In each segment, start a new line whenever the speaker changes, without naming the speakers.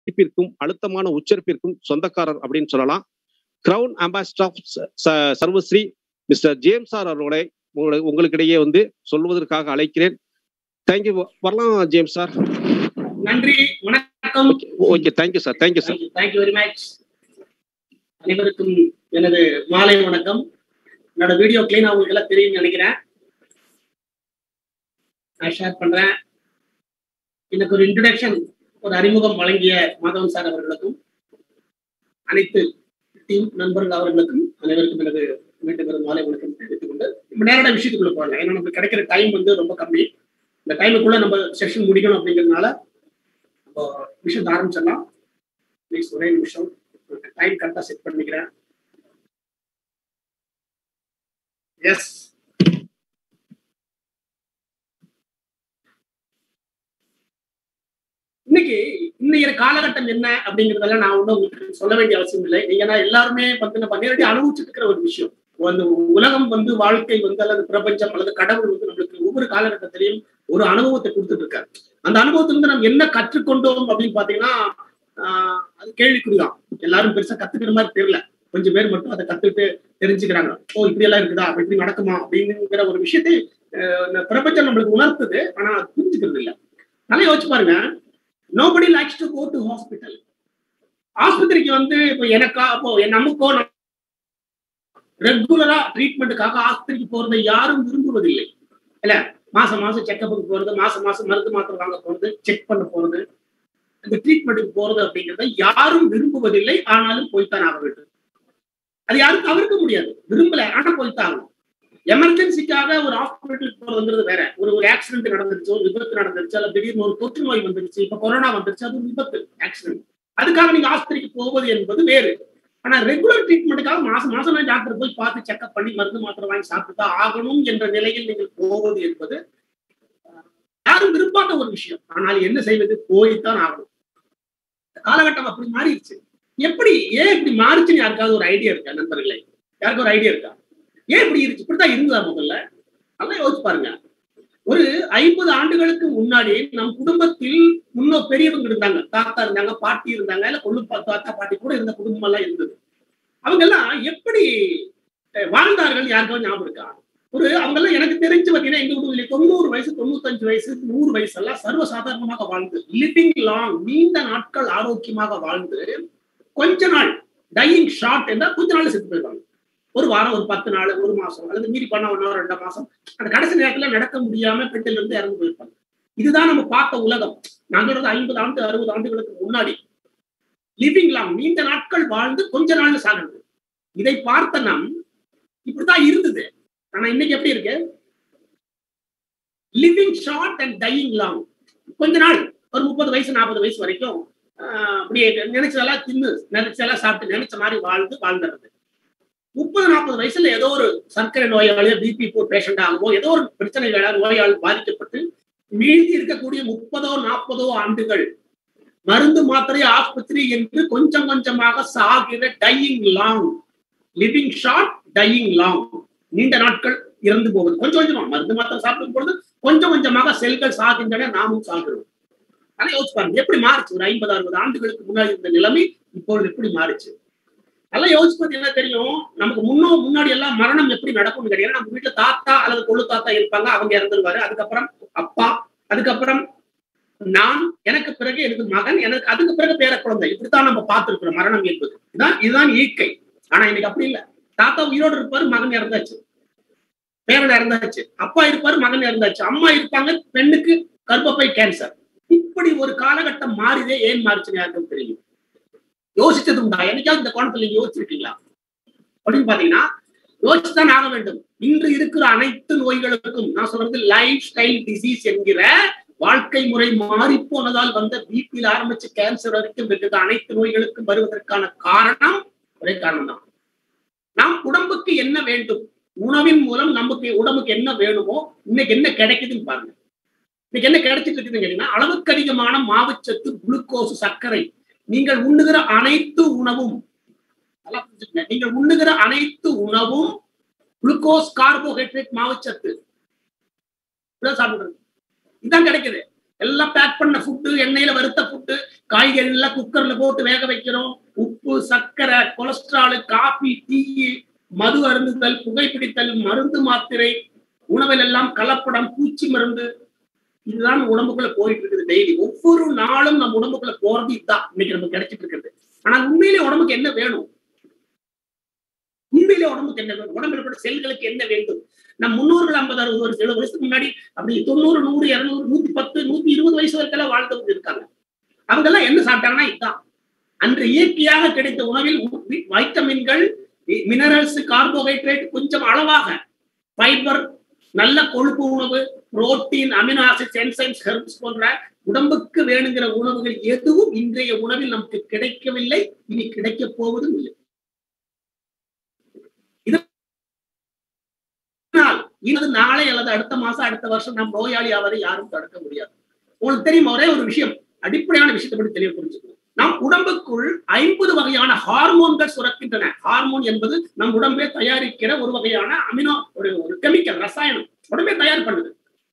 உச்சரிப்பிற்கும் அழுத்தமான உச்சரிப்பிற்கும் சொந்தக்காரர் அப்படின்னு சொல்லலாம் crown ambassador of Sarvashree mister James sir அவர்களை உங்களை- உங்களுக்கிடையே வந்து சொல்வதற்காக அழைக்கிறேன் தேங்க்யூ வரலாம் ஜேம்ஸ் சார்
நன்றி வணக்கம்
okay thank you sir thank you sir
thank you very much அனைவருக்கும் எனது மாலை வணக்கம் என்னோட வீடியோ கிளீன் உங்களுக்கு எல்லாம் தெரியும் நினைக்கிறேன் நான் ஷேர் பண்றேன் எனக்கு ஒரு இன்ட்ரடக்ஷன் ஒரு அறிமுகம் வழங்கிய மாதவன் சார் அவர்களுக்கும் அனைத்து டீம் நண்பர்கள் அவர்களுக்கும் அனைவருக்கும் எனது மீண்டும் ஒரு மாலை வணக்கம் தெரிவித்துக் கொண்டு இப்ப நேரட விஷயத்துக்குள்ள போகலாம் ஏன்னா நமக்கு கிடைக்கிற டைம் வந்து ரொம்ப கம்மி இந்த டைமுக்குள்ள நம்ம செஷன் முடிக்கணும் அப்படிங்கிறதுனால நம்ம விஷயத்தை ஆரம்பிச்சிடலாம் ப்ளீஸ் ஒரே நிமிஷம் டைம் கரெக்டாக செட் பண்ணிக்கிறேன் எஸ் இன்னைக்கு இன்னைய காலகட்டம் என்ன அப்படிங்கறதெல்லாம் நான் ஒன்றும் உங்களுக்கு சொல்ல வேண்டிய அவசியம் இல்லை நீங்க நான் எல்லாருமே வந்து நம்ம நேரடி அனுபவிச்சுட்டு இருக்கிற ஒரு விஷயம் அந்த உலகம் வந்து வாழ்க்கை வந்து அல்லது பிரபஞ்சம் அல்லது கடவுள் வந்து நம்மளுக்கு ஒவ்வொரு காலகட்டத்திலையும் ஒரு அனுபவத்தை கொடுத்துட்டு இருக்காரு அந்த அனுபவத்திலிருந்து நம்ம என்ன கற்றுக்கொண்டோம் அப்படின்னு பாத்தீங்கன்னா ஆஹ் அது கேள்விக்குறிதான் எல்லாரும் பெருசா கத்துக்கிற மாதிரி தெரியல கொஞ்சம் பேர் மட்டும் அதை கத்துட்டு தெரிஞ்சுக்கிறாங்க ஓ இப்படி எல்லாம் இருக்குதா அப்ப இப்படி நடக்குமா அப்படிங்கிற ஒரு விஷயத்தை ஆஹ் இந்த பிரபஞ்சம் நம்மளுக்கு உணர்த்துது ஆனா அது புரிஞ்சுக்கிறது இல்ல நல்லா யோசிச்சு பாருங்க nobody likes to go to hospital ஆஸ்பத்திரிக்கு வந்து இப்போ எனக்கா அப்போ நமக்கோ ரெகுலரா ட்ரீட்மெண்ட்டுக்காக ஆஸ்பத்திரிக்கு போறதை யாரும் விரும்புவதில்லை இல்ல மாசம் மாசம் செக்கப்புக்கு போறது மாசம் மாசம் மருந்து மாத்திரை வாங்க போறது செக் பண்ண போறது இந்த ட்ரீட்மெண்ட்டுக்கு போறது அப்படிங்கறத யாரும் விரும்புவதில்லை ஆனாலும் போய்த்தான் ஆக வேண்டும் அது யாரும் தவிர்க்க முடியாது விரும்பல ஆனா போய்த்தான் ஆகணும் எமர்ஜென்சிக்காக ஒரு ஹாஸ்பிட்டலுக்கு போறதுங்கிறது வேற ஒரு ஒரு ஆக்சிடென்ட் நடந்துருச்சு ஒரு விபத்து நடந்துருச்சு அல்ல திடீர்னு ஒரு தொற்று நோய் வந்துருச்சு இப்ப கொரோனா வந்துருச்சு அது ஒரு விபத்து ஆக்சிடென்ட் அதுக்காக நீங்க ஆஸ்பத்திரிக்கு போவது என்பது வேறு ஆனா ரெகுலர் ட்ரீட்மெண்ட்டுக்காக மாசம் மாசம் நான் டாக்டர் போய் பார்த்து செக்அப் பண்ணி மருந்து மாத்திரை வாங்கி சாப்பிட்டு ஆகணும் என்ற நிலையில் நீங்கள் போவது என்பது யாரும் விரும்பாத ஒரு விஷயம் ஆனால் என்ன செய்வது போய்த்தான் ஆகணும் காலகட்டம் அப்படி மாறிடுச்சு எப்படி ஏன் இப்படி மாறிச்சுன்னு யாருக்காவது ஒரு ஐடியா இருக்கா நண்பர்களே யாருக்கு ஒரு ஐடியா இருக்கா ஏன் இப்படி இருந்துச்சு இப்படித்தான் இருந்ததா முதல்ல நல்லா யோசிச்சு பாருங்க ஒரு ஐம்பது ஆண்டுகளுக்கு முன்னாடி நம் குடும்பத்தில் முன்னோ பெரியவங்க இருந்தாங்க தாத்தா இருந்தாங்க பாட்டி இருந்தாங்க இல்ல கொள்ளு தாத்தா பாட்டி கூட இருந்த குடும்பம் எல்லாம் இருந்தது அவங்க எல்லாம் எப்படி வாழ்ந்தார்கள் யாருக்கும் ஞாபகம் இருக்கா ஒரு அவங்க எல்லாம் எனக்கு தெரிஞ்சு பாத்தீங்கன்னா எங்க குடும்பத்துல தொண்ணூறு வயசு தொண்ணூத்தஞ்சு வயசு நூறு வயசு எல்லாம் சர்வசாதாரணமாக வாழ்ந்து லிவிங் லாங் நீண்ட நாட்கள் ஆரோக்கியமாக வாழ்ந்து கொஞ்ச நாள் டையிங் ஷார்ட் என்றால் கொஞ்ச நாள் செத்து போயிருவாங்க ஒரு வாரம் ஒரு பத்து நாள் ஒரு மாசம் அல்லது மீறி பண்ண ஒன்றோ ரெண்டு மாசம் அந்த கடைசி நேரத்துல நடக்க முடியாம பெட்டில இருந்து இறந்து போயிருப்பாங்க இதுதான் நம்ம பார்த்த உலகம் நான் சொல்றது ஐம்பது ஆண்டு அறுபது ஆண்டுகளுக்கு முன்னாடி லிவிங் லாங் நீண்ட நாட்கள் வாழ்ந்து கொஞ்ச நாள் சாகிறது இதை பார்த்த நம் இப்படித்தான் இருந்தது ஆனா இன்னைக்கு எப்படி இருக்கு living short and dying long கொஞ்ச நாள் ஒரு முப்பது வயசு நாற்பது வயசு வரைக்கும் அப்படியே நினைச்சதெல்லாம் தின்னு நினைச்சதெல்லாம் சாப்பிட்டு நினைச்ச மாதிரி வாழ்ந்து வாழ்ந்துறது முப்பது நாற்பது வயசுல ஏதோ ஒரு சர்க்கரை நோயாளியோ பிபி போர் பேஷண்ட் ஆகவோ ஏதோ ஒரு பிரச்சனைகளால் நோயால் பாதிக்கப்பட்டு மீதி இருக்கக்கூடிய முப்பதோ நாற்பதோ ஆண்டுகள் மருந்து மாத்திரை ஆஸ்பத்திரி என்று கொஞ்சம் கொஞ்சமாக சாகிற dying long living short dying long நீண்ட நாட்கள் இறந்து போவது கொஞ்சம் கொஞ்சமா மருந்து மாத்திரை சாப்பிடும் பொழுது கொஞ்சம் கொஞ்சமாக செல்கள் சாகின்றன நாமும் சாகிறோம் ஆனா யோசிச்சு பாருங்க எப்படி மாறுச்சு ஒரு ஐம்பது அறுபது ஆண்டுகளுக்கு முன்னாடி இருந்த நிலைமை இப்பொழுது எப்படி மாறுச்சு அதெல்லாம் யோசிச்சு என்ன தெரியும் நமக்கு முன்னோ முன்னாடி எல்லாம் மரணம் எப்படி நடக்கும்னு கேட்டீங்கன்னா நம்ம வீட்டுல தாத்தா அல்லது கொள்ளு தாத்தா இருப்பாங்க அவங்க இறந்துருவாரு அதுக்கப்புறம் அப்பா அதுக்கப்புறம் நான் எனக்கு பிறகு எனக்கு மகன் எனக்கு அதுக்கு பிறகு பேர குழந்தை இப்படித்தான் நம்ம பார்த்திருக்கிறோம் மரணம் என்பது இதுதான் இதுதான் இயற்கை ஆனா இன்னைக்கு அப்படி இல்லை தாத்தா உயிரோடு இருப்பாரு மகன் இறந்தாச்சு பேரன் இறந்தாச்சு அப்பா இருப்பாரு மகன் இறந்தாச்சு அம்மா இருப்பாங்க பெண்ணுக்கு கர்ப்பப்பை கேன்சர் இப்படி ஒரு காலகட்டம் மாறிதே ஏன் மாறிச்சுன்னு யாருக்கும் தெரியும் யோசிச்சது உண்டா என்னைக்காவது இந்த கோணத்துல நீங்க யோசிச்சிருக்கீங்களா அப்படின்னு பாத்தீங்கன்னா யோசிச்சுதான் ஆக வேண்டும் இன்று இருக்கிற அனைத்து நோய்களுக்கும் நான் சொல்றது லைஃப் ஸ்டைல் டிசீஸ் என்கிற வாழ்க்கை முறை மாறி போனதால் வந்த பிபியில் ஆரம்பிச்சு கேன்சர் வரைக்கும் இருக்கிற அனைத்து நோய்களுக்கும் வருவதற்கான காரணம் ஒரே காரணம் தான் நாம் உடம்புக்கு என்ன வேண்டும் உணவின் மூலம் நமக்கு உடம்புக்கு என்ன வேணுமோ இன்னைக்கு என்ன கிடைக்குதுன்னு பாருங்க இன்னைக்கு என்ன கிடைச்சிட்டு இருக்குதுன்னு கேட்டீங்கன்னா அளவுக்கு அதிகமான மாவுச்சத்து குளுக்கோஸ் சர்க்கரை நீங்கள் உண்ணுகிற அனைத்து உணவும் நீங்கள் உண்ணுகிற அனைத்து உணவும் குளுக்கோஸ் கார்போஹைட்ரேட் மாவுச்சத்து சாப்பிடுறது இதுதான் கிடைக்குது எல்லாம் பேக் பண்ண ஃபுட்டு எண்ணெயில வறுத்த ஃபுட்டு காய்கறி எல்லாம் குக்கர்ல போட்டு வேக வைக்கிறோம் உப்பு சர்க்கரை கொலஸ்ட்ரால் காபி டீ மது அருந்துதல் புகைப்பிடித்தல் மருந்து மாத்திரை உணவில் எல்லாம் கலப்படம் பூச்சி மருந்து இதுதான் உடம்புக்குள்ள போயிட்டு இருக்குது டெய்லி ஒவ்வொரு நாளும் நம்ம உடம்புக்குள்ள போறது இதுதான் இன்னைக்கு நமக்கு கிடைச்சிட்டு இருக்கிறது ஆனா உண்மையிலே உடம்புக்கு என்ன வேணும் உண்மையிலே உடம்புக்கு என்ன வேணும் உடம்புல இருக்கிற செல்களுக்கு என்ன வேண்டும் நம் முன்னோர்கள் ஐம்பது அறுபது வருஷம் எழுபது வருஷத்துக்கு முன்னாடி அப்படி தொண்ணூறு நூறு இருநூறு நூத்தி பத்து நூத்தி இருபது வயசு வரைக்கும் வாழ்ந்தவங்க இருக்காங்க அவங்க எல்லாம் என்ன சாப்பிட்டாங்கன்னா இதுதான் அன்று இயற்கையாக கிடைத்த உணவில் வைட்டமின்கள் மினரல்ஸ் கார்போஹைட்ரேட் கொஞ்சம் அளவாக ஃபைபர் நல்ல கொழுப்பு உணவு protein amino acids enzymes herbs போன்ற உடம்புக்கு வேணுங்கிற உணவுகள் எதுவும் இன்றைய உணவில் நமக்கு கிடைக்கவில்லை இனி கிடைக்க போவதும் இல்லை இது நாளை அல்லது அடுத்த மாசம் அடுத்த வருஷம் நம் நோயாளி ஆவதை யாரும் தடுக்க முடியாது உங்களுக்கு தெரியும் ஒரே ஒரு விஷயம் அடிப்படையான விஷயத்தை பற்றி தெளிவு புரிஞ்சுக்கணும் நம் உடம்புக்குள் ஐம்பது வகையான ஹார்மோன்கள் சுரக்கின்றன ஹார்மோன் என்பது நம் உடம்பே தயாரிக்கிற ஒரு வகையான அமினோ ஒரு ஒரு கெமிக்கல் ரசாயனம் உடம்பே தயார் பண்ணுது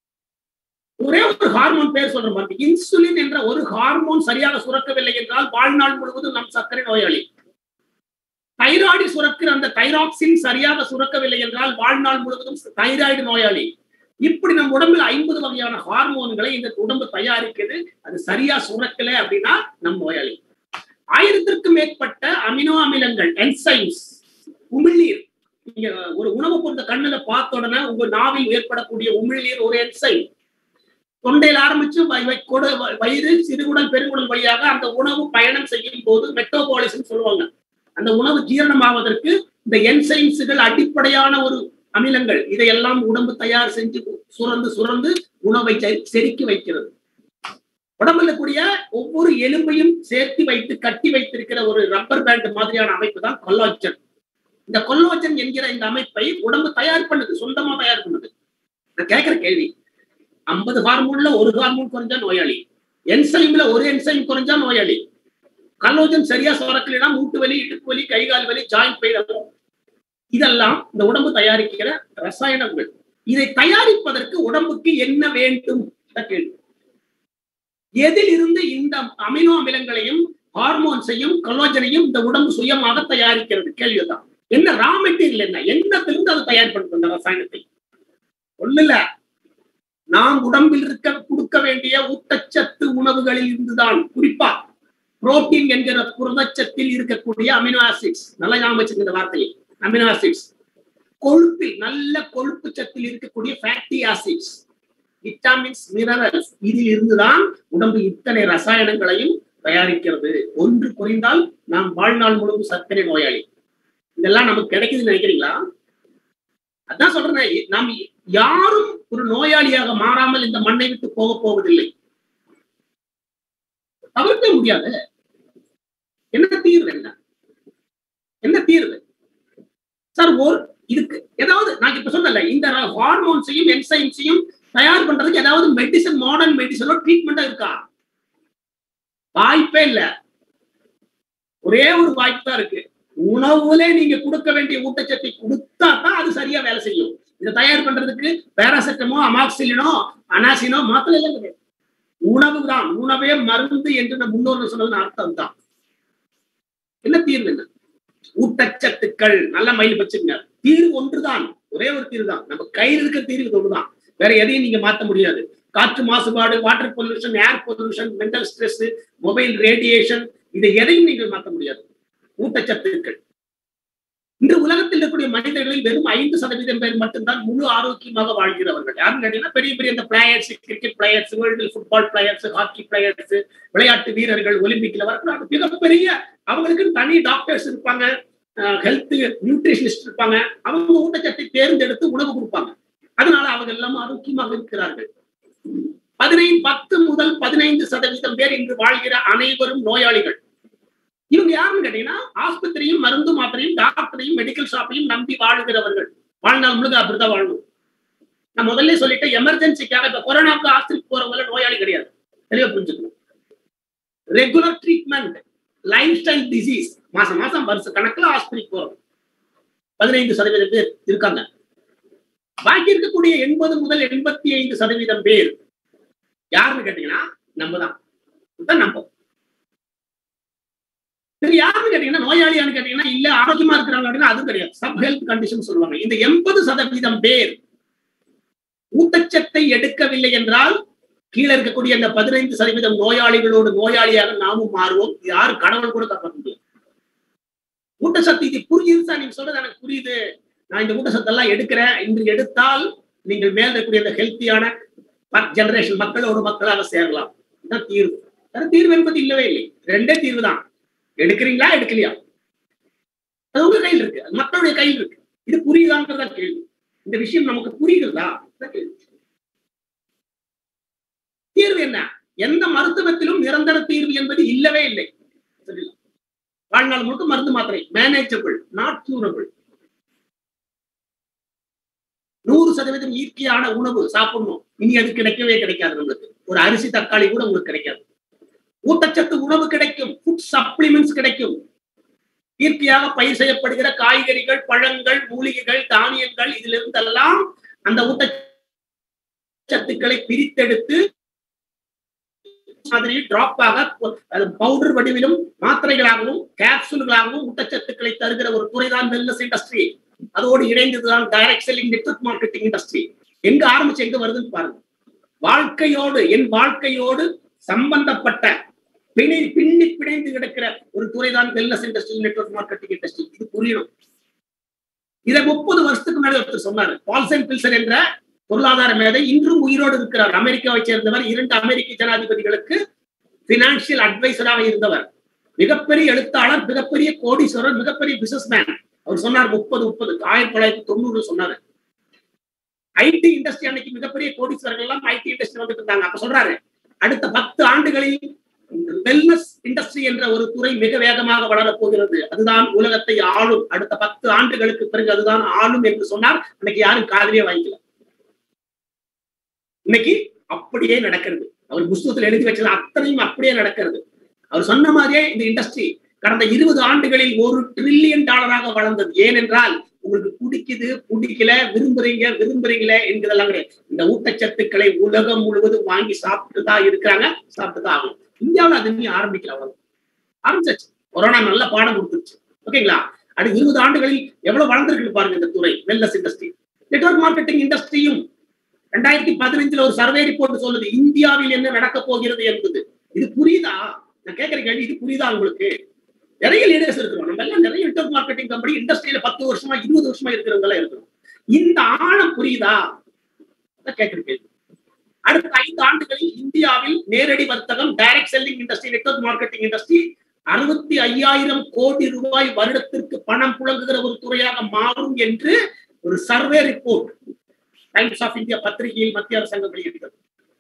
ஒரே ஒரு ஹார்மோன் பேர் சொல்ற மாதிரி இன்சுலின் என்ற ஒரு ஹார்மோன் சரியாக சுரக்கவில்லை என்றால் வாழ்நாள் முழுவதும் நம் சர்க்கரை நோயாளி தைராய்டு சுரக்கிற அந்த தைராக்சின் சரியாக சுரக்கவில்லை என்றால் வாழ்நாள் முழுவதும் தைராய்டு நோயாளி இப்படி நம் உடம்பில் ஐம்பது வகையான ஹார்மோன்களை இந்த உடம்பு தயாரிக்கிறது அது சரியா சுரக்கல அப்படின்னா நம் நோயாளி ஆயிரத்திற்கும் மேற்பட்ட அமினோ அமிலங்கள் என்சைம்ஸ் உமிழ்நீர் நீங்க ஒரு உணவு பொருத்த கண்ணுல பார்த்த உடனே உங்க நாவில் ஏற்படக்கூடிய உமிழ்நீர் ஒரு என்சைம் தொண்டையில் ஆரம்பிச்சு வயிறு சிறுகுடல் பெருங்குடல் வழியாக அந்த உணவு பயணம் செய்யும் போது மெட்டோபாலிசம் சொல்லுவாங்க அந்த உணவு ஜீரணமாவதற்கு இந்த என்சைம்ஸுகள் அடிப்படையான ஒரு அமிலங்கள் இதையெல்லாம் உடம்பு தயார் செஞ்சு சுரந்து சுரந்து உணவை செருக்கி வைக்கிறது உடம்புல கூடிய ஒவ்வொரு எலும்பையும் சேர்த்து வைத்து கட்டி வைத்திருக்கிற ஒரு ரப்பர் பேண்ட் மாதிரியான அமைப்பு தான் கொல்லாஜன் இந்த கொல்லோஜன் என்கிற இந்த அமைப்பை உடம்பு தயார் பண்ணுது சொந்தமா தயார் பண்ணுது நான் கேட்கிற கேள்வி ஐம்பது ஹார்மோன்ல ஒரு ஹார்மோன் குறைஞ்சா நோயாளி என்சைம்ல ஒரு என்சைம் குறைஞ்சா நோயாளி கல்லோஜன் சரியா சுரக்கலைன்னா மூட்டு வலி இடுப்பு வலி கைகால் வலி ஜாயிண்ட் பெயின் இதெல்லாம் இந்த உடம்பு தயாரிக்கிற ரசாயனங்கள் இதை தயாரிப்பதற்கு உடம்புக்கு என்ன வேண்டும் கேள்வி எதில் இருந்து இந்த அமினோ அமிலங்களையும் ஹார்மோன்ஸையும் கலோஜனையும் இந்த உடம்பு சுயமாக தயாரிக்கிறது கேள்விதான் என்ன ரா மெட்டீரியல் என்ன என்னத்திலிருந்து அது தயார்படுத்தும் இந்த ரசாயனத்தை ஒண்ணுல நாம் உடம்பில் இருக்க கொடுக்க வேண்டிய ஊட்டச்சத்து உணவுகளில் இருந்துதான் குறிப்பா புரோட்டீன் என்கிற புரதச்சத்தில் இருக்கக்கூடிய அமினோ ஆசிட்ஸ் நல்லா ஞாபகம் வச்சுங்க இந்த வார்த்தையை அமினோ ஆசிட்ஸ் கொழுப்பில் நல்ல கொழுப்பு சத்தில் இருக்கக்கூடிய ஃபேட்டி ஆசிட்ஸ் விட்டாமின்ஸ் மினரல்ஸ் இதில் இருந்துதான் உடம்பு இத்தனை ரசாயனங்களையும் தயாரிக்கிறது ஒன்று குறைந்தால் நாம் வாழ்நாள் முழுவதும் சர்க்கரை நோயாளி இதெல்லாம் நமக்கு கிடைக்குதுன்னு நினைக்கிறீங்களா அதான் சொல்றேன் நாம் யாரும் ஒரு நோயாளியாக மாறாமல் இந்த மண்ணை விட்டு போக போவதில்லை தவிர்க்க முடியாது என்ன தீர்வு என்ன என்ன தீர்வு சார் ஒரு இதுக்கு ஏதாவது நான் இப்ப சொன்னல இந்த ஹார்மோன்ஸையும் என்சைம்ஸையும் தயார் பண்றதுக்கு ஏதாவது மெடிசன் மாடர்ன் மெடிசனோ ட்ரீட்மெண்டா இருக்கா வாய்ப்பே இல்ல ஒரே ஒரு வாய்ப்பு தான் இருக்கு உணவுல நீங்க கொடுக்க வேண்டிய ஊட்டச்சத்தை கொடுத்தா தான் அது சரியா வேலை செய்யும் இதை தயார் பண்றதுக்கு பேராசெட்டமோ அமாக்சிலினோ அனாசினோ மாத்திரை எல்லாம் கிடையாது உணவு தான் உணவே மருந்து என்று நம்ம முன்னோர்கள் சொன்னதுன்னு அர்த்தம் தான் என்ன தீர்வு என்ன ஊட்டச்சத்துக்கள் நல்ல மயில் வச்சுங்க தீர்வு ஒன்றுதான் ஒரே ஒரு தீர்வு தான் நம்ம கையில் இருக்கிற தீர்வு ஒன்றுதான் வேற எதையும் நீங்க மாத்த முடியாது காற்று மாசுபாடு water pollution air pollution mental stress mobile radiation இதை எதையும் நீங்கள் மாற்ற முடியாது ஊட்டச்சத்துக்கள் இன்று உலகத்தில் இருக்கக்கூடிய மனிதர்களில் வெறும் ஐந்து சதவீதம் பேர் மட்டும்தான் முழு ஆரோக்கியமாக வாழ்கிறவர்கள் யாருன்னு கேட்டீங்கன்னா பெரிய பெரிய இந்த players cricket players world football players hockey players விளையாட்டு வீரர்கள் ஒலிம்பிக்ல வரக்கூடாது மிகப்பெரிய அவங்களுக்கு தனி டாக்டர்ஸ் இருப்பாங்க ஹெல்த் நியூட்ரிஷனிஸ்ட் இருப்பாங்க அவங்க ஊட்டச்சத்தை தேர்ந்தெடுத்து உணவு கொடுப்பாங்க அதனால அவங்க எல்லாம் ஆரோக்கியமாக இருக்கிறார்கள் பதினைந்து பத்து முதல் பதினைந்து சதவீதம் பேர் இன்று வாழ்கிற அனைவரும் நோயாளிகள் இவங்க யாருன்னு கேட்டீங்கன்னா ஆஸ்பத்திரியும் மருந்து மாத்திரையும் டாக்டரையும் மெடிக்கல் ஷாப்பையும் நம்பி வாழுகிறவர்கள் வாழ்நாள் முழுக்க அப்படிதான் வாழணும் நான் முதல்ல சொல்லிட்டேன் எமர்ஜென்சிக்காக இப்ப கொரோனாவுக்கு ஆஸ்பத்திரிக்கு போறவங்க நோயாளி கிடையாது தெளிவா புரிஞ்சுக்கணும் regular treatment lifestyle disease மாசம் மாசம் வருஷ கணக்குல ஆஸ்பத்திரிக்கு போறோம் பதினைந்து சதவீதம் பேர் இருக்காங்க பாக்கி இருக்கக்கூடிய எண்பது முதல் எண்பத்தி ஐந்து சதவீதம் பேர் யாருன்னு கேட்டீங்கன்னா நம்ம தான் இதுதான் நம்ம சரி யாருன்னு கேட்டீங்கன்னா நோயாளியான்னு கேட்டீங்கன்னா இல்ல ஆரோக்கியமா இருக்கிறாங்க அப்படின்னா அது கிடையாது சப் ஹெல்த் கண்டிஷன் சொல்லுவாங்க இந்த எண்பது சதவீதம் பேர் ஊட்டச்சத்தை எடுக்கவில்லை என்றால் கீழே இருக்கக்கூடிய அந்த பதினைந்து சதவீதம் நோயாளிகளோடு நோயாளியாக நாமும் மாறுவோம் யாரு கடவுள் கூட காப்பாற்ற முடியும் ஊட்டச்சத்து இது புரியுது சார் நீங்க சொல்றது எனக்கு புரியுது நான் இந்த ஊட்டச்சத்தெல்லாம் எடுக்கிறேன் இன்று எடுத்தால் நீங்கள் மேல இருக்கக்கூடிய அந்த ஹெல்த்தியான ஜெனரேஷன் மக்களோட மக்களாக சேரலாம் இதுதான் தீர்வு வேற தீர்வு என்பது இல்லவே இல்லை ரெண்டே தீர்வு தான் எடுக்கிறீங்களா எடுக்கலையா அது உங்க கையில் இருக்கு அது மக்களுடைய கையில் இருக்கு இது புரியுதான்றதா கேள்வி இந்த விஷயம் நமக்கு புரியுதா கேள்வி தீர்வு என்ன எந்த மருத்துவத்திலும் நிரந்தர தீர்வு என்பது இல்லவே இல்லை சரிங்களா வாழ்நாள் முழுக்க மருந்து மாத்திரை மேனேஜபிள் நாட் கியூரபிள் நூறு சதவீதம் இயற்கையான உணவு சாப்பிடணும் இனி அது கிடைக்கவே கிடைக்காது நம்மளுக்கு ஒரு அரிசி தக்காளி கூட உங்களுக்கு கிடைக்காது ஊட்டச்சத்து உணவு கிடைக்கும் ஃபுட் சப்ளிமெண்ட்ஸ் கிடைக்கும் இயற்கையாக பயிர் செய்யப்படுகிற காய்கறிகள் பழங்கள் மூலிகைகள் தானியங்கள் இதிலிருந்து எல்லாம் அந்த ஊட்டச்சத்துக்களை பிரித்தெடுத்து மாதிரி டிராப்பாக பவுடர் வடிவிலும் மாத்திரைகளாகவும் கேப்சூல்களாகவும் ஊட்டச்சத்துக்களை தருகிற ஒரு துறைதான் வெல்னஸ் இண்டஸ்ட்ரி அதோடு இணைந்ததுதான் direct selling network marketing industry எங்க ஆரம்பிச்சு எங்க வருதுன்னு பாருங்க வாழ்க்கையோடு என் வாழ்க்கையோடு சம்பந்தப்பட்ட பிணை பின்னி பிணைந்து கிடக்கிற ஒரு துறைதான் wellness industry network marketing industry இது புரியணும் இதை முப்பது வருஷத்துக்கு முன்னாடி ஒருத்தர் சொன்னாரு பால்சன் பில்சர் என்ற பொருளாதார மேதை இன்றும் உயிரோடு இருக்கிறார் அமெரிக்காவை சேர்ந்தவர் இரண்டு அமெரிக்க ஜனாதிபதிகளுக்கு பினான்சியல் அட்வைசராக இருந்தவர் மிகப்பெரிய எழுத்தாளர் மிகப்பெரிய கோடீஸ்வரர் மிகப்பெரிய பிசினஸ் மேன் அவர் சொன்னார் முப்பது முப்பது ஆயிரத்தி தொள்ளாயிரத்தி தொண்ணூறு சொன்னாரு ஐடி இண்டஸ்ட்ரி அன்னைக்கு மிகப்பெரிய கோடீஸ்வரர்கள் எல்லாம் ஐடி இண்டஸ்ட்ரி வந்துட்டு இருந்தாங்க அப்ப சொல்றாரு அடுத்த பத்து ஆண்டுகளில் வெல்னஸ் இண்டஸ்ட்ரி என்ற ஒரு துறை மிக வேகமாக வளரப் போகிறது அதுதான் உலகத்தை ஆளும் அடுத்த பத்து ஆண்டுகளுக்கு பிறகு அதுதான் ஆளும் என்று சொன்னார் அன்னைக்கு யாரும் காதலியே வாங்கிக்கல இன்னைக்கு அப்படியே நடக்கிறது அவர் புஸ்தகத்தில் எழுதி வச்சது அத்தனையும் அப்படியே நடக்கிறது அவர் சொன்ன மாதிரியே இந்த இண்டஸ்ட்ரி கடந்த இருபது ஆண்டுகளில் ஒரு ட்ரில்லியன் டாலராக வளர்ந்தது ஏனென்றால் உங்களுக்கு பிடிக்குது பிடிக்கல விரும்புறீங்க விரும்புறீங்களே என்கிறதெல்லாம் கிடையாது இந்த ஊட்டச்சத்துக்களை உலகம் முழுவதும் வாங்கி சாப்பிட்டு தான் இருக்கிறாங்க சாப்பிட்டு தான் ஆகும் இந்தியாவில் அது நீ ஆரம்பிக்கல அவ்வளவு ஆரம்பிச்சாச்சு கொரோனா நல்ல பாடம் கொடுத்துருச்சு ஓகேங்களா அது இருபது ஆண்டுகளில் எவ்வளவு வளர்ந்துருக்கு பாருங்க இந்த துறை வெல்னஸ் இண்டஸ்ட்ரி நெட்ஒர்க் மார்க்கெட்டிங் இண்டஸ்ட்ரியும் ரெண்டாயிரத்தி பதினைஞ்சுல ஒரு சர்வே ரிப்போர்ட் சொல்லுது இந்தியாவில் என்ன நடக்க போகிறது என்பது இது புரியுதா நான் கேட்கிற கேள்வி இது புரியுதா உங்களுக்கு நிறைய லீடர்ஸ் இருக்கிறோம் நம்ம எல்லாம் நிறைய நெட்ஒர்க் மார்க்கெட்டிங் கம்பெனி இண்டஸ்ட்ரியில பத்து வருஷமா இருபது வருஷமா இருக்கிறவங்க எல்லாம் இருக்கிறோம் இந்த ஆழம் புரியுதா கேட்கிற கேள்வி அடுத்த ஐந்து ஆண்டுகளில் இந்தியாவில் நேரடி வர்த்தகம் direct selling industry network marketing industry அறுபத்தி ஐயாயிரம் கோடி ரூபாய் வருடத்திற்கு பணம் புழங்குகிற ஒரு துறையாக மாறும் என்று ஒரு survey report Times of India பத்திரிகையில் மத்திய அரசாங்கம் வெளியிட்டது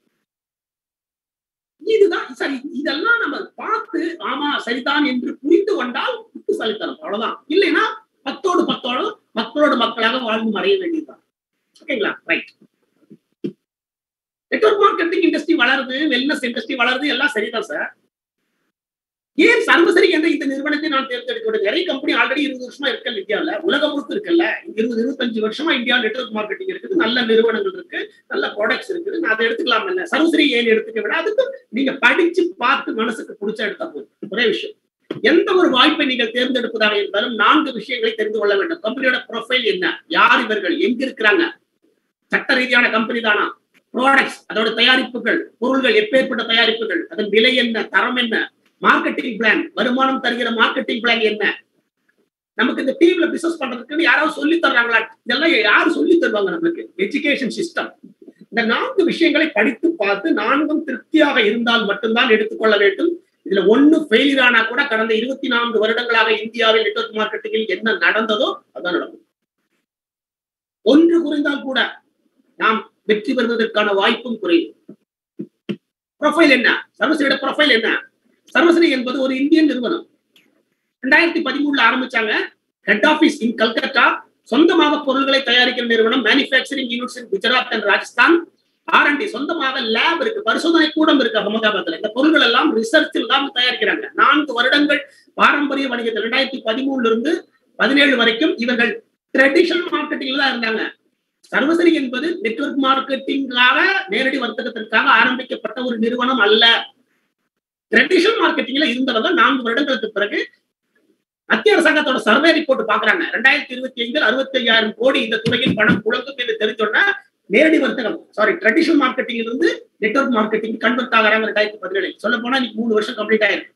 இதுதான் சரி இதெல்லாம் நம்ம பார்த்து ஆமா சரிதான் என்று புரிந்து கொண்டால் புத்திசாலித்தனம் அவ்வளவுதான் இல்லைன்னா பத்தோடு பத்தோடு மக்களோடு மக்களாக வாழ்ந்து மறைய வேண்டியதுதான் ஓகேங்களா ரைட் நெட்ஒர்க் மார்க்கெட்டிங் இண்டஸ்ட்ரி வளருது வெல்னஸ் இண்டஸ்ட்ரி வளருது எல்லாம் சரிதான் சார் ஏன் சர்வசரி என்ற இந்த நிறுவனத்தை நான் தேர்ந்தெடுக்க நிறைய கம்பெனி ஆல்ரெடி இருபது வருஷமா இருக்கல இந்தியாவில் உலகம் முழுக்க இருக்குல்ல இருபது இருபத்தஞ்சு வருஷமா இந்தியா நெட்ஒர்க் மார்க்கெட்டிங் இருக்குது நல்ல நிறுவனங்கள் இருக்கு நல்ல ப்ராடக்ட்ஸ் இருக்குது நான் அதை எடுத்துக்கலாம் இல்ல சர்வசரி ஏன் எடுத்துக்க விட அதுக்கு நீங்க படிச்சு பார்த்து மனசுக்கு பிடிச்ச எடுத்தா போதும் ஒரே விஷயம் எந்த ஒரு வாய்ப்பை நீங்கள் தேர்ந்தெடுப்பதாக இருந்தாலும் நான்கு விஷயங்களை தெரிந்து கொள்ள வேண்டும் கம்பெனியோட ப்ரொஃபைல் என்ன யார் இவர்கள் எங்க இருக்கிறாங்க சட்ட ரீதியான கம்பெனி தானா ப்ராடக்ட்ஸ் அதோட தயாரிப்புகள் பொருள்கள் எப்பேற்பட்ட தயாரிப்புகள் அதன் விலை என்ன தரம் என்ன மார்க்கெட்டிங் பிளான் வருமானம் தருகிற மார்க்கெட்டிங் பிளான் என்ன நமக்கு இந்த டீம்ல பிசினஸ் பண்றதுக்கு யாராவது சொல்லி தர்றாங்களா இதெல்லாம் யாரு சொல்லி தருவாங்க நமக்கு எஜுகேஷன் சிஸ்டம் இந்த நான்கு விஷயங்களை படித்து பார்த்து நான்கும் திருப்தியாக இருந்தால் மட்டும்தான் எடுத்துக்கொள்ள வேண்டும் இதுல ஒண்ணு ஃபெயிலியர் ஆனா கூட கடந்த இருபத்தி நான்கு வருடங்களாக இந்தியாவில் நெட்ஒர்க் மார்க்கெட்டிங்கில் என்ன நடந்ததோ அதான் நடக்கும் ஒன்று குறைந்தால் கூட நாம் வெற்றி பெறுவதற்கான வாய்ப்பும் குறையும் ப்ரொஃபைல் என்ன சர்வசரியோட ப்ரொஃபைல் என்ன சர்வசரி என்பது ஒரு இந்தியன் நிறுவனம் ரெண்டாயிரத்தி பதிமூணுல ஆரம்பிச்சாங்க ஹெட் ஆபீஸ் இன் கல்கத்தா சொந்தமாக பொருள்களை தயாரிக்கிற நிறுவனம் manufacturing units in Gujarat and Rajasthan R and சொந்தமாக லேப் இருக்கு பரிசோதனை கூடம் இருக்கு அகமதாபாத்ல இந்த பொருள்கள் எல்லாம் ரிசர்ச்சில் தான் தயாரிக்கிறாங்க நான்கு வருடங்கள் பாரம்பரிய வணிகத்தில் ரெண்டாயிரத்தி பதிமூணுல இருந்து பதினேழு வரைக்கும் இவர்கள் ட்ரெடிஷனல் மார்க்கெட்டிங்ல தான் இருந்தாங்க சர்வசரி என்பது நெட்வொர்க் மார்க்கெட்டிங்காக நேரடி வர்த்தகத்திற்காக ஆரம்பிக்கப்பட்ட ஒரு நிறுவனம் அல்ல ட்ரெடிஷனல் மார்க்கெட்டிங்ல இருந்தவங்க நான்கு வருடங்களுக்கு பிறகு மத்திய அரசாங்கத்தோட சர்வே ரிப்போர்ட் பாக்குறாங்க ரெண்டாயிரத்தி இருபத்தி ஐந்தில் அறுபத்தி ஐயாயிரம் கோடி இந்த துறையில் பணம் புழங்கும் என்று தெரிஞ்சோன்னா நேரடி வர்த்தகம் சாரி ட்ரெடிஷனல் மார்க்கெட்டிங் இருந்து நெட்வொர்க் மார்க்கெட்டிங் கன்வெர்ட் ஆகிறாங்க ரெண்டாயிரத்தி பதினேழு சொல்ல போனா இன்னைக்கு மூணு வருஷம் கம்ப்ளீட் ஆயிருக்கு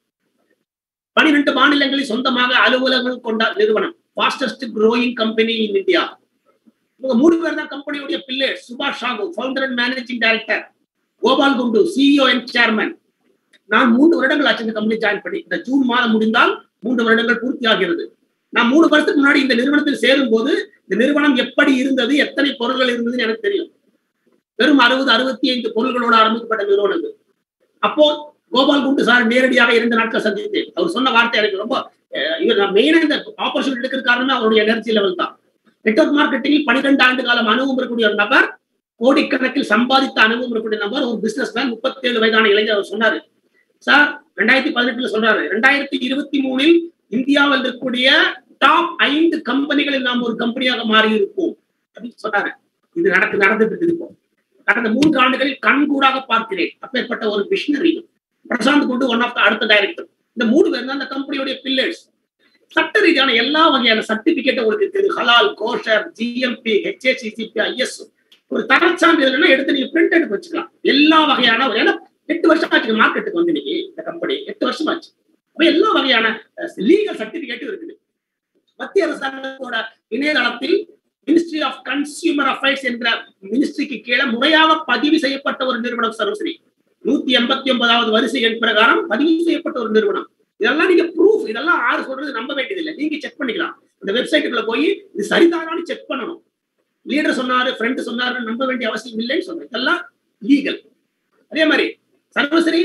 பனிரெண்டு மாநிலங்களில் சொந்தமாக அலுவலகங்கள் கொண்ட நிறுவனம் fastest growing company in India இவங்க மூணு பேர் தான் கம்பெனியுடைய பில்லர் சுபாஷ் Sahu founder and managing director Gopal Kundu CEO and chairman நான் மூன்று வருடங்கள் ஆச்சு இந்த கம்பெனி ஜாயின் பண்ணி இந்த ஜூன் மாதம் முடிந்தால் மூன்று வருடங்கள் பூர்த்தி ஆகிறது நான் மூணு வருஷத்துக்கு முன்னாடி இந்த நிறுவனத்தில் சேரும் போது இந்த நிறுவனம் எப்படி இருந்தது எத்தனை பொருள்கள் இருந்ததுன்னு எனக்கு தெரியும் வெறும் அறுபது அறுபத்தி ஐந்து பொருள்களோடு ஆரம்பிக்கப்பட்ட நிறுவனம் இது அப்போ கோபால் குண்டு சார் நேரடியாக இரண்டு நாட்கள் சந்தித்தேன் அவர் சொன்ன வார்த்தை எனக்கு ரொம்ப இவர் நான் மெயினா இந்த ஆப்பர்ச்சுனிட்டி எடுக்கிற காரணமே அவருடைய எனர்ஜி லெவல் தான் நெட்ஒர்க் மார்க்கெட்டிங்கில் பனிரெண்டு ஆண்டு காலம் அனுபவம் இருக்கக்கூடிய ஒரு நபர் கோடிக்கணக்கில் சம்பாதித்த அனுபவம் இருக்கக்கூடிய நபர் ஒரு பிசினஸ் மேன் முப்பத்தி ஏழு வயதான இளைஞர் அவர் சொன்னாரு சார் ரெண்டாயிரத்தி பதினெட்டுல சொல்றாரு ரெண்டாயிரத்தி இருபத்தி மூணில் இந்தியாவில் இருக்கக்கூடிய டாப் ஐந்து கம்பெனிகளில் நாம் ஒரு கம்பெனியாக மாறி இருப்போம் அப்படின்னு சொன்னாரு இது நடக்கு நடந்துட்டு இருக்கு இப்போ கடந்த மூன்று ஆண்டுகளில் கண்கூடாக பார்க்கிறேன் அப்பேற்பட்ட ஒரு மிஷினரி பிரசாந்த் குண்டு ஒன் ஆஃப் த அடுத்த டைரக்டர் இந்த மூணு பேர் தான் அந்த கம்பெனியுடைய பில்லர்ஸ் சட்ட ரீதியான எல்லா வகையான சர்டிபிகேட் உங்களுக்கு இருக்குது ஹலால் கோஷர் ஜிஎம்பி ஹெச்ஏசிசிபி ஐஎஸ் ஒரு தரச்சான்றிதழ்னா எடுத்து நீங்க பிரிண்ட் எடுத்து வச்சுக்கலாம் எல்லா வகையான ஏன்னா எட்டு வருஷம் ஆச்சு மார்க்கெட்டுக்கு வந்து இன்னைக்கு இந்த கம்பெனி எட்டு வருஷம் ஆச்சு அப்ப எல்லா வகையான லீகல் சர்டிபிகேட்டும் இருக்குது மத்திய அரசாங்கத்தோட இணையதளத்தில் மினிஸ்ட்ரி ஆஃப் கன்சியூமர் அஃபேர்ஸ் என்ற மினிஸ்ட்ரிக்கு கீழே முறையாக பதிவு செய்யப்பட்ட ஒரு நிறுவனம் சர்வஸ்ரீ நூத்தி எண்பத்தி ஒன்பதாவது வரிசை எண் பிரகாரம் பதிவு செய்யப்பட்ட ஒரு நிறுவனம் இதெல்லாம் நீங்க ப்ரூஃப் இதெல்லாம் ஆறு சொல்றது நம்ப வேண்டியதில்லை நீங்க செக் பண்ணிக்கலாம் இந்த வெப்சைட்டுக்குள்ள போய் இது சரிதானான்னு செக் பண்ணணும் லீடர் சொன்னாரு ஃப்ரெண்ட் சொன்னாரு நம்ப வேண்டிய அவசியம் இல்லைன்னு சொன்னேன் இதெல்லாம் லீகல் அதே மாதிரி சர்வசரி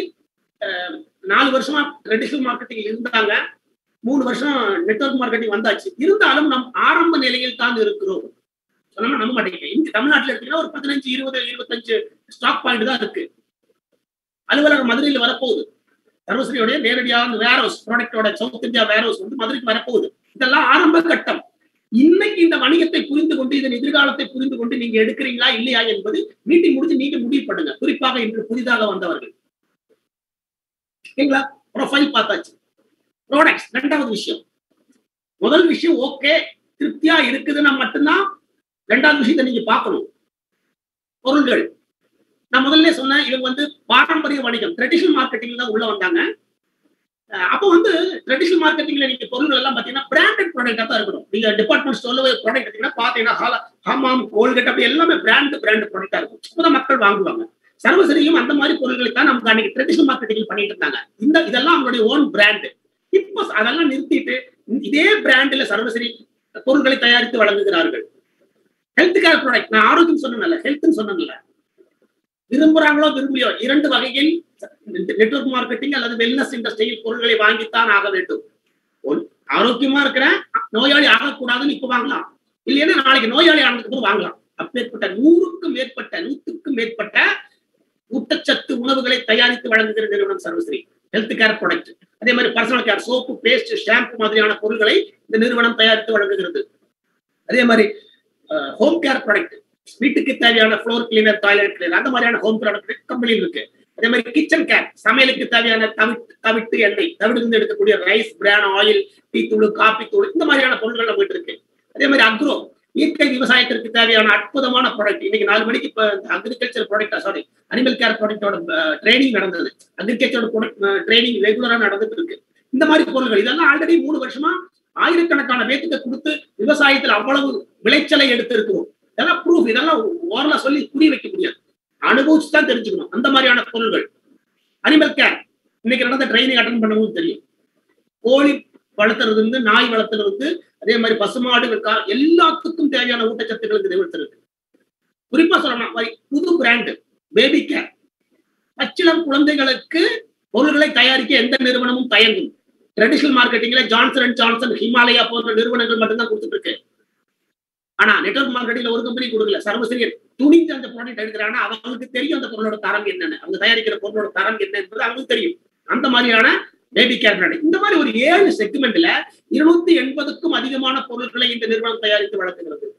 நாலு வருஷமா ட்ரெடிஷனல் மார்க்கெட்டிங் இருந்தாங்க மூணு வருஷம் நெட்ஒர்க் மார்க்கெட்டிங் வந்தாச்சு இருந்தாலும் நம் ஆரம்ப நிலையில் தான் இருக்கிறோம் சொன்னா நம்ப மாட்டேங்க இங்க தமிழ்நாட்டில் எடுத்தீங்கன்னா ஒரு பதினஞ்சு இருபது இருபத்தஞ்சு ஸ்டாக் பாயிண்ட் தான் இருக்கு அலுவலகம் மதுரையில் வரப்போகுது சர்வஸ்ரீயோடைய நேரடியாக அந்த வேர் ஹவுஸ் ப்ராடக்டோட சவுத் இந்தியா வேர் ஹவுஸ் வந்து மதுரைக்கு வரப்போகுது இதெல்லாம் ஆரம்ப கட்டம் இன்னைக்கு இந்த வணிகத்தை புரிந்து கொண்டு இதன் எதிர்காலத்தை புரிந்து கொண்டு நீங்க எடுக்கிறீங்களா இல்லையா என்பது மீட்டிங் முடிஞ்சு நீங்க முடிவு பண்ணுங்க குறிப்பாக இன்று புதிதாக வந்தவர்கள் ஓகேங்களா ப்ரொஃபைல் பார்த்தாச்சு ப்ராடக்ட்ஸ் ரெண்டாவது விஷயம் முதல் விஷயம் ஓகே திருப்தியா இருக்குதுன்னா மட்டும்தான் ரெண்டாவது விஷயத்தை நீங்க பார்க்கணும் பொருள்கள் நான் முதல்ல சொன்னேன் இவங்க வந்து பாரம்பரிய வணிகம் ட்ரெடிஷனல் மார்க்கெட்டிங் தான் உள்ள வந்தாங்க அப்போ வந்து ட்ரெடிஷனல் மார்க்கெட்டிங்ல நீங்க பொருள்கள் எல்லாம் பாத்தீங்கன்னா பிராண்டட் ப்ராடக்டா தான் இருக்கணும் நீங்க டிபார்ட்மெண்ட் ஸ்டோர்ல ப்ராடக்ட் எடுத்தீங்கன்னா பாத்தீங்கன்னா ஹமாம் கோல்கேட் அப்படி எல்லாமே பிராண்ட் பிராண்ட் ப்ராடக்டா இருக்கும் அப்பதான் மக்கள் வாங்குவாங்க சர்வசரியும் அந்த மாதிரி பொருட்களை தான் நமக்கு அன்னைக்கு ட்ரெடிஷனல் மார்க்கெட்டிங் பண்ணிட்டு இருந்தாங்க இந்த இதெல்லாம் அவங்களுடைய ஓன் பிராண்ட் இப்போ அதெல்லாம் நிறுத்திட்டு இதே பிராண்ட்ல சர்வசரி பொருட்களை தயாரித்து வழங்குகிறார்கள் ஹெல்த் கேர் ப்ராடக்ட் நான் ஆரோக்கியம் சொன்னேன்ல ஹெல்த்னு சொன்னேன்ல விரும்புறாங்களோ விரும்பலையோ இரண்டு வகையில் நெட்ஒர்க் மார்க்கெட்டிங் அல்லது வெல்னஸ் இண்டஸ்ட்ரியில் பொருட்களை வாங்கித்தான் ஆக வேண்டும் ஆரோக்கியமா இருக்கிற நோயாளி ஆகக்கூடாதுன்னு இப்ப வாங்கலாம் இல்லைன்னா நாளைக்கு நோயாளி ஆனதுக்கு அப்புறம் வாங்கலாம் அப்பேற்பட்ட நூறுக்கும் மேற்பட்ட நூற்றுக்கும் மேற்பட்ட ஊட்டச்சத்து உணவுகளை தயாரித்து வழங்குகிற நிறுவனம் சர்வஸ்ரீ ஹெல்த் கேர் ப்ராடக்ட் அதே மாதிரி personal care soap paste shampoo மாதிரியான பொருட்களை இந்த நிறுவனம் தயாரித்து வழங்குகிறது அதே மாதிரி ஹோம் கேர் ப்ராடக்ட் வீட்டுக்கு தேவையான ஃப்ளோர் கிளீனர் டாய்லெட் கிளீனர் அந்த மாதிரியான ஹோம் ப்ராடக்ட் கம்பெனியில் இருக்கு அதே மாதிரி கிச்சன் கேர் சமையலுக்கு தேவையான தவிட்டு தவிட்டு எண்ணெய் தவிடு எடுக்கக்கூடிய ரைஸ் பிரான் ஆயில் டீ தூள் காப்பி தூள் இந்த மாதிரியான பொருட்கள் நம்மகிட்ட இருக்கு அதே மாதிரி அக்ரோ இயற்கை விவசாயத்திற்கு தேவையான அற்புதமான ப்ராடக்ட் இன்னைக்கு நாலு மணிக்கு இப்போ agriculture product sorry animal care ப்ராடக்டோட ட்ரைனிங் நடந்தது அக்ரிகல்ச்சரோட ப்ராடக்ட் ட்ரைனிங் ரெகுலரா நடந்துட்டு இருக்கு இந்த மாதிரி பொருட்கள் இதெல்லாம் ஆல்ரெடி மூணு வருஷமா ஆயிரக்கணக்கான பேத்துக்கு கொடுத்து விவசாயத்தில் அவ்வளவு விளைச்சலை எடுத்து இருக்கிறோம் இதெல்லாம் ப்ரூஃப் இதெல்லாம் ஓரலா சொல்லி புரிய வைக்க முடியாது அனுபவிச்சு தான் தெரிஞ்சுக்கணும் அந்த மாதிரியான பொருள்கள் அனிமல் கேர் இன்னைக்கு நடந்த ட்ரைனிங் அட்டன் பண்ணவும் தெரியும் கோழி வளர்த்துறது இருந்து நாய் வளர்த்துறது இருந்து அதே மாதிரி பசுமாடுகள் எல்லாத்துக்கும் தேவையான ஊட்டச்சத்துக்களுக்கு நிறுவனத்திற்கு குறிப்பா சொல்லணும் புது பிராண்டு பேபி கேர் பச்சிளம் குழந்தைகளுக்கு பொருள்களை தயாரிக்க எந்த நிறுவனமும் தயங்கும் ட்ரெடிஷனல் மார்க்கெட்டிங்ல ஜான்சன் அண்ட் ஜான்சன் ஹிமாலயா போன்ற நிறுவனங்கள் மட்டும்தான் கொடுத்துட்டு இருக்கு ஆனா நெட்ஒர்க் மார்க்கெட்டிங்ல ஒரு கம்பெனி கொடுக்கல சர்வசரியர் துணிந்து அந்த ப்ராடக்ட் எடுக்கிறாங்கன்னா அவங்களுக்கு தெரியும் அந்த பொருளோட தரம் என்னன்னு அவங்க தயாரிக்கிற பொருளோட தரம் என்ன என்பது அவங்களுக்கு தெரியும் அந்த மாதிரியான பேபி கேர் ப்ராடக்ட் இந்த மாதிரி ஒரு ஏழு செக்மெண்ட்ல இருநூத்தி எண்பதுக்கும் அதிகமான பொருட்களை இந்த நிறுவனம் தயாரித்து வழங்குகிறது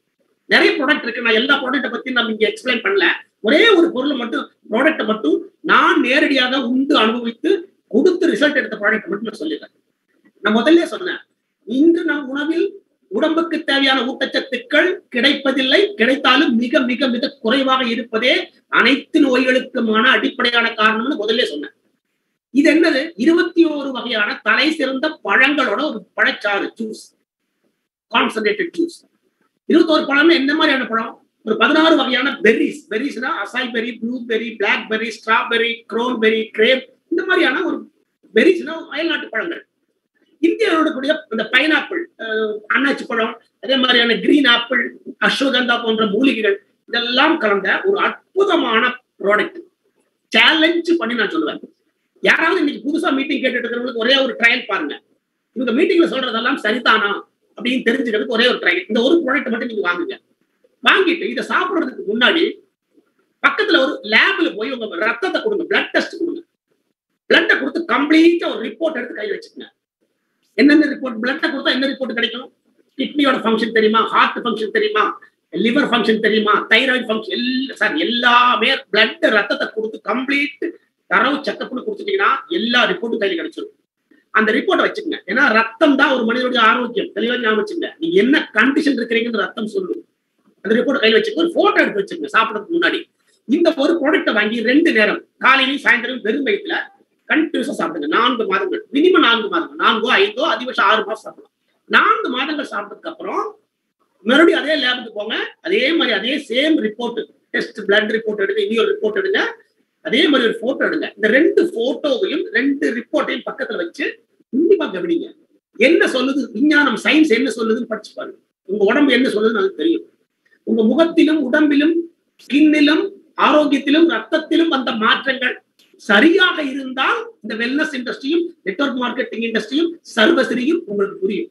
நிறைய ப்ராடக்ட் இருக்கு நான் எல்லா ப்ராடக்ட்டை பத்தி நம்ம இங்க எக்ஸ்பிளைன் பண்ணல ஒரே ஒரு பொருளை மட்டும் ப்ராடக்ட்டை மட்டும் நான் நேரடியாக உண்டு அனுபவித்து கொடுத்து ரிசல்ட் எடுத்த ப்ராடக்ட் மட்டும் நான் சொல்லிடுறேன் நான் முதல்ல சொன்னேன் இன்று நம் உணவில் உடம்புக்கு தேவையான ஊட்டச்சத்துக்கள் கிடைப்பதில்லை கிடைத்தாலும் மிக மிக மிக குறைவாக இருப்பதே அனைத்து நோய்களுக்குமான அடிப்படையான காரணம்னு முதல்ல சொன்னேன் இது என்னது இருபத்தி ஓரு வகையான தலை சிறந்த பழங்களோட ஒரு பழச்சாறு ஜூஸ் கான்சன்ட்ரேட்டட் ஜூஸ் இருபத்தோரு பழம்னா என்ன மாதிரியான பழம் ஒரு பதினாறு வகையான பெர்ரிஸ் பெர்ரிஸ்னா acai berry blueberry blackberry strawberry cranberry grape இந்த மாதிரியான ஒரு பெரிஸ்னா அயல்நாட்டு பழங்கள் இந்தியாவில் இருக்கக்கூடிய இந்த பைனாப்பிள் அன்னாச்சி பழம் அதே மாதிரியான கிரீன் ஆப்பிள் அஸ்வகந்தா போன்ற மூலிகைகள் இதெல்லாம் கலந்த ஒரு அற்புதமான ப்ராடக்ட் சேலஞ்சு பண்ணி நான் சொல்லுவேன் யாராவது இன்னைக்கு புதுசா மீட்டிங் கேட்டுட்டு இருக்கிறவங்களுக்கு ஒரே ஒரு ட்ரையல் பாருங்க இவங்க மீட்டிங்ல சொல்றதெல்லாம் சரிதானா அப்படின்னு தெரிஞ்சுக்கிறதுக்கு ஒரே ஒரு ட்ரையல் இந்த ஒரு ப்ராடக்ட் மட்டும் நீங்க வாங்குங்க வாங்கிட்டு இதை சாப்பிடுறதுக்கு முன்னாடி பக்கத்துல ஒரு லேப்ல போய் உங்க ரத்தத்தை கொடுங்க பிளட் டெஸ்ட் கொடுங்க பிளட்டை கொடுத்து கம்ப்ளீட்டா ஒரு ரிப்போர்ட் எடுத்து கையில் வச்சுக்கோங்க என்னென்ன ரிப்போர்ட் பிளட்டை கொடுத்தா என்ன ரிப்போர்ட் கிடைக்கும் கிட்னியோட ஃபங்க்ஷன் தெரியுமா ஹார்ட் ஃபங்க்ஷன் தெரியுமா லிவர் ஃபங்க்ஷன் தெரியுமா தைராய்டு ஃபங்க்ஷன் எல்லா சார் எல்லாமே பிளட் ரத்தத்தை கொடுத்து கம்ப்ளீட் தரவு செக்கப்னு கொடுத்துட்டீங்கன்னா எல்லா ரிப்போர்ட்டும் கையில் கிடைச்சிடும் அந்த ரிப்போர்ட்டை வச்சுக்கோங்க ஏன்னா ரத்தம் தான் ஒரு மனிதனுடைய ஆரோக்கியம் தெளிவாக ஞாபகம் வச்சுங்க நீங்க என்ன கண்டிஷன் இருக்கிறீங்கன்னு ரத்தம் சொல்லும் அந்த ரிப்போர்ட் கையில் வச்சுக்க ஒரு போட்டோ எடுத்து வச்சுங்க சாப்பிடறதுக்கு முன்னாடி இந்த ஒரு ப்ராடக்ட்டை வாங்கி ரெண்டு நேரம் காலையிலையும் சாயந்தரம் வெறும் வயிற்றுல கண்டினியூஸா சாப்பிடுங்க நான்கு மாதங்கள் மினிமம் நான்கு மாதங்கள் நான்கோ ஐந்தோ அதிகபட்சம் ஆறு மாசம் சாப்பிடலாம் நான்கு மாதங்கள் சாப்பிட்டதுக்கு அப்புறம் மறுபடியும் அதே லேபுக்கு போங்க அதே மாதிரி அதே same report test blood report எடுங்க இன்னொரு ரிப்போர்ட் எடுங்க அதே மாதிரி ஒரு போட்டோ எடுங்க இந்த ரெண்டு போட்டோவையும் ரெண்டு ரிப்போர்ட்டையும் பக்கத்துல வச்சு கண்டிப்பா கவனிங்க என்ன சொல்லுது விஞ்ஞானம் சயின்ஸ் என்ன சொல்லுதுன்னு படிச்சு பாருங்க உங்க உடம்பு என்ன சொல்லுதுன்னு அது தெரியும் உங்க முகத்திலும் உடம்பிலும் ஸ்கின்னிலும் ஆரோக்கியத்திலும் ரத்தத்திலும் வந்த மாற்றங்கள் சரியாக இருந்தால் இந்த வெல்னஸ் இண்டஸ்ட்ரியும் நெட்வொர்க் மார்க்கெட்டிங் இண்டஸ்ட்ரியும் சர்வசரியும் உங்களுக்கு புரியும்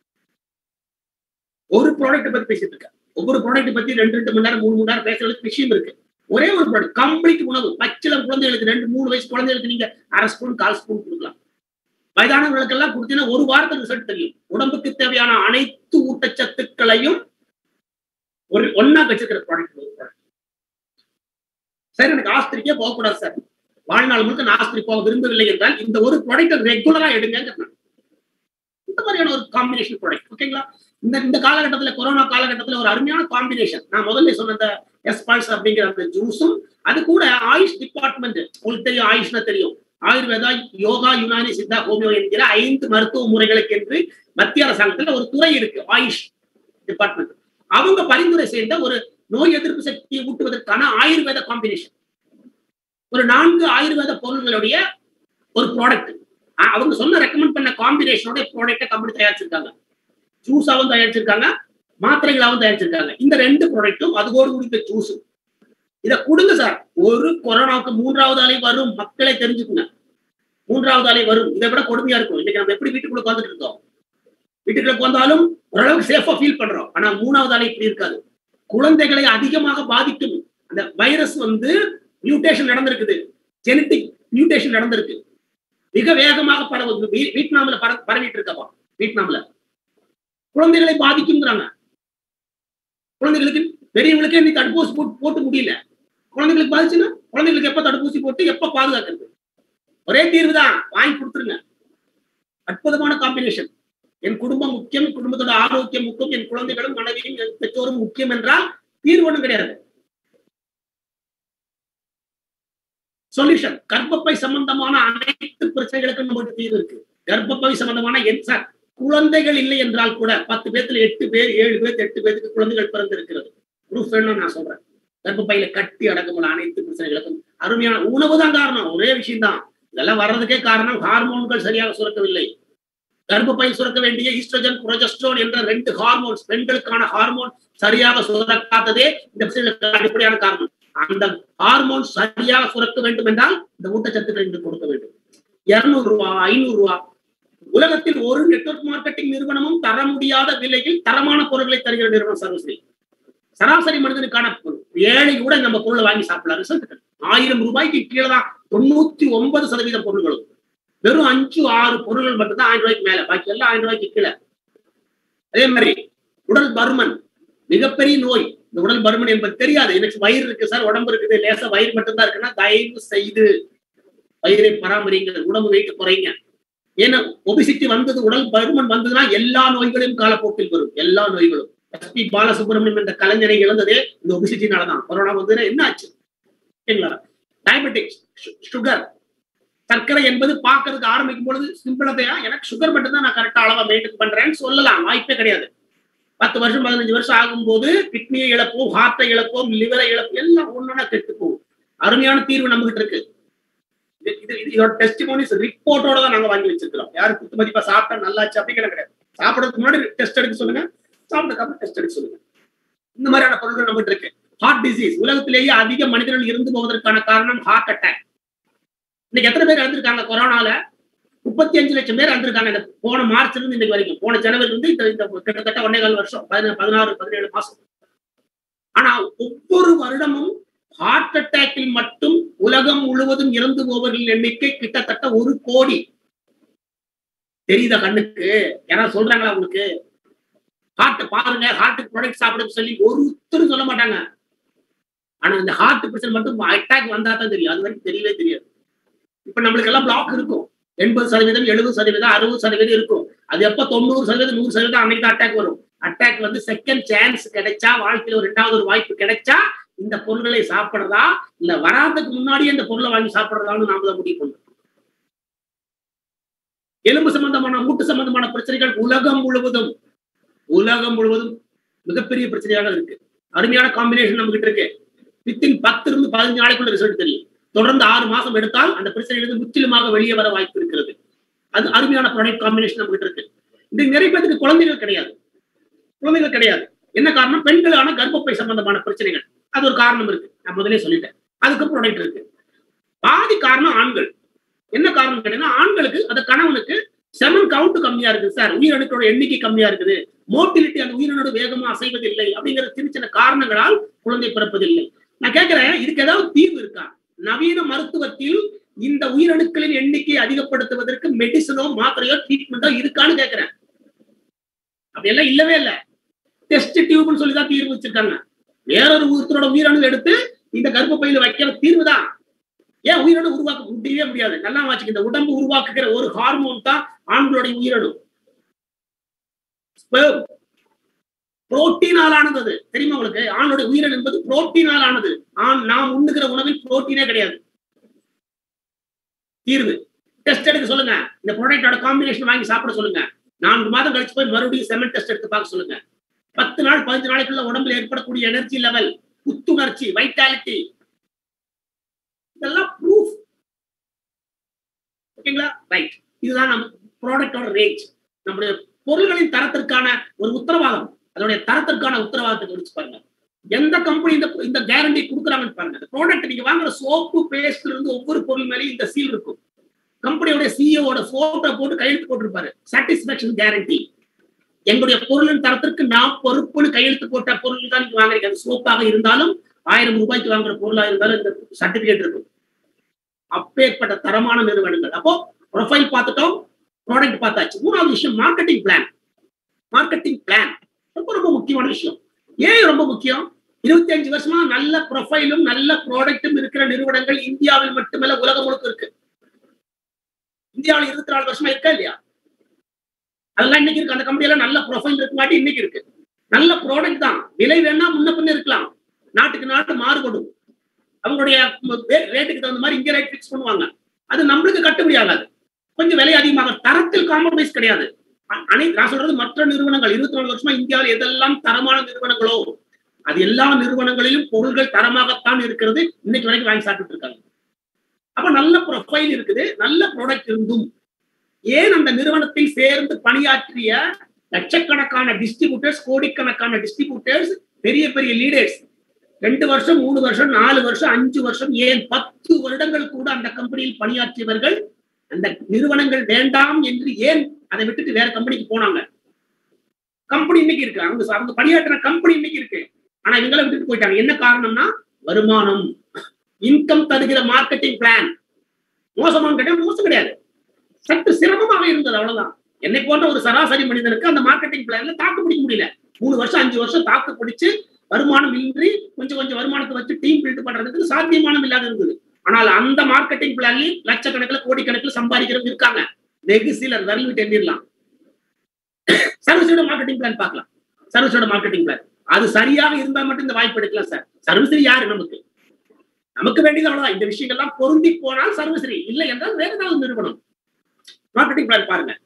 ஒரு ப்ராடக்ட் பத்தி பேசிட்டு இருக்கேன் ஒவ்வொரு ப்ராடக்ட் பத்தி ரெண்டு ரெண்டு மணி நேரம் மூணு மணி நேரம் பேசுறதுக்கு விஷயம் இருக்கு ஒரே ஒரு ப்ராடக்ட் கம்ப்ளீட் உணவு பச்சிலம் குழந்தைகளுக்கு ரெண்டு மூணு வயசு குழந்தைகளுக்கு நீங்க அரை ஸ்பூன் கால் ஸ்பூன் கொடுக்கலாம் வயதானவர்களுக்கு எல்லாம் கொடுத்தீங்கன்னா ஒரு வாரத்துக்கு ரிசல்ட் தெரியும் உடம்புக்கு தேவையான அனைத்து ஊட்டச்சத்துக்களையும் ஒரு ஒன்னா வச்சிருக்கிற ப்ராடக்ட் ஒரு ப்ராடக்ட் சார் எனக்கு ஆஸ்திரிக்கே போகக்கூடாது சார் வாழ்நாள் முழுக்க நான் ஆஸ்திரி போக விரும்பவில்லை என்றால் இந்த ஒரு ப்ராடக்ட் ரெகுலரா எடுங்க இந்த மாதிரியான ஒரு காம்பினேஷன் ப்ராடக்ட் ஓகேங்களா இந்த இந்த காலகட்டத்துல கொரோனா காலகட்டத்துல ஒரு அருமையான காம்பினேஷன் நான் முதல்ல சொன்ன இந்த எஸ்பால்ஸ் அப்படிங்கிற அந்த ஜூஸும் அது கூட ஆயுஷ் டிபார்ட்மெண்ட் உங்களுக்கு தெரியும் ஆயுஷ்னா தெரியும் ஆயுர்வேதா யோகா யுனானி சித்தா ஹோமியோ என்கிற ஐந்து மருத்துவ முறைகளுக்கு என்று மத்திய அரசாங்கத்துல ஒரு துறை இருக்கு ஆயுஷ் டிபார்ட்மெண்ட் அவங்க பரிந்துரை செய்த ஒரு நோய் எதிர்ப்பு சக்தியை ஊட்டுவதற்கான ஆயுர்வேத காம்பினேஷன் ஒரு நான்கு ஆயுர்வேத பொருள்களுடைய ஒரு ப்ராடக்ட் அவங்க சொன்ன ரெக்கமெண்ட் பண்ண காம்பினேஷனோட ப்ராடக்டை கம்பெனி தயாரிச்சிருக்காங்க ஜூஸாவும் தயாரிச்சிருக்காங்க மாத்திரைகளாவும் தயாரிச்சிருக்காங்க இந்த ரெண்டு ப்ராடக்ட்டும் அதுவோடு முடிந்த ஜூஸும் இதை கொடுங்க சார் ஒரு கொரோனாவுக்கு மூன்றாவது அலை வரும் மக்களை தெரிஞ்சுக்குங்க மூன்றாவது அலை வரும் இதை விட கொடுமையா இருக்கும் இன்னைக்கு நம்ம எப்படி வீட்டுக்குள்ள உட்காந்துட்டு இருக்கோம் வீட்டுக்குள்ள உட்காந்தாலும் ஓரளவுக்கு சேஃபா ஃபீல் பண்றோம் ஆனா மூணாவது அலை இப்படி இருக்காது குழந்தைகளை அதிகமாக பாதிக்கும் அந்த வைரஸ் வந்து மியூட்டேஷன் நடந்திருக்குது ஜெனட்டிக் மியூட்டேஷன் நடந்திருக்கு மிக வேகமாக பரவுது வியட்நாம்ல பர பரவிட்டு இருக்கப்பா வியட்நாம்ல குழந்தைகளை பாதிக்குங்கிறாங்க குழந்தைகளுக்கு பெரியவங்களுக்கே இன்னைக்கு தடுப்பூசி போட்டு போட்டு முடியல குழந்தைகளுக்கு பாதிச்சுன்னா குழந்தைகளுக்கு எப்ப தடுப்பூசி போட்டு எப்ப பாதுகாக்கிறது ஒரே தீர்வு தான் வாங்கி கொடுத்துருங்க அற்புதமான காம்பினேஷன் என் குடும்பம் முக்கியம் குடும்பத்தோட ஆரோக்கியம் முக்கியம் என் குழந்தைகளும் மனைவியும் என் பெற்றோரும் முக்கியம் என்றால் தீர்வு ஒன்றும் கிடையாது சொல்யூஷன் கர்ப்பப்பை சம்பந்தமான அனைத்து பிரச்சனைகளுக்கும் நம்மளுக்கு தீர்வு இருக்கு கர்ப்பப்பை சம்பந்தமான என் சார் குழந்தைகள் இல்லை என்றால் கூட பத்து பேர்த்துல எட்டு பேர் ஏழு பேர் எட்டு பேருக்கு குழந்தைகள் பிறந்திருக்கிறது ப்ரூஃப் வேணும்னு நான் சொல்றேன் கர்ப்பப்பையில கட்டி அடக்கமுள்ள அனைத்து பிரச்சனைகளுக்கும் அருமையான உணவு தான் காரணம் ஒரே விஷயம் தான் இதெல்லாம் வர்றதுக்கே காரணம் ஹார்மோன்கள் சரியாக சுரக்கவில்லை கர்ப்பப்பையில் சுரக்க வேண்டிய ஈஸ்ட்ரோஜன் புரொஜஸ்ட்ரோன் என்ற ரெண்டு ஹார்மோன்ஸ் பெண்களுக்கான ஹார்மோன் சரியாக சுரக்காததே இந்த அடிப்படையான காரணம் அந்த ஹார்மோன் சரியாக சுரக்க வேண்டும் என்றால் இந்த ஊட்டச்சத்துக்களை இங்கு கொடுக்க வேண்டும் இருநூறு ரூபா ஐநூறு ரூபா உலகத்தில் ஒரு நெட்வொர்க் மார்க்கெட்டிங் நிறுவனமும் தர முடியாத விலையில் தரமான பொருட்களை தருகிற நிறுவனம் சர்வஸ்ரீ சராசரி மனிதனுக்கான ஏழை கூட நம்ம பொருளை வாங்கி சாப்பிடலாம் ரிசல்ட் ஆயிரம் ரூபாய்க்கு கீழே தான் தொண்ணூத்தி ஒன்பது சதவீத பொருள்களும் வெறும் அஞ்சு ஆறு பொருள்கள் மட்டும்தான் ஆயிரம் ரூபாய்க்கு மேல பாக்கி எல்லாம் ஆயிரம் ரூபாய்க்கு கீழே அதே மாதிரி உடல் பருமன் மிகப்பெரிய நோய் இந்த உடல் பருமன் என்பது தெரியாது எனக்கு வயிறு இருக்கு சார் உடம்பு இருக்குது லேசா வயிறு மட்டும்தான் இருக்குன்னா தயவு செய்து வயிறை பராமரிங்க உடம்பு வெயிட் குறைங்க ஏன்னா ஒபிசிட்டி வந்தது உடல் பருமன் வந்ததுன்னா எல்லா நோய்களையும் காலப்போக்கில் வரும் எல்லா நோய்களும் எஸ்பி பாலசுப்ரமணியம் என்ற கலைஞரை இழந்ததே இந்த ஒபிசிட்டினாலதான் கொரோனா வந்ததுன்னா என்ன ஆச்சு சரிங்களா டயபெட்டிக்ஸ் சுகர் சர்க்கரை என்பது பார்க்கறதுக்கு ஆரம்பிக்கும் பொழுது சிம்பிளதையா எனக்கு சுகர் மட்டும் தான் நான் கரெக்டா அளவா மெயின்டைன் பண்றேன்னு சொல்லலாம் வாய்ப்பே கிடையாது பத்து வருஷம் பதினஞ்சு வருஷம் ஆகும்போது கிட்னியை இழப்போம் ஹார்ட்டை இழப்போம் லிவரை இழப்போம் எல்லாம் ஒன்னொன்னா கெட்டு போகும் அருமையான தீர்வு நம்ம கிட்ட இருக்கு இது- இது இது- இதோட டெஸ்டிமோனிஸ் ரிப்போர்ட்டோட தான் நாங்க வாங்கி வச்சிருக்கிறோம் யாரும் குத்து மதிப்பா சாப்பிட்டா நல்லாச்சு அப்படிங்கிற கிடையாது சாப்பிடறதுக்கு முன்னாடி டெஸ்ட் எடுக்க சொல்லுங்க சாப்பிட்டதுக்கு அப்புறம் டெஸ்ட் எடுக்க சொல்லுங்க இந்த மாதிரியான பொருட்கள் நம்ம கிட்ட இருக்கு ஹார்ட் டிசீஸ் உலகத்திலேயே அதிக மனிதர்கள் இருந்து போவதற்கான காரணம் ஹார்ட் அட்டாக் இன்னைக்கு எத்தனை பேர் இறந்திருக்காங்க கொரோனால முப்பத்தி அஞ்சு லட்சம் பேர் இறந்திருக்காங்க இந்த போன மார்ச்ல இருந்து இன்னைக்கு வரைக்கும் போன ஜனவரி இருந்து இந்த இந்த கிட்டத்தட்ட ஒன்னே கால் வருஷம் பதினா- பதினாறு பதினேழு மாசம் ஆனா ஒவ்வொரு வருடமும் ஹார்ட் அட்டாக்கில் மட்டும் உலகம் முழுவதும் இறந்து போவர்களின் எண்ணிக்கை கிட்டத்தட்ட ஒரு கோடி தெரியுதா கண்ணுக்கு யாராவது சொல்றாங்களா உங்களுக்கு ஹார்ட் பாருங்க ஹார்ட் ப்ராடக்ட் சாப்பிடுன்னு சொல்லி ஒருத்தரும் சொல்ல மாட்டாங்க ஆனா இந்த ஹார்ட் பிரச்சனை மட்டும் அட்டாக் வந்தா தான் தெரியும் அது வரைக்கும் தெரியவே தெரியாது இப்ப நம்மளுக்கு எல்லாம் பிளாக் இருக்கும் எண்பது சதவீதம் எழுபது சதவீதம் அறுபது சதவீதம் இருக்கும் அது எப்ப தொண்ணூறு சதவீதம் நூறு சதவீதம் அன்னைக்கு அட்டாக் வரும் அட்டாக் வந்து செகண்ட் சான்ஸ் கிடைச்சா வாழ்க்கையில ஒரு ரெண்டாவது ஒரு வாய்ப்பு கிடைச்சா இந்த பொருள்களை சாப்பிடுறதா இல்ல வராதுக்கு முன்னாடியே இந்த பொருளை வாங்கி சாப்பிடுறதான்னு நாம தான் முடிவு பண்ணணும் எலும்பு சம்பந்தமான மூட்டு சம்பந்தமான பிரச்சனைகள் உலகம் முழுவதும் உலகம் முழுவதும் மிகப்பெரிய பிரச்சனையாக இருக்கு அருமையான காம்பினேஷன் நம்ம கிட்ட இருக்கு வித்தின் பத்து இருந்து பதினஞ்சு நாளைக்குள்ள ரிசல்ட் தெரியும் தொடர்ந்து ஆறு மாசம் எடுத்தால் அந்த பிரச்சனையிலிருந்து முற்றிலுமாக வெளியே வர வாய்ப்பு இருக்கிறது அது அருமையான ப்ராடக்ட் காம்பினேஷன் நம்ம கிட்ட இருக்கு இது நிறைய பேருக்கு குழந்தைகள் கிடையாது குழந்தைகள் கிடையாது என்ன காரணம் பெண்களான கர்ப்பப்பை சம்பந்தமான பிரச்சனைகள் அது ஒரு காரணம் இருக்கு நான் முதலே சொல்லிட்டேன் அதுக்கு ப்ராடக்ட் இருக்கு பாதி காரணம் ஆண்கள் என்ன காரணம் கேட்டீங்கன்னா ஆண்களுக்கு அந்த கணவனுக்கு செமன் கவுண்ட் கம்மியா இருக்கு சார் உயிரணுக்களோட எண்ணிக்கை கம்மியா இருக்குது மோட்டிலிட்டி அந்த உயிரினோட வேகமா அசைவதில்லை அப்படிங்கிற சின்ன சின்ன காரணங்களால் குழந்தை பிறப்பதில்லை நான் கேட்கிறேன் இதுக்கு ஏதாவது தீர்வு இருக்கா நவீன மருத்துவத்தில் இந்த உயிரணுக்களின் எண்ணிக்கையை அதிகப்படுத்துவதற்கு மெடிசனோ மாத்திரையோ ட்ரீட்மெண்டோ இருக்கான்னு கேட்கிறேன் அப்படியெல்லாம் இல்லவே இல்லை டெஸ்ட் டியூப்னு சொல்லி தான் தீர்வு வச்சிருக்காங்க வேறொரு ஒருத்தரோட உயிரணு எடுத்து இந்த கர்ப்பப்பையில வைக்கிற தீர்வு தான் ஏன் உயிரணு உருவாக்க முடியவே முடியாது நல்லா வாச்சுக்க இந்த உடம்பு உருவாக்குகிற ஒரு ஹார்மோன் தான் ஆண்களுடைய உயிரணு புரோட்டீனால் ஆனது அது தெரியுமா உங்களுக்கு ஆணுடைய உயிரணு என்பது புரோட்டீனால் ஆனது ஆண் நாம் உண்ணுகிற உணவில் புரோட்டீனே கிடையாது தீர்வு டெஸ்ட் எடுக்க சொல்லுங்க இந்த ப்ராடக்டோட காம்பினேஷன் வாங்கி சாப்பிட சொல்லுங்க நான்கு மாதம் கழிச்சு போய் மறுபடியும் செமன் டெஸ்ட் எடுத்து பார்க்க சொல்லுங்க பத்து நாள் பதினஞ்சு நாளைக்குள்ள உடம்புல ஏற்படக்கூடிய எனர்ஜி லெவல் புத்துணர்ச்சி வைட்டாலிட்டி இதெல்லாம் ப்ரூஃப் ஓகேங்களா ரைட் இதுதான் நம்ம ப்ராடக்டோட ரேஞ்ச் நம்முடைய பொருள்களின் தரத்திற்கான ஒரு உத்தரவாதம் அதனுடைய தரத்திற்கான உத்தரவாதத்தை குறிச்சு பாருங்க எந்த கம்பெனி இந்த இந்த கேரண்டி கொடுக்குறாங்கன்னு பாருங்க இந்த ப்ராடக்ட் நீங்க வாங்குற சோப்பு பேஸ்ட்ல இருந்து ஒவ்வொரு பொருள் மேலேயும் இந்த சீல் இருக்கும் கம்பெனியோட சிஇஓட போட்டோ போட்டு கையெழுத்து போட்டிருப்பாரு சாட்டிஸ்பாக்சன் கேரண்டி எங்களுடைய பொருளின் தரத்திற்கு நாம் பொறுப்புன்னு கையெழுத்து போட்ட பொருள் தான் நீங்க வாங்குறீங்க அது சோப்பாக இருந்தாலும் ஆயிரம் ரூபாய்க்கு வாங்குற பொருளா இருந்தாலும் இந்த சர்டிபிகேட் இருக்கும் அப்பேற்பட்ட தரமான நிறுவனங்கள் அப்போ ப்ரொஃபைல் பார்த்துட்டோம் ப்ராடக்ட் பார்த்தாச்சு மூணாவது விஷயம் மார்க்கெட்டிங் பிளான் மார்க்கெட்டிங் பிளான் ரொம்ப ரொம்ப முக்கியமான விஷயம் ஏன் ரொம்ப முக்கியம் இருபத்தி அஞ்சு வருஷமா நல்ல ப்ரொஃபைலும் நல்ல ப்ராடக்டும் இருக்கிற நிறுவனங்கள் இந்தியாவில் மட்டுமல்ல உலகம் முழுக்க இருக்கு இந்தியாவில் இருபத்தி நாலு வருஷமா இருக்கா இல்லையா அதெல்லாம் இன்னைக்கு இருக்கு அந்த கம்பெனி எல்லாம் நல்ல ப்ரொஃபைல் இருக்குங்காட்டி இன்னைக்கு இருக்கு நல்ல ப்ராடக்ட் தான் விலை வேணா முன்ன பின்ன இருக்கலாம் நாட்டுக்கு நாட்டு மாறுபடும் அவங்களுடைய ரேட்டுக்கு தகுந்த மாதிரி இங்க ரேட் பிக்ஸ் பண்ணுவாங்க அது நம்மளுக்கு கட்டுப்படி ஆகாது கொஞ்சம் விலை அதிகமாக தரத்தில் காம்ப்ரமைஸ் கிடையாது அனைத்து நான் சொல்றது மற்ற நிறுவனங்கள் இருபத்தி நாலு வருஷமா இந்தியாவில் எதெல்லாம் தரமான நிறுவனங்களோ அது எல்லா நிறுவனங்களிலும் பொருள்கள் தரமாகத்தான் இருக்கிறது இன்னைக்கு வரைக்கும் வாங்கி சாப்பிட்டு இருக்காங்க அப்ப நல்ல ப்ரொஃபைல் இருக்குது நல்ல ப்ராடக்ட் இருந்தும் ஏன் அந்த நிறுவனத்தில் சேர்ந்து பணியாற்றிய லட்சக்கணக்கான டிஸ்ட்ரிபியூட்டர்ஸ் கோடிக்கணக்கான டிஸ்ட்ரிபியூட்டர்ஸ் பெரிய பெரிய லீடர்ஸ் ரெண்டு வருஷம் மூணு வருஷம் நாலு வருஷம் அஞ்சு வருஷம் ஏன் பத்து வருடங்கள் கூட அந்த கம்பெனியில் பணியாற்றியவர்கள் அந்த நிறுவனங்கள் வேண்டாம் என்று ஏன் அதை விட்டுட்டு வேற கம்பெனிக்கு போனாங்க கம்பெனி இன்னைக்கு இருக்கு அவங்க அவங்க பணியாற்றின கம்பெனி இன்னைக்கு இருக்கு ஆனா இவங்களை விட்டுட்டு போயிட்டாங்க என்ன காரணம்னா வருமானம் இன்கம் தருகிற மார்க்கெட்டிங் பிளான் மோசமான கிடையாது மோசம் கிடையாது சற்று சிரமமாக இருந்தது அவ்வளவுதான் என்னை போன்ற ஒரு சராசரி மனிதனுக்கு அந்த மார்க்கெட்டிங் பிளான்ல தாக்கு பிடிக்க முடியல மூணு வருஷம் அஞ்சு வருஷம் தாக்கு பிடிச்சு வருமானம் இன்றி கொஞ்சம் கொஞ்சம் வருமானத்தை வச்சு டீம் பில்ட் பண்றதுக்கு சாத்தியமானம் இல்லாத இருந்தது ஆனால் அந்த மார்க்கெட்டிங் பிளான்லயும் லட்சக்கணக்கில் கோடிக்கணக்கில் சம்பாதிக்கிறவங்க இருக்காங்க வெகு சிலர் விரல் எண்ணிடலாம் சர்வீஸோட மார்க்கெட்டிங் பிளான் பார்க்கலாம் சர்வீஸோட மார்க்கெட்டிங் பிளான் அது சரியாக இருந்தா மட்டும் இந்த வாய்ப்பு எடுக்கலாம் சார் சர்வீசரி யாரு நமக்கு நமக்கு வேண்டியது அவ்வளவுதான் இந்த விஷயங்கள்லாம் பொருந்தி போனால் சர்வீசரி இல்லை என்றால் வேற ஏதாவது நிறுவனம் மார்க்கெட்டிங் பிளான் பாருங்க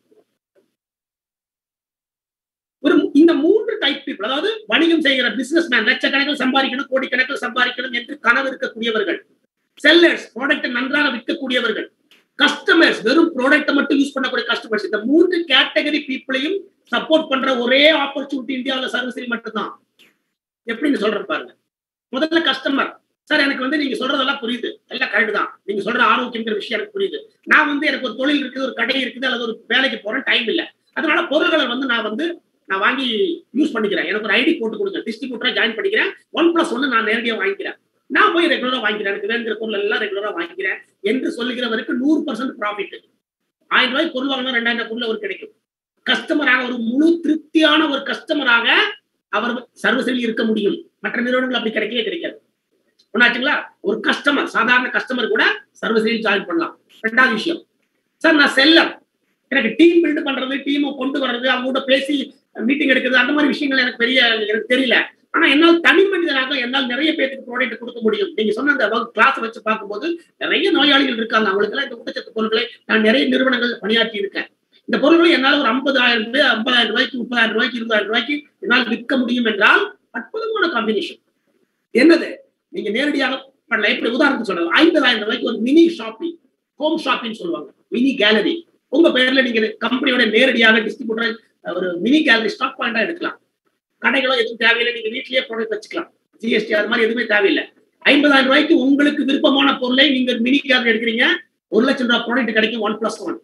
ஒரு இந்த மூன்று டைப் பீப்புள் அதாவது வணிகம் செய்கிற பிசினஸ் மேன் லட்சக்கணக்கில் சம்பாதிக்கணும் கோடிக்கணக்கில் சம்பாதிக்கணும் என்று கனவு இருக்கக்கூடியவர்கள் செல்லர்ஸ் ப்ராடக்ட் நன்றாக விற்கக்கூடியவர்கள் கஸ்டமர்ஸ் வெறும் ப்ராடக்ட்டை மட்டும் யூஸ் பண்ணக்கூடிய கஸ்டமர்ஸ் இந்த மூன்று கேட்டகரி பீப்புளையும் சப்போர்ட் பண்ற ஒரே ஆப்பர்ச்சுனிட்டி இந்தியாவில் சர்வீசரி மட்டும்தான் எப்படின்னு சொல்றேன் பாருங்க முதல்ல கஸ்டமர் சார் எனக்கு வந்து நீங்க சொல்றதெல்லாம் புரியுது எல்லாம் கரெக்ட் தான் நீங்க சொல்ற ஆரோக்கியங்கிற விஷயம் எனக்கு புரியுது நான் வந்து எனக்கு ஒரு தொழில் இருக்குது ஒரு கடை இருக்குது அல்லது ஒரு வேலைக்கு போறேன் டைம் இல்லை அதனால பொருள்களை வந்து நான் வந்து நான் வாங்கி யூஸ் பண்ணிக்கிறேன் எனக்கு ஒரு ஐடி போட்டு கொடுங்க டிஸ்ட்ரிபியூட்டரா ஜாயின் பண்ணிக்கிறேன் ஒன் பிளஸ் ஒன்னு நான் நேரடியாக வாங்கிக்கிறேன் நான் போய் ரெகுலரா வாங்கிக்கிறேன் எனக்கு வேண்டிய பொருள் எல்லாம் ரெகுலரா வாங்கிக்கிறேன் என்று சொல்லுகிறவருக்கு நூறு பர்சன்ட் ப்ராஃபிட் ஆயிரம் ரூபாய் பொருள் வாங்கினா ரெண்டாயிரம் பொருள் அவர் கிடைக்கும் கஸ்டமராக ஒரு முழு திருப்தியான ஒரு கஸ்டமராக அவர் சர்வீஸில் இருக்க முடியும் மற்ற நிறுவனங்கள் அப்படி கிடைக்கவே கிடைக்காது ஒன்னாச்சுங்களா ஒரு கஸ்டமர் சாதாரண கஸ்டமர் கூட சர்வீஸில் ஜாயின் பண்ணலாம் ரெண்டாவது விஷயம் சார் நான் செல்லர் எனக்கு டீம் பில்ட் பண்றது டீமை கொண்டு வர்றது அவங்க கூட பேசி மீட்டிங் எடுக்கிறது அந்த மாதிரி விஷயங்கள் எனக்கு பெரிய எனக்கு தெரியல ஆனா என்னால் தனி மனிதனாக என்னால் நிறைய பேருக்கு ப்ராடக்ட் கொடுக்க முடியும் நீங்க சொன்ன அந்த கிளாஸ் வச்சு பார்க்கும்போது நிறைய நோயாளிகள் இருக்காங்க அவங்களுக்கு எல்லாம் இந்த ஊட்டச்சத்து பொருட்களை நான் நிறைய நிறுவனங்கள் பணியாற்றி இருக்கேன் இந்த பொருட்களை என்னால் ஒரு ஐம்பதாயிரம் ரூபாய் ஐம்பதாயிரம் ரூபாய்க்கு முப்பதாயிரம் ரூபாய்க்கு இருபதாயிரம் ரூபாய்க்கு என்னால் விற்க முடியும் என்றால் அற்புதமான காம்பினேஷன் என்னது நீங்க நேரடியாக பண்ணல எப்படி உதாரணத்துக்கு சொல்றது ஐம்பதாயிரம் ரூபாய்க்கு ஒரு மினி ஷாப்பிங் ஹோம் ஷாப்பிங் சொல்லுவாங்க மினி கேலரி உங்க பேர்ல நீங்க கம்பெனியோட நேரடியாக டிஸ்ட்ரிபியூட்டர் ஒரு மினி கேலரி ஸ்டாக் பாயிண்டா எடுக்கலாம் கடைகளோ எதுவும் தேவையில்லை நீங்க வீட்லயே ப்ராடக்ட் வச்சுக்கலாம் ஜிஎஸ்டி அது மாதிரி எதுவுமே தேவையில்லை ஐம்பதாயிரம் ரூபாய்க்கு உங்களுக்கு விருப்பமான பொருளை நீங்க மினி கேலரி எடுக்கிறீங்க ஒரு லட்சம் ரூபாய் ப்ராடக்ட் கிடைக்கும் ஒன் பிளஸ் ஒன்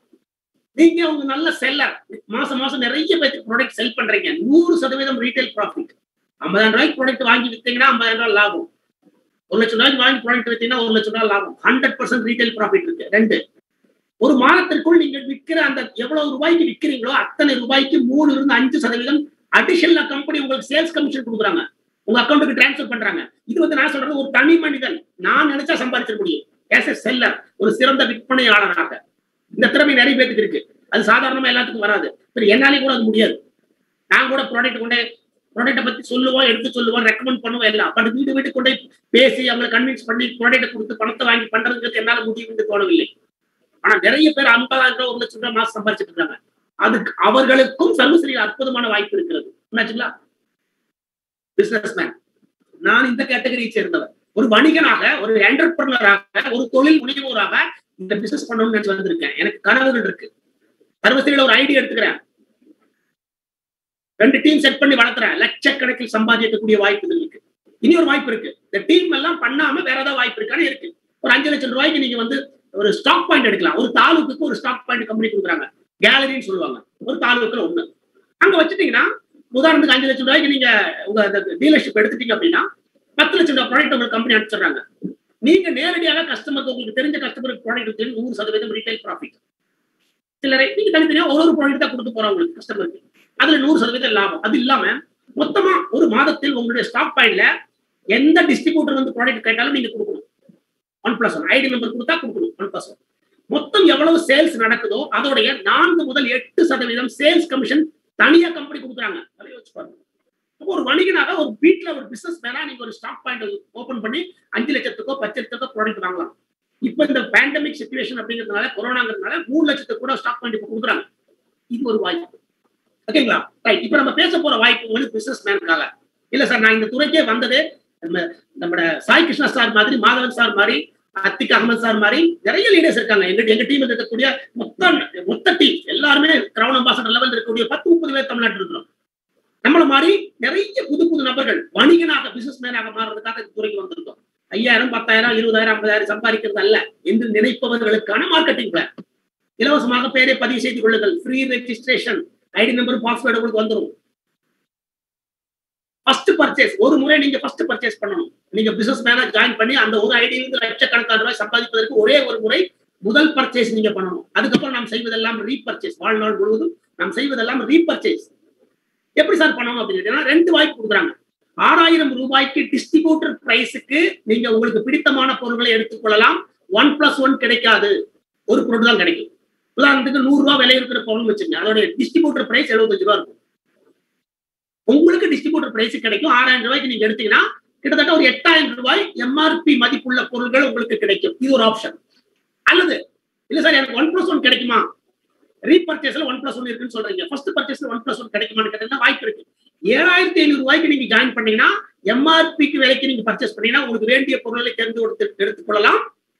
நீங்க உங்க நல்ல செல்லர் மாசம் மாசம் நிறைய பேருக்கு ப்ராடக்ட் செல் பண்றீங்க நூறு சதவீதம் ரீட்டைல் ப்ராஃபிட் ஐம்பதாயிரம் ரூபாய்க்கு ப்ராடக்ட் வாங்கி வித்தீங்கன்னா ஐம்பதாயிரம் ரூபாய் லாபம் ஒரு லட்சம் ரூபாய்க்கு வாங்கி ப்ராடக்ட் வித்தீங்கன்னா ஒரு லட்சம் ரூபாய் லாபம் ஹண்ட்ரட் பர்சன்ட் ரீட்டைல் ப்ராஃபிட் இருக்கு ரெண்டு ஒரு மாதத்திற்குள் நீங்க விற்கிற அந்த எவ்வளவு ரூபாய்க்கு விற்கிறீங்களோ அத்தனை ரூபாய்க்கு மூணு இருந்து அஞ்சு சதவீதம் அடிஷனல் கம்பெனி உங்களுக்கு சேல்ஸ் கமிஷன் கொடுக்குறாங்க உங்க அக்கௌண்ட்டுக்கு டிரான்ஸ்ஃபர் பண்றாங்க இது வந்து நான் சொல்றது ஒரு தனி மனிதன் நான் நினைச்சா சம்பாதிச்சிட முடியும் ஏஸ் எ செல்லர் ஒரு சிறந்த விற்பனையாளராக இந்த திறமை நிறைய பேருக்கு இருக்கு அது சாதாரணமா எல்லாத்துக்கும் வராது என்னாலே கூட அது முடியாது நான் கூட ப்ராடக்ட் கொண்டே ப்ராடக்ட்டை பத்தி சொல்லுவோம் எடுத்து சொல்லுவோம் ரெக்கமெண்ட் பண்ணுவோம் எல்லாம் பட் வீடு வீட்டு கொண்டே பேசி அவங்களை கன்வின்ஸ் பண்ணி ப்ராடக்ட்டை கொடுத்து பணத்தை வாங்கி பண்றதுக்கு என்னால முடியும் என்று தோணவில்லை ஆனா நிறைய பேர் ஐம்பதாயிரம் ரூபாய் ஒரு லட்சம் ரூபாய் மாசம் சம்பாதிச்சிட்டு இருக்காங்க அதுக்கு அவர்களுக்கும் சர்வீஸ்ல அற்புதமான வாய்ப்பு இருக்கிறது என்னாச்சுங்களா பிசினஸ் மேன் நான் இந்த கேட்டகரியை சேர்ந்தவர் ஒரு வணிகனாக ஒரு என்டர்பிரனராக ஒரு தொழில் முனைவோராக இந்த பிசினஸ் பண்ணணும்னு நினைச்சு வந்திருக்கேன் எனக்கு கனவுகள் இருக்கு சர்வீஸ்ல ஒரு ஐடியா எடுத்துக்கிறேன் ரெண்டு டீம் செட் பண்ணி வளர்த்துறேன் லட்சக்கணக்கில் சம்பாதிக்கக்கூடிய வாய்ப்புகள் இருக்கு இனி ஒரு வாய்ப்பு இருக்கு இந்த டீம் எல்லாம் பண்ணாம வேற ஏதாவது வாய்ப்பு இருக்கான்னு இருக்கு ஒரு அஞ்சு லட்சம் ரூபாய்க்கு நீங்க வந்து ஒரு ஸ்டாக் பாயிண்ட் எடுக்கலாம் ஒரு தாலுக்கு ஒரு ஸ்டாக் பாயிண்ட் கம்பெனி கொடுக்குறாங்க கேலரின்னு சொல்லுவாங்க ஒரு தாலுக்குல ஒண்ணு அங்க வச்சுட்டீங்கன்னா உதாரணத்துக்கு அஞ்சு லட்சம் ரூபாய்க்கு நீங்க உங்க டீலர்ஷிப் எடுத்துட்டீங்க அப்படின்னா பத்து லட்சம் ரூபாய் ப்ராடக்ட் உங்களுக்கு கம்பெனி அனுப்பிச்சிடுறாங்க நீங்க நேரடியாக கஸ்டமருக்கு உங்களுக்கு தெரிஞ்ச கஸ்டமருக்கு ப்ராடக்ட் நூறு சதவீதம் ரீட்டைல் ப்ராஃபிட் சிலரை நீங்க தனித்தனியா ஒரு ஒரு ப்ராடக்ட் தான் கொடுக்க போறோம் உங்களுக்கு கஸ்டமருக்கு அதுல நூறு சதவீதம் லாபம் அது இல்லாம மொத்தமா ஒரு மாதத்தில் உங்களுடைய ஸ்டாக் பாயிண்ட்ல எந்த டிஸ்ட்ரிபியூட்டர் வந்து ப்ராடக்ட் கேட்டாலும் நீங்க கொடுக்கணும் one plus one ID number கொடுத்தா கொடுக்கணும் ஒன் பிளஸ் ஒன் மொத்தம் எவ்வளவு சேல்ஸ் நடக்குதோ அதோடைய நான்கு முதல் எட்டு சதவீதம் சேல்ஸ் கமிஷன் தனியா கம்பெனி கொடுக்குறாங்க அதை யோசிச்சு பாருங்க ஒரு வணிகனாக ஒரு வீட்டுல ஒரு பிசினஸ் மேனா நீங்க ஒரு ஸ்டாக் பாயிண்ட் ஓபன் பண்ணி அஞ்சு லட்சத்துக்கோ பத்து லட்சத்துக்கோ ப்ராடக்ட் வாங்கலாம் இப்ப இந்த பேண்டமிக் சுச்சுவேஷன் அப்படிங்கிறதுனால கொரோனாங்கிறதுனால மூணு லட்சத்துக்கு கூட ஸ்டாக் பாயிண்ட் இப்ப கொடுக்குறாங்க இது ஒரு வாய்ப்பு ஓகேங்களா ரைட் இப்ப நம்ம பேச போற வாய்ப்பு வந்து பிசினஸ் மேனுக்காக இல்ல சார் நான் இந்த துறைக்கே வந்தது நம்ம நம்மட சாய் கிருஷ்ணா சார் மாதிரி மாதவன் சார் மாதிரி அத்திக் அகமது சார் மாதிரி நிறைய லீடர்ஸ் இருக்காங்க எங்க எங்க டீம் இருக்கக்கூடிய மொத்த மொத்த டீம் எல்லாருமே கிரவுன் அம்பாசடர் லெவல் இருக்கக்கூடிய பத்து முப்பது பேர் தமிழ்நாட்டில் இருக்கிறோம் நம்மள மாதிரி நிறைய புது புது நபர்கள் வணிகனாக பிசினஸ் மேனாக மாறுறதுக்காக இந்த துறைக்கு வந்திருக்கோம் ஐயாயிரம் பத்தாயிரம் இருபதாயிரம் ஐம்பதாயிரம் சம்பாதிக்கிறது அல்ல என்று நினைப்பவர்களுக்கான மார்க்கெட்டிங் பிளான் இலவசமாக பேரை பதிவு செய்து கொள்ளுங்கள் free registration ID number password உங்களுக்கு வந்துடும் ஃபர்ஸ்ட் பர்ச்சேஸ் ஒரு முறை நீங்க ஃபர்ஸ்ட் பர்ச்சேஸ் பண்ணணும் நீங்க பிசினஸ் மேனா ஜாயின் பண்ணி அந்த ஒரு ஐடி இருந்து லட்சக்கணக்கான ரூபாய் சம்பாதிப்பதற்கு ஒரே ஒரு முறை முதல் பர்ச்சேஸ் நீங்க பண்ணணும் அதுக்கப்புறம் நாம் செய்வதெல்லாம் ரீபர்ச்சேஸ் வாழ்நாள் முழுவதும் நாம் செய்வதெல்லாம் ரீபர்ச்சேஸ் எப்படி சார் பண்ணணும் அப்படின்னு ரெண்டு வாய்ப்பு கொடுக்குறாங்க ஆறாயிரம் ரூபாய்க்கு டிஸ்ட்ரிபியூட்டர் பிரைஸுக்கு நீங்க உங்களுக்கு பிடித்தமான பொருட்களை எடுத்துக்கொள்ளலாம் ஒன் பிளஸ் ஒன் கிடைக்காது ஒரு பொருள் தான் கிடைக்கும் உதாரணத்துக்கு நூறு ரூபாய் விலை இருக்கிற பொருள் வச்சுங்க அதோட டிஸ்ட்ரிபியூட்டர் பிரைஸ் எழுபத்தஞ்சு ரூபா இருக்கும் உங்களுக்கு டிஸ்ட்ரிபியூட்டர் பிரைஸ் கிடைக்கும் ஆறாயிரம் ரூபாய்க்கு நீங்க எடுத்தீங்கன்னா கிட்டத்தட்ட ஒரு எட்டாயிரம் ரூபாய் எம்ஆர்பி மதிப்புள்ள பொருட்கள் உங்களுக்கு கிடைக்கும் இது ஒரு ஆப்ஷன் அல்லது இல்ல சார் எனக்கு ஒன் பிளஸ் ஒன் கிடைக்குமா ரீபர்ச்சேஸ்ல ஒன் பிளஸ் ஒன் இருக்குன்னு சொல்றீங்க ஃபர்ஸ்ட் பர்ச்சேஸ்ல ஒன் பிளஸ் ஒன் கிடைக்குமான்னு கேட்டீங்கன்னா வாய்ப்பு இருக்கு ஏழாயிரத்தி ஐநூறு ரூபாய்க்கு நீங்க ஜாயின் பண்ணீங்கன்னா எம்ஆர்பிக்கு விலைக்கு நீங்க பர்ச்சேஸ் பண்ணீங்கன்னா உங்களுக்கு வேண்டிய பொருட்களை தெரிந்து கொடுத்து எடுத்துக்கொள்ளலாம்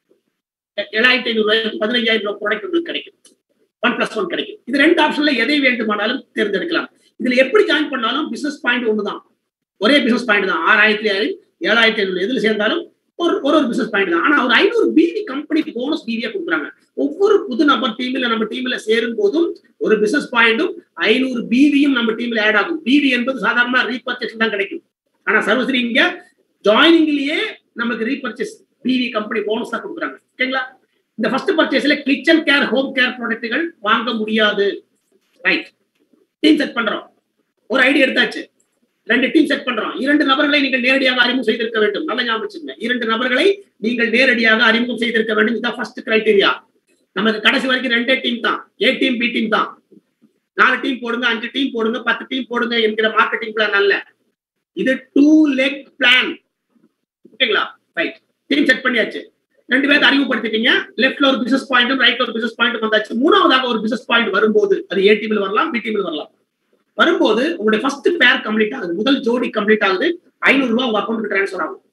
ஏழாயிரத்தி ஐநூறு ரூபாய்க்கு பதினஞ்சாயிரம் ரூபாய் ப்ராடக்ட் உங்களுக்கு கிடைக்கும் ஒன் பிளஸ் ஒன் கிடைக்கும் இது ரெண்டு ஆப்ஷன்ல எதை வேண்டுமானாலும் தேர்ந்தெடுக்கலாம் இதுல எப்படி ஜாயின் பண்ணாலும் பிசினஸ் பாயிண்ட் ஒண்ணுதான் ஒரே பிசினஸ் பாயிண்ட் தான் ஆறாயிரத்தி ஆயிரம் ஏழாயிரத்தி ஐநூறு எதுல சேர்ந்தாலும் ஒரு ஒரு ஒரு பிசினஸ் பாயிண்ட் தான் ஆனா ஒரு ஐநூறு பிவி கம்பெனிக்கு போனஸ் பிவியா கொடுக்குறாங்க ஒவ்வொரு புது நபர் டீம்ல நம்ம டீம்ல சேரும் போதும் ஒரு பிசினஸ் பாயிண்டும் ஐநூறு பிவியும் நம்ம டீம்ல ஆட் ஆகும் பிவி என்பது சாதாரணமா ரீபர்ச்சேஸ் தான் கிடைக்கும் ஆனா சர்வஸ்ரீ இங்க ஜாயினிங்லயே நமக்கு ரீபர்ச்சேஸ் பிவி கம்பெனி போனஸ் தான் கொடுக்குறாங்க ஓகேங்களா இந்த ஃபர்ஸ்ட் பர்ச்சேஸ்ல கிச்சன் கேர் ஹோம் கேர் ப்ராடக்ட்டுகள் வாங்க முடியாது ரைட் டீம் செட் பண்றோம் ஒரு ஐடியா எடுத்தாச்சு ரெண்டு டீம் செட் பண்றோம் இரண்டு நபர்களை நீங்கள் நேரடியாக அறிமுகம் செய்திருக்க வேண்டும் நல்ல ஞாபகம் வச்சுக்கோங்க இரண்டு நபர்களை நீங்கள் நேரடியாக அறிமுகம் செய்திருக்க வேண்டும் இதுதான் ஃபர்ஸ்ட் கிரைடீரியா நமக்கு கடைசி வரைக்கும் ரெண்டே டீம் தான் ஏ டீம் பி டீம் தான் நாலு டீம் போடுங்க அஞ்சு டீம் போடுங்க பத்து டீம் போடுங்க என்கிற மார்க்கெட்டிங் பிளான் அல்ல இது டூ லெக் பிளான் ஓகேங்களா ரைட் டீம் செட் பண்ணியாச்சு ரெண்டு பேருக்கு அறிமுகப்படுத்திட்டீங்க லெஃப்ட்ல ஒரு பிசினஸ் பாயிண்ட்டும் ரைட்ல ஒரு பிசினஸ் பாயிண்ட் வந்தாச்சு மூணாவதாக ஒரு பிசினஸ் பாயிண்ட் வரும்போது அது ஏ டீம்ல வரலாம் பி டீம்ல வரலாம் வரும்போது உங்களுடைய ஃபர்ஸ்ட் பேர் கம்ப்ளீட் ஆகுது முதல் ஜோடி கம்ப்ளீட் ஆகுது ஐநூறு ரூபாய் உங்க அக்கௌண்ட்டுக்கு டிரான்ஸ்ஃபர் ஆகும்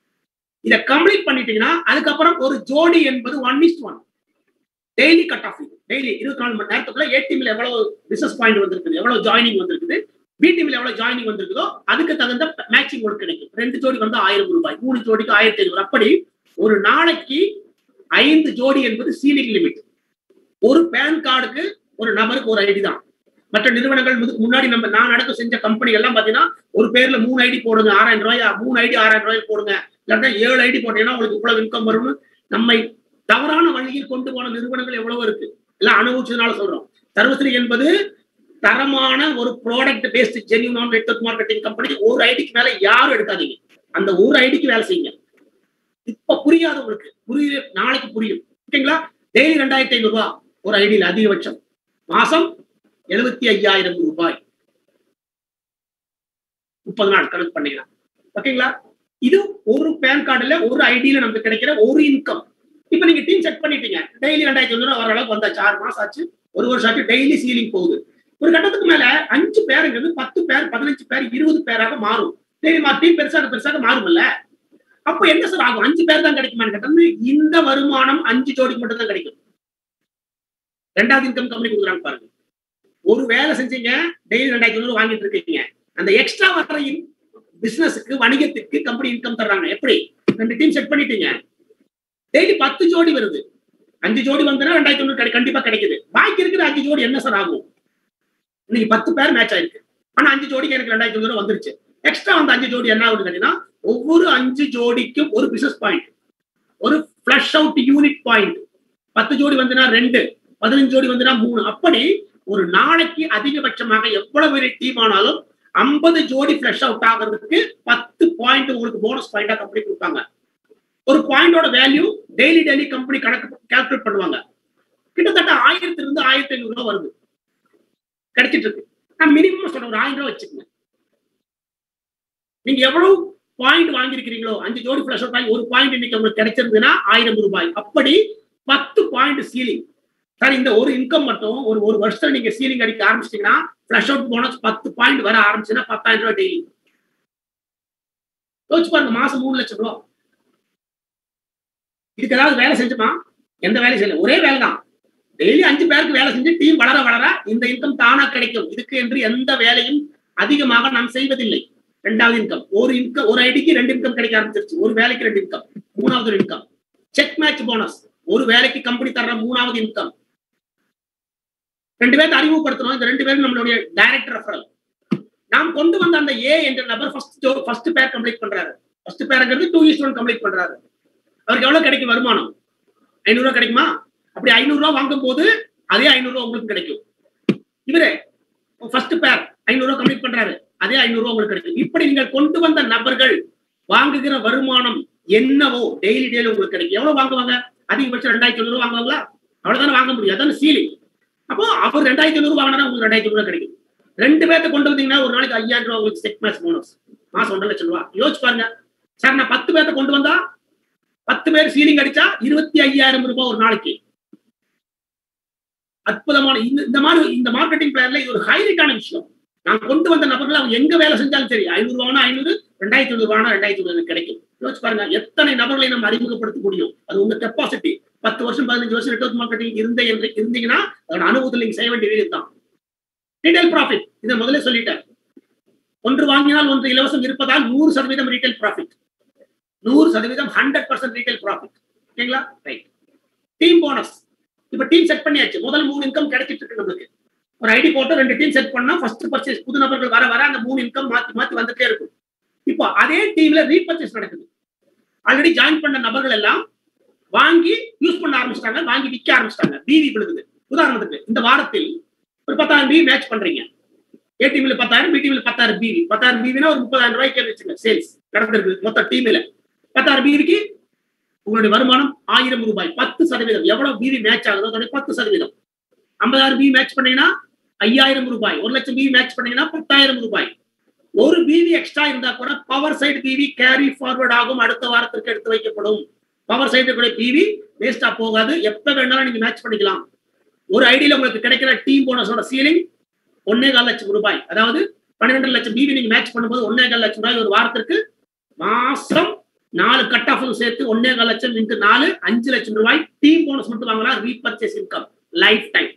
இதை கம்ப்ளீட் பண்ணிட்டீங்கன்னா அதுக்கப்புறம் ஒரு ஜோடி என்பது one is one daily cut off daily இருபத்தி நாலு மணி நேரத்துக்குள்ள ஏ டீம்ல எவ்வளவு பிசினஸ் பாயிண்ட் வந்திருக்குது எவ்வளவு ஜாயினிங் வந்திருக்குது பி டீம்ல எவ்வளவு ஜாயினிங் வந்திருக்குதோ அதுக்கு தகுந்த மேட்சிங் உங்களுக்கு கிடைக்கும் ரெண்டு ஜோடி வந்து ஆயிரம் ரூபாய் மூணு ஜோடிக்கு ஆயிரத்தி ஐநூறு அப்படி ஒரு நாளைக்கு ஐந்து ஜோடி என்பது சீலிங் லிமிட் ஒரு பேன் கார்டுக்கு ஒரு நபருக்கு ஒரு ஐடி தான் மற்ற நிறுவனங்கள் முன்னாடி நம்ம நான் நடக்க செஞ்ச கம்பெனி எல்லாம் பாத்தீங்கன்னா ஒரு பேர்ல மூணு ஐடி போடுங்க ஆறாயிரம் ரூபாயா மூணு ஐடி ஆறாயிரம் ரூபாய் போடுங்க இல்லாட்டா ஏழு ஐடி போட்டீங்கன்னா உங்களுக்கு இவ்வளவு இன்கம் வரும்னு நம்மை தவறான வழியில் கொண்டு போன நிறுவனங்கள் எவ்வளவு இருக்கு எல்லாம் அனுபவிச்சதுனால சொல்றோம் சர்வஸ்ரீ என்பது தரமான ஒரு product based genuine network marketing company ஒரு ஐடிக்கு மேல யாரும் எடுக்காதீங்க அந்த ஒரு ஐடிக்கு வேலை செய்யுங்க இப்ப புரியாது உங்களுக்கு புரிய நாளைக்கு புரியும் ஓகேங்களா டெய்லி ரெண்டாயிரத்தி ஐநூறு ரூபாய் ஒரு ஐடியில் அதிகபட்சம் மாசம் எழுபத்தி ஐயாயிரம் ரூபாய் முப்பது நாள் கணக்கு பண்ணீங்கன்னா ஓகேங்களா இது ஒரு பேன் கார்டுல ஒரு ஐடியில நமக்கு கிடைக்கிற ஒரு இன்கம் இப்ப நீங்க டீம் செட் பண்ணிட்டீங்க டெய்லி ரெண்டாயிரத்தி ஐநூறு வர அளவுக்கு வந்தாச்சு ஆறு மாசம் ஆச்சு ஒரு வருஷம் ஆச்சு டெய்லி சீலிங் போகுது ஒரு கட்டத்துக்கு மேல அஞ்சு பேருங்கிறது பத்து பேர் பதினஞ்சு பேர் இருபது பேராக மாறும் டெய்லி டீம் பெருசாக பெருசாக மாறும்ல அப்போ என்ன சார் ஆகும் அஞ்சு பேர் தான் கிடைக்குமான்னு கேட்டோம்னா இந்த வருமானம் அஞ்சு ஜோடிக்கு மட்டும் தான் கிடைக்கும் ரெண்டாவது இன்கம் கம்பெனி கொடுக்குறாங்க பாருங்க ஒரு வேலை செஞ்சீங்க டெய்லி ரெண்டாயிரத்தி ஐநூறு வாங்கிட்டு இருக்கீங்க அந்த எக்ஸ்ட்ரா வர பிசினஸுக்கு வணிகத்துக்கு கம்பெனி இன்கம் தர்றாங்க எப்படி ரெண்டு டீம் செட் பண்ணிட்டீங்க டெய்லி பத்து ஜோடி வருது அஞ்சு ஜோடி வந்தா ரெண்டாயிரத்தி ஐநூறு கண்டிப்பா கிடைக்குது பாக்கி இருக்கிற அஞ்சு ஜோடி என்ன சார் ஆகும் இன்னைக்கு பத்து பேர் மேட்ச் ஆயிருக்கு ஆனா அஞ்சு ஜோடிக்கு எனக்கு ரெண்டாயிரத்தி ஐநூறு வந்துருச்சு எக்ஸ்ட்ரா வந்து அஞ்சு ஜோடி என்ன ஆகுது கேட்டீங்கன்னா ஒவ்வொரு அஞ்சு ஜோடிக்கும் ஒரு பிசினஸ் பாயிண்ட் ஒரு பிளஷ் அவுட் யூனிட் பாயிண்ட் பத்து ஜோடி வந்துனா ரெண்டு பதினஞ்சு ஜோடி வந்துனா மூணு அப்படி ஒரு நாளைக்கு அதிகபட்சமாக எவ்வளவு பெரிய டீம் ஆனாலும் ஐம்பது ஜோடி பிளஷ் அவுட் ஆகிறதுக்கு பத்து பாயிண்ட் உங்களுக்கு போனஸ் பாயிண்டா கம்பெனி கொடுப்பாங்க ஒரு பாயிண்டோட வேல்யூ டெய்லி டெய்லி கம்பெனி கணக்கு கால்குலேட் பண்ணுவாங்க கிட்டத்தட்ட ஆயிரத்துல இருந்து ஆயிரத்தி ஐநூறு ரூபாய் வருது கிடைச்சிட்டு இருக்கு நான் மினிமம் சொல்றேன் ஒரு ஆயிரம் ரூபாய் வச்சுக்கோங்க நீங்க எவ்வளவு பாயிண்ட் வாங்கியிருக்கிறீங்களோ அஞ்சு ஜோடி பிளஸ் அவுட் ஆகி ஒரு பாயிண்ட் இன்னைக்கு உங்களுக்கு கிடைச்சிருந்ததுன்னா ஆயிரம் ரூபாய் அப்படி பத்து பாயிண்ட் சீலிங் சார் இந்த ஒரு இன்கம் மட்டும் ஒரு ஒரு வருஷத்துல நீங்க சீலிங் அடிக்க ஆரம்பிச்சிட்டீங்கன்னா பிளஸ் அவுட் போனஸ் பத்து பாயிண்ட் வர ஆரம்பிச்சுன்னா பத்தாயிரம் ரூபாய் டெய்லி யோசிச்சு பாருங்க மாசம் மூணு லட்சம் ரூபாய் இதுக்கு ஏதாவது வேலை செஞ்சுமா எந்த வேலையும் செய்யல ஒரே வேலை தான் டெய்லி அஞ்சு பேருக்கு வேலை செஞ்சு டீம் வளர வளர இந்த இன்கம் தானா கிடைக்கும் இதுக்கு என்று எந்த வேலையும் அதிகமாக நாம் செய்வதில்லை ரெண்டாவது இன்கம் ஒரு இன்கம் ஒரு ஐடிக்கு ரெண்டு இன்கம் கிடைக்க ஆரம்பிச்சிருச்சு ஒரு வேலைக்கு ரெண்டு இன்கம் மூணாவது ஒரு இன்கம் செக் மேட்ச் போனஸ் ஒரு வேலைக்கு கம்பெனி தர்ற மூணாவது இன்கம் ரெண்டு பேருக்கு அறிமுகப்படுத்தணும் இந்த ரெண்டு பேரும் நம்மளுடைய டைரக்ட் ரெஃபரல் நாம் கொண்டு வந்த அந்த ஏ என்ற நபர் ஃபர்ஸ்ட் ஃபர்ஸ்ட் பேர் கம்ப்ளீட் பண்றாரு ஃபர்ஸ்ட் பேருங்கிறது டூ இஸ்ட் ஒன் கம்ப்ளீட் பண்றாரு அவருக்கு எவ்வளவு கிடைக்கும் வருமானம் ஐநூறு ரூபாய் கிடைக்குமா அப்படி ஐநூறு ரூபாய் வாங்கும் போது அதே ஐநூறு ரூபாய் உங்களுக்கு கிடைக்கும் இவரே ஃபர்ஸ்ட் பேர் ஐநூறு ரூபாய் கம்ப்ளீட் பண்றாரு அதே ஐநூறு ரூபாய் உங்களுக்கு கிடைக்கும் இப்படி நீங்கள் கொண்டு வந்த நபர்கள் வாங்குகிற வருமானம் என்னவோ டெய்லி டெய்லி உங்களுக்கு கிடைக்கும் எவ்வளவு வாங்குவாங்க அதிகபட்சம் ரெண்டாயிரத்தி ஐநூறு வாங்குவாங்களா அவ்வளவுதானே வாங்க முடியும் அதான் சீலிங் அப்போ அவர் ரெண்டாயிரத்தி ஐநூறு வாங்கினா உங்களுக்கு ரெண்டாயிரத்தி ஐநூறு கிடைக்கும் ரெண்டு பேர்த்த கொண்டு வந்தீங்கன்னா ஒரு நாளைக்கு ஐயாயிரம் ரூபாய் உங்களுக்கு செக் மேட்ச் போனஸ் மாசம் ஒன்றரை லட்சம் ரூபாய் யோசிச்சு பாருங்க சார் நான் பத்து பேர்த்த கொண்டு வந்தா பத்து பேர் சீலிங் அடிச்சா இருபத்தி ஐயாயிரம் ரூபாய் ஒரு நாளைக்கு அற்புதமான இந்த இந்த மாதிரி இந்த மார்க்கெட்டிங் பிளான்ல இது ஒரு ஹைலைட்டான விஷயம் நான் கொண்டு வந்த நபர்கள் அவங்க எங்க வேலை செஞ்சாலும் சரி ஐநூறு ரூபானா ஐநூறு ரெண்டாயிரத்தி ஐநூறு ரூபானா ரெண்டாயிரத்தி ஐநூறு கிடைக்கும் யோசிச்சு பாருங்க எத்தனை நபர்களை நம்ம அறிமுகப்படுத்த முடியும் அது உங்க கெப்பாசிட்டி பத்து வருஷம் பதினஞ்சு வருஷம் நெட்ஒர்க் மார்க்கெட்டிங் இருந்த என்று இருந்தீங்கன்னா அதோட அனுபவத்தில் நீங்க செய்ய வேண்டிய வீடு தான் ரீட்டைல் ப்ராஃபிட் இதை முதல்ல சொல்லிட்டேன் ஒன்று வாங்கினால் ஒன்று இலவசம் இருப்பதால் நூறு சதவீதம் ரீட்டைல் ப்ராஃபிட் நூறு சதவீதம் ஹண்ட்ரட் பர்சன்ட் ரீட்டைல் ப்ராஃபிட் ஓகேங்களா ரைட் டீம் போனஸ் இப்ப டீம் செட் பண்ணியாச்சு முதல் மூணு இன்கம் கிடைச்சிட்டு இருக்கு நம்மளுக்கு ஒரு ஐடி போட்டு ரெண்டு டீம் செட் பண்ணா ஃபர்ஸ்ட் பர்ச்சேஸ் புது நபர்கள் வர வர அந்த மூணு இன்கம் மாத்தி மாத்தி வந்துட்டே இருக்கும் இப்போ அதே டீம்ல ரீபர்ச்சேஸ் நடக்குது ஆல்ரெடி ஜாயின் பண்ண நபர்கள் எல்லாம் வாங்கி யூஸ் பண்ண ஆரம்பிச்சிட்டாங்க வாங்கி விற்க ஆரம்பிச்சிட்டாங்க பிவி விழுகுது உதாரணத்துக்கு இந்த வாரத்தில் ஒரு பத்தாயிரம் பிவி மேட்ச் பண்றீங்க ஏ டீம்ல பத்தாயிரம் பி டீம்ல பத்தாயிரம் பிவி பத்தாயிரம் பிவினா ஒரு முப்பதாயிரம் ரூபாய்க்கு வச்சுங்க சேல்ஸ் நடந்திருக்கு மொத்த டீம்ல பத்தாயிரம் பிவிக்கு உங்களுடைய வருமானம் ஆயிரம் ரூபாய் பத்து சதவீதம் எவ்வளவு பிவி மேட்ச் ஆகுதோ அதோட பத்து சதவீதம் ஐம்பதாயிரம் பிவி மேட்ச் பண்ணீங்கன்னா ஐயாயிரம் ரூபாய் ஒரு லட்சம் பிவி மேட்ச் பண்ணீங்கன்னா பத்தாயிரம் ரூபாய் ஒரு பிவி எக்ஸ்ட்ரா இருந்தா கூட power side PV carry forward ஆகும் அடுத்த வாரத்திற்கு எடுத்து வைக்கப்படும் பவர் சைடு கூட பிவி வேஸ்டா போகாது எப்ப வேணாலும் நீங்க மேட்ச் பண்ணிக்கலாம் ஒரு ஐடியில உங்களுக்கு கிடைக்கிற டீம் போனஸோட சீலிங் ஒன்னே கால் லட்சம் ரூபாய் அதாவது பன்னிரெண்டு லட்சம் பிவி நீங்க மேட்ச் பண்ணும்போது ஒன்னே கால் லட்சம் ரூபாய் ஒரு வாரத்திற்கு மாசம் நாலு கட் ஆஃப் சேர்த்து ஒன்னே கால் லட்சம் இன்ட்டு நாலு அஞ்சு லட்சம் ரூபாய் டீம் போனஸ் மட்டும் வாங்கலாம் ரீபர்ச்சேஸ் இன்கம் லைஃப் டைம்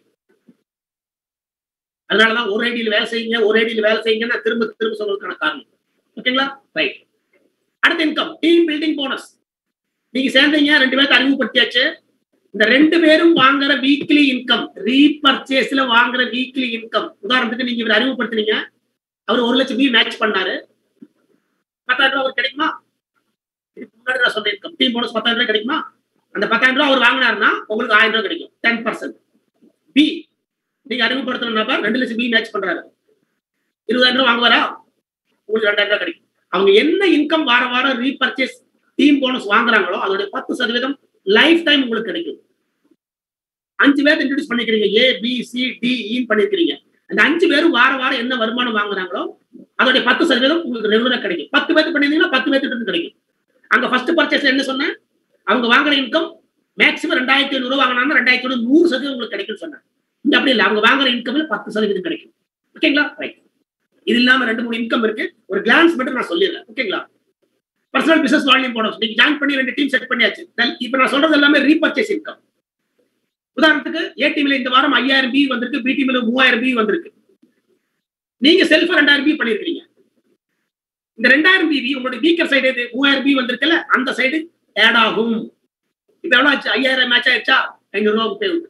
அதனாலதான் ஒரு ஐடியில் வேலை செய்யுங்க ஒரு ஐடியில் வேலை செய்யுங்க நான் திரும்ப திரும்ப சொல்றதுக்கான காரணம் ஓகேங்களா ரைட் அடுத்த இன்கம் டீம் பில்டிங் போனஸ் நீங்க சேர்ந்தீங்க ரெண்டு பேர்த்த அறிமுகப்படுத்தியாச்சு இந்த ரெண்டு பேரும் வாங்குற வீக்லி இன்கம் ரீபர்ச்சேஸ்ல வாங்குற வீக்லி இன்கம் உதாரணத்துக்கு நீங்க இவர் அறிமுகப்படுத்தினீங்க அவர் ஒரு லட்சம் பி மேட்ச் பண்ணாரு பத்தாயிரம் ரூபாய் அவர் கிடைக்குமா இதுக்கு முன்னாடி நான் சொன்ன இன்கம் டீம் போனஸ் பத்தாயிரம் ரூபாய் கிடைக்குமா அந்த பத்தாயிரம் ரூபாய் அவர் வாங்கினாருன்னா உங்களுக்கு ஆயிரம் ரூபாய் கிடைக்கும் டென் பர்சன்ட் பி நீங்க அறிமுகப்படுத்தின நபர் ரெண்டு லட்சம் பி மேட்ச் பண்றாரு இருபதாயிரம் ரூபாய் வாங்குவாரா உங்களுக்கு ரெண்டாயிரம் ரூபாய் கிடைக்கும் அவங்க என்ன இன்கம் வார வாரம் ரீபர்ச்சேஸ் டீம் போனஸ் வாங்குறாங்களோ அதோட பத்து சதவீதம் லைஃப் டைம் உங்களுக்கு கிடைக்கும் அஞ்சு பேர் இன்ட்ரடியூஸ் பண்ணிக்கிறீங்க ஏ பி சி டி இன்னு பண்ணிருக்கிறீங்க அந்த அஞ்சு பேரும் வார வாரம் என்ன வருமானம் வாங்குறாங்களோ அதோட பத்து சதவீதம் உங்களுக்கு ரெகுலரா கிடைக்கும் பத்து பேர்த்து பண்ணிருந்தீங்கன்னா பத்து பேர்த்து இருந்து கிடைக்கும் அங்க ஃபர்ஸ்ட் பர்ச்சேஸ்ல என்ன சொன்னேன் அவங்க வாங்குற இன்கம் மேக்ஸிமம் ரெண்டாயிரத்தி ஐநூறு வாங்கினாங்கன்னா ரெண்டாயிரத்தி ஐநூறு நூறு சதவீதம் உங்களுக்கு கிடைக்கும்னு சொன்னேன் இங்க அப்படி இல்லை அவங்க வாங்குற இன்கம்ல பத்து சதவீதம் கிடைக்கும் ஓகேங்களா ரைட் இது இல்லாம ரெண்டு மூணு இன்கம் இருக்கு ஒரு கிளான்ஸ் மட்டும் நான் சொல்லிடுறேன் ஓகேங்களா பர்சனல் பிசினஸ் வால்யூம் போனஸ் நீங்க ஜாயின் பண்ணி ரெண்டு டீம் செட் பண்ணியாச்சு இப்ப நான் சொல்றது எல்லாமே ரீபர்ச்சேஸ் இன்கம் உதாரணத்துக்கு ஏ டீம்ல இந்த வாரம் ஐயாயிரம் பி வந்திருக்கு பி டீம்ல மூவாயிரம் பி வந்திருக்கு நீங்க செல்ஃபா ரெண்டாயிரம் பி பண்ணிருக்கீங்க இந்த ரெண்டாயிரம் பிவி உங்களுடைய வீக்கர் சைடு எது மூவாயிரம் பி வந்திருக்குல்ல அந்த சைடு ஆட் ஆகும் இப்ப எவ்வளவு ஆச்சு ஐயாயிரம் மேட்ச் ஆயிடுச்சா ஐநூறு ரூபாய் தேவை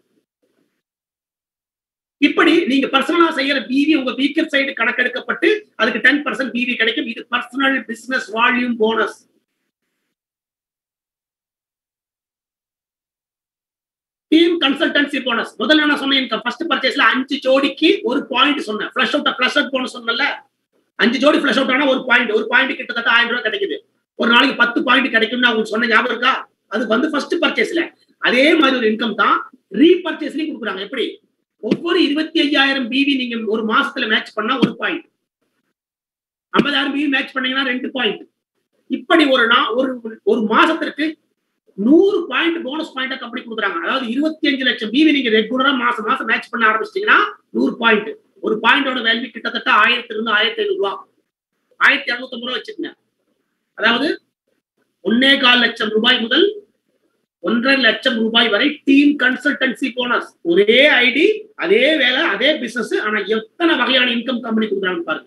இப்படி நீங்க பர்சனலா செய்யற பிவி உங்க வீக்கர் சைடு கணக்கெடுக்கப்பட்டு அதுக்கு டென் பர்சன்ட் பிவி கிடைக்கும் இது personal business volume bonus team consultancy bonus முதல்ல நான் சொன்னேன் ஃபர்ஸ்ட் பர்ச்சேஸ்ல அஞ்சு ஜோடிக்கு ஒரு பாயிண்ட் சொன்னேன் flush out flush out bonus சொன்னல அஞ்சு ஜோடி ஃபிளஷ் அவுட் ஆனா ஒரு பாயிண்ட் ஒரு பாயிண்ட் கிட்டத்தட்ட ஆயிரம் ரூபாய் கிடைக்குது ஒரு நாளைக்கு பத்து பாயிண்ட் கிடைக்கும்னு உங்களுக்கு சொன்ன ஞாபகம் இருக்கா அது வந்து ஃபர்ஸ்ட் பர்ச்சேஸ்ல அதே மாதிரி ஒரு இன்கம் தான் ரீபர்ச்சேஸ்லயும் கொடுக்குறாங்க எப்படி ஒவ்வொரு இருபத்தி ஐயாயிரம் பிவி நீங்க ஒரு மாசத்துல மேட்ச் பண்ணா ஒரு பாயிண்ட் ஐம்பதாயிரம் பிவி மேட்ச் பண்ணீங்கன்னா ரெண்டு பாயிண்ட் இப்படி ஒரு நா ஒரு ஒரு மாசத்திற்கு நூறு பாயிண்ட் போனஸ் பாயிண்ட் கம்பெனி கொடுக்குறாங்க அதாவது இருபத்தி அஞ்சு லட்சம் பிவி நீங்க ரெகுலரா மாசம் மாசம் மேட்ச் பண்ண ஆரம்பிச்சிட்டீங்கன்னா நூறு பாயிண்ட் ஒரு பாயிண்டோட வேல்யூ கிட்டத்தட்ட ஆயிரத்தி இருந்து ஆயிரத்தி ஐநூறு ரூபா ஆயிரத்தி இரநூத்தி ரூபா வச்சுக்கோங்க அதாவது ஒன்னே கால் லட்சம் ரூபாய் முதல் ஒன்றரை லட்சம் ரூபாய் வரை டீம் கன்சல்டன்சி போனஸ் ஒரே ஐடி அதே வேலை அதே பிசினஸ் ஆனா எத்தனை வகையான இன்கம் கம்பெனி கொடுக்குறாங்க பாருங்க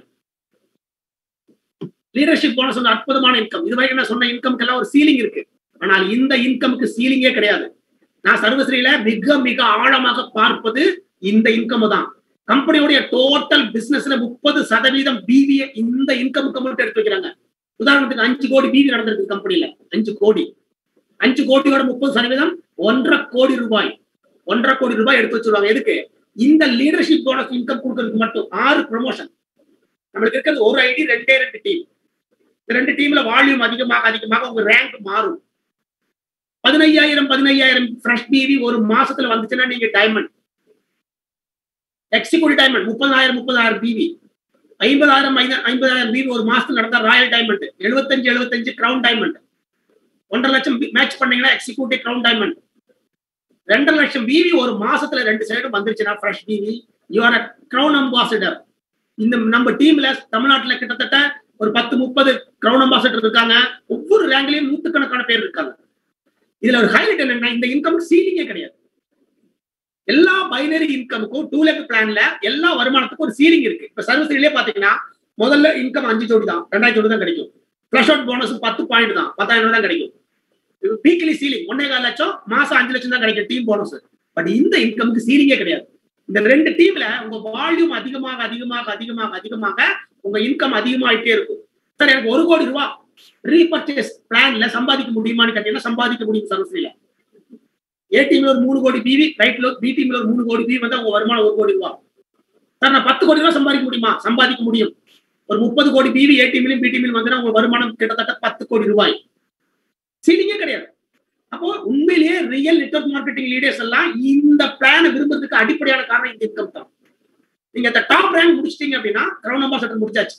லீடர்ஷிப் போனஸ் வந்து அற்புதமான இன்கம் இது வரைக்கும் நான் சொன்ன இன்கம்க்கெல்லாம் ஒரு சீலிங் இருக்கு ஆனால் இந்த இன்கமுக்கு சீலிங்கே கிடையாது நான் சர்வஸ்ரீல மிக மிக ஆழமாக பார்ப்பது இந்த இன்கம் தான் கம்பெனியோடைய டோட்டல் பிசினஸ்ல முப்பது சதவீதம் பிவி இந்த இன்கமுக்கு மட்டும் எடுத்து வைக்கிறாங்க உதாரணத்துக்கு அஞ்சு கோடி பிவி நடந்திருக்கு கம்பெனில அஞ்சு கோடி அஞ்சு கோடியோட முப்பது சதவீதம் ஒன்றரை கோடி ரூபாய் ஒன்றரை கோடி ரூபாய் எடுத்து வச்சிருவாங்க எதுக்கு இந்த லீடர்ஷிப் போனஸ் இன்கம் கொடுக்கறதுக்கு மட்டும் ஆறு ப்ரொமோஷன் நம்மளுக்கு இருக்கிறது ஒரு ஐடி ரெண்டே ரெண்டு டீம் இந்த ரெண்டு டீம்ல வால்யூம் அதிகமாக அதிகமாக உங்க ரேங்க் மாறும் பதினையாயிரம் பதினையாயிரம் ஃப்ரெஷ் பிவி ஒரு மாசத்துல வந்துச்சுன்னா நீங்க டைமண்ட் எக்ஸிக்யூட்டிவ் டைமண்ட் முப்பதாயிரம் முப்பதாயிரம் பிவி ஐம்பதாயிரம் ஐம்பதாயிரம் பிவி ஒரு மாசத்துல நடந்தா ராயல் டைமண்ட் எழுபத்தஞ்சு எழுபத்தஞ்சு கிரவுன் டைமண்ட் ஒன்றரை லட்சம் மேட்ச் பண்ணீங்கன்னா எக்ஸிக்யூட்டிவ் கிரவுன் டைமண்ட் ரெண்டரை லட்சம் பிவி ஒரு மாசத்துல ரெண்டு சைடும் வந்துருச்சுன்னா fresh PV you are crown ambassador இந்த நம்ம டீம்ல தமிழ்நாட்டுல கிட்டத்தட்ட ஒரு பத்து முப்பது கிரவுன் அம்பாசிடர் இருக்காங்க ஒவ்வொரு ரேங்க்லயும் நூத்துக்கணக்கான பேர் இருக்காங்க இதுல ஒரு ஹைலைட் என்னன்னா இந்த இன்கம் சீலிங்கே கிடையாது எல்லா பைனரி இன்கமுக்கும் டூ லேக் பிளான்ல எல்லா வருமானத்துக்கும் ஒரு சீலிங் இருக்கு இப்ப சர்வீஸ்லயே பாத்தீங்கன்னா முதல்ல இன்கம் அஞ்சு ஜோடி தான் ரெண்டாயிரம் ஜோடி தான் கிடைக்கும் பிளஸ் அவுட் போனஸ் பத்து பாயிண்ட் தான் பத்தாயிரம் ரூபாய் தான் கிடைக்கும் வீக்லி சீலிங் ஒன்னே கால் லட்சம் மாசம் அஞ்சு லட்சம் தான் கிடைக்கும் டீம் போனஸ் பட் இந்த இன்கமுக்கு சீலிங்கே கிடையாது இந்த ரெண்டு டீம்ல உங்க வால்யூம் அதிகமாக அதிகமாக அதிகமாக அதிகமாக உங்க இன்கம் அதிகமாயிட்டே இருக்கும் சார் எனக்கு ஒரு கோடி ரூபாய் ரீபர்ச்சேஸ் பிளான்ல சம்பாதிக்க முடியுமான்னு கேட்டீங்கன்னா சம்பாதிக்க முடியும் சர்வீஸ்ல ஏ டீம்ல ஒரு மூணு கோடி பிவி ரைட்ல பி டீம்ல ஒரு மூணு கோடி பிவி வந்தா உங்க வருமானம் ஒரு கோடி ரூபாய் சார் நான் பத்து கோடி ரூபாய் சம்பாதிக்க முடியுமா சம்பாதிக்க முடியும் ஒரு முப்பது கோடி பிவி ஏ டீம்லயும் பி டீம்லயும் வந்தா உங்க வருமானம் கிட்டத்தட்ட பத்து கோடி ரூபாய் சீலிங்கே கிடையாது அப்போ உண்மையிலேயே ரியல் நெட்ஒர்க் மார்க்கெட்டிங் லீடர்ஸ் எல்லாம் இந்த பிளானை விரும்புறதுக்கு அடிப்படையான காரணம் இந்த இன்கம் தான் நீங்க இந்த டாப் ரேங்க் முடிச்சிட்டீங்க அப்படின்னா கிரவுண்ட் அம்பாசடர் முடிச்சாச்சு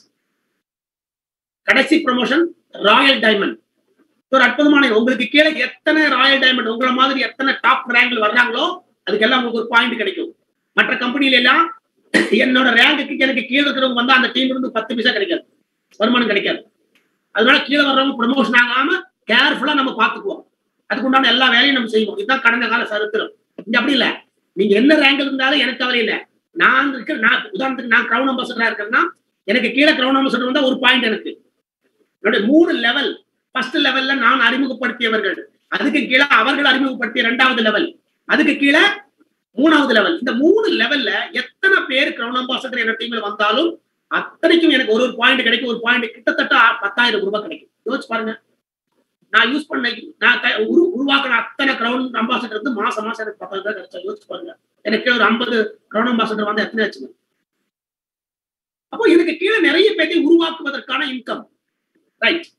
கடைசி ப்ரமோஷன் ராயல் டைமண்ட் ஒரு அற்புதமான உங்களுக்கு கீழே எத்தனை ராயல் டைமண்ட் உங்களை மாதிரி எத்தனை டாப் ரேங்க்ல வர்றாங்களோ அதுக்கெல்லாம் உங்களுக்கு ஒரு பாயிண்ட் கிடைக்கும் மற்ற கம்பெனில எல்லாம் என்னோட ரேங்குக்கு எனக்கு கீழே இருக்கிறவங்க வந்தா அந்த டீம் இருந்து பத்து பைசா கிடைக்காது வருமானம் கிடைக்காது அதனால கீழே வர்றவங்க ப்ரமோஷன் ஆகாம கேர்ஃபுல்லா நம்ம பாத்துக்குவோம் அதுக்கு உண்டான எல்லா வேலையும் நம்ம செய்வோம் இதுதான் கடந்த கால சரித்திரம் இங்க அப்படி இல்ல நீங்க என்ன ரேங்க் இருந்தாலும் எனக்கு கவலை இல்ல நான் இருக்கிற நான் உதாரணத்துக்கு நான் கிரவுன் அம்பாசடரா இருக்கிறேன்னா எனக்கு கீழே கிரவுன் அம்பாசடர் வந்தா ஒரு பாயிண்ட் எனக்கு என்னுடைய மூணு லெவல் ஃபர்ஸ்ட் லெவல்ல நான் அறிமுகப்படுத்தியவர்கள் அதுக்கு கீழே அவர்கள் அறிமுகப்படுத்திய இரண்டாவது லெவல் அதுக்கு கீழே மூணாவது லெவல் இந்த மூணு லெவல்ல எத்தனை பேர் கிரவுன் அம்பாசடர் என்ற டீம்ல வந்தாலும் அத்தனைக்கும் எனக்கு ஒரு ஒரு பாயிண்ட் கிடைக்கும் ஒரு பாயிண்ட் கிட்டத்தட்ட பத்தாயிரம் ரூபாய் கிடைக்கும் யோசிச்சு பாருங்க நான் யூஸ் பண்ண நான் உரு உருவாக்கின அத்தனை கிரவுண்ட் அம்பாசடர் வந்து மாசம் மாசம் எனக்கு பத்தாயிரம் ரூபாய் கிடைச்சா யோசிச்சு பாருங்க எனக்கு ஒரு ஐம்பது கிரவுண்ட் அம்பாசடர் வந்து எத்தனை ஆச்சுங்க அப்போ எனக்கு கீழே நிறைய பேரை உருவாக்குவதற்கான இன்கம் ரைட்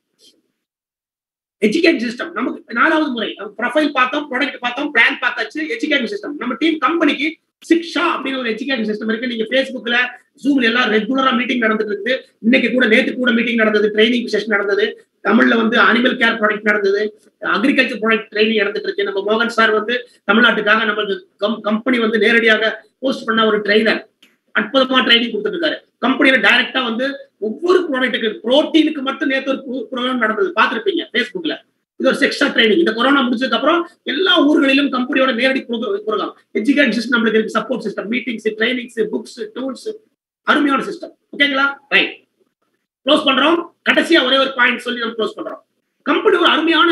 எஜுகேஷன் சிஸ்டம் நமக்கு நாலாவது முறை ப்ரொஃபைல் பார்த்தோம் ப்ராடக்ட் பார்த்தோம் பிளான் பார்த்தாச்சு எஜுகேஷன் சிஸ்டம் நம்ம டீம் கம்பெனிக்கு சிக்ஷா அப்படின்னு ஒரு எஜுகேஷன் சிஸ்டம் இருக்கு நீங்க ஃபேஸ்புக்ல ஜூம்ல எல்லாம் ரெகுலரா மீட்டிங் நடந்துட்டு இருக்கு இன்னைக்கு கூட நேற்று கூட மீட்டிங் நடந்தது ட்ரைனிங் செஷன் நடந்தது தமிழ்ல வந்து அனிமல் கேர் ப்ராடக்ட் நடந்தது அக்ரிகல்ச்சர் ப்ராடக்ட் ட்ரைனிங் நடந்துட்டு இருக்கு நம்ம மோகன் சார் வந்து தமிழ்நாட்டுக்காக நம்மளுக்கு கம்பெனி வந்து நேரடியாக போஸ்ட் பண்ண ஒரு ட்ரைனர் அற்புதமா ட்ரைனிங் கொடுத்துட்டு இருக்காரு கம்பெனியில டைரக்டா வந்து ஒவ்வொரு ப்ராடக்ட்டுக்கு புரோட்டீனுக்கு மட்டும் நேற்று ஒரு ப்ரோக்ராம் நடந்தது பார்த்துருப்பீங்க ஃபேஸ்புக்ல இது ஒரு செக்ஷா ட்ரைனிங் இந்த கொரோனா முடிச்சதுக்கு அப்புறம் எல்லா ஊர்களிலும் கம்பெனியோட நேரடி ப்ரோக்ராம் எஜுகேஷன் சிஸ்டம் நம்மளுக்கு இருக்கு support system meetings trainings books tools அருமையான சிஸ்டம் ஓகேங்களா ரைட் க்ளோஸ் பண்றோம் கடைசியா ஒரே ஒரு பாயிண்ட் சொல்லி நம்ம க்ளோஸ் பண்றோம் கம்பெனி ஒரு அருமையான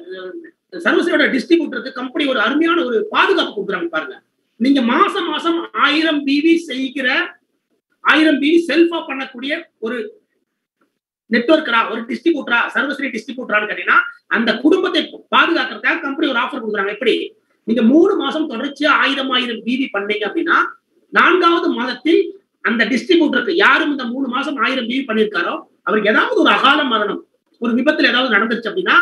சர்வீஸோட டிஸ்ட்ரிபியூட்டருக்கு கம்பெனி ஒரு அருமையான ஒரு பாதுகாப்பு கொடுக்குறாங்க பாருங்க நீங்க மாசம் மாசம் ஆயிரம் பிவி செய்கிற ஆயிரம் பிவி செல்ஃபா பண்ணக்கூடிய ஒரு நெட்ஒர்க்கரா ஒரு டிஸ்ட்ரிபியூட்டரா சர்வீஸ் டிஸ்ட்ரிபியூட்டரான்னு கேட்டீங்கன்னா அந்த குடும்பத்தை பாதுகாக்கிறதுக்காக கம்பெனி ஒரு ஆஃபர் கொடுக்குறாங்க எப்படி நீங்க மூணு மாசம் தொடர்ச்சியா ஆயிரம் ஆயிரம் பிவி பண்ணீங்க அப்படின்னா நான்காவது மாதத்தில் அந்த டிஸ்ட்ரிபியூட்டருக்கு யாரும் இந்த மூணு மாசம் ஆயிரம் பிவி பண்ணியிருக்காரோ அவருக்கு ஏதாவது ஒரு அகால மரணம் ஒரு விபத்துல ஏதாவது நடந்துச்சு அப்படின்னா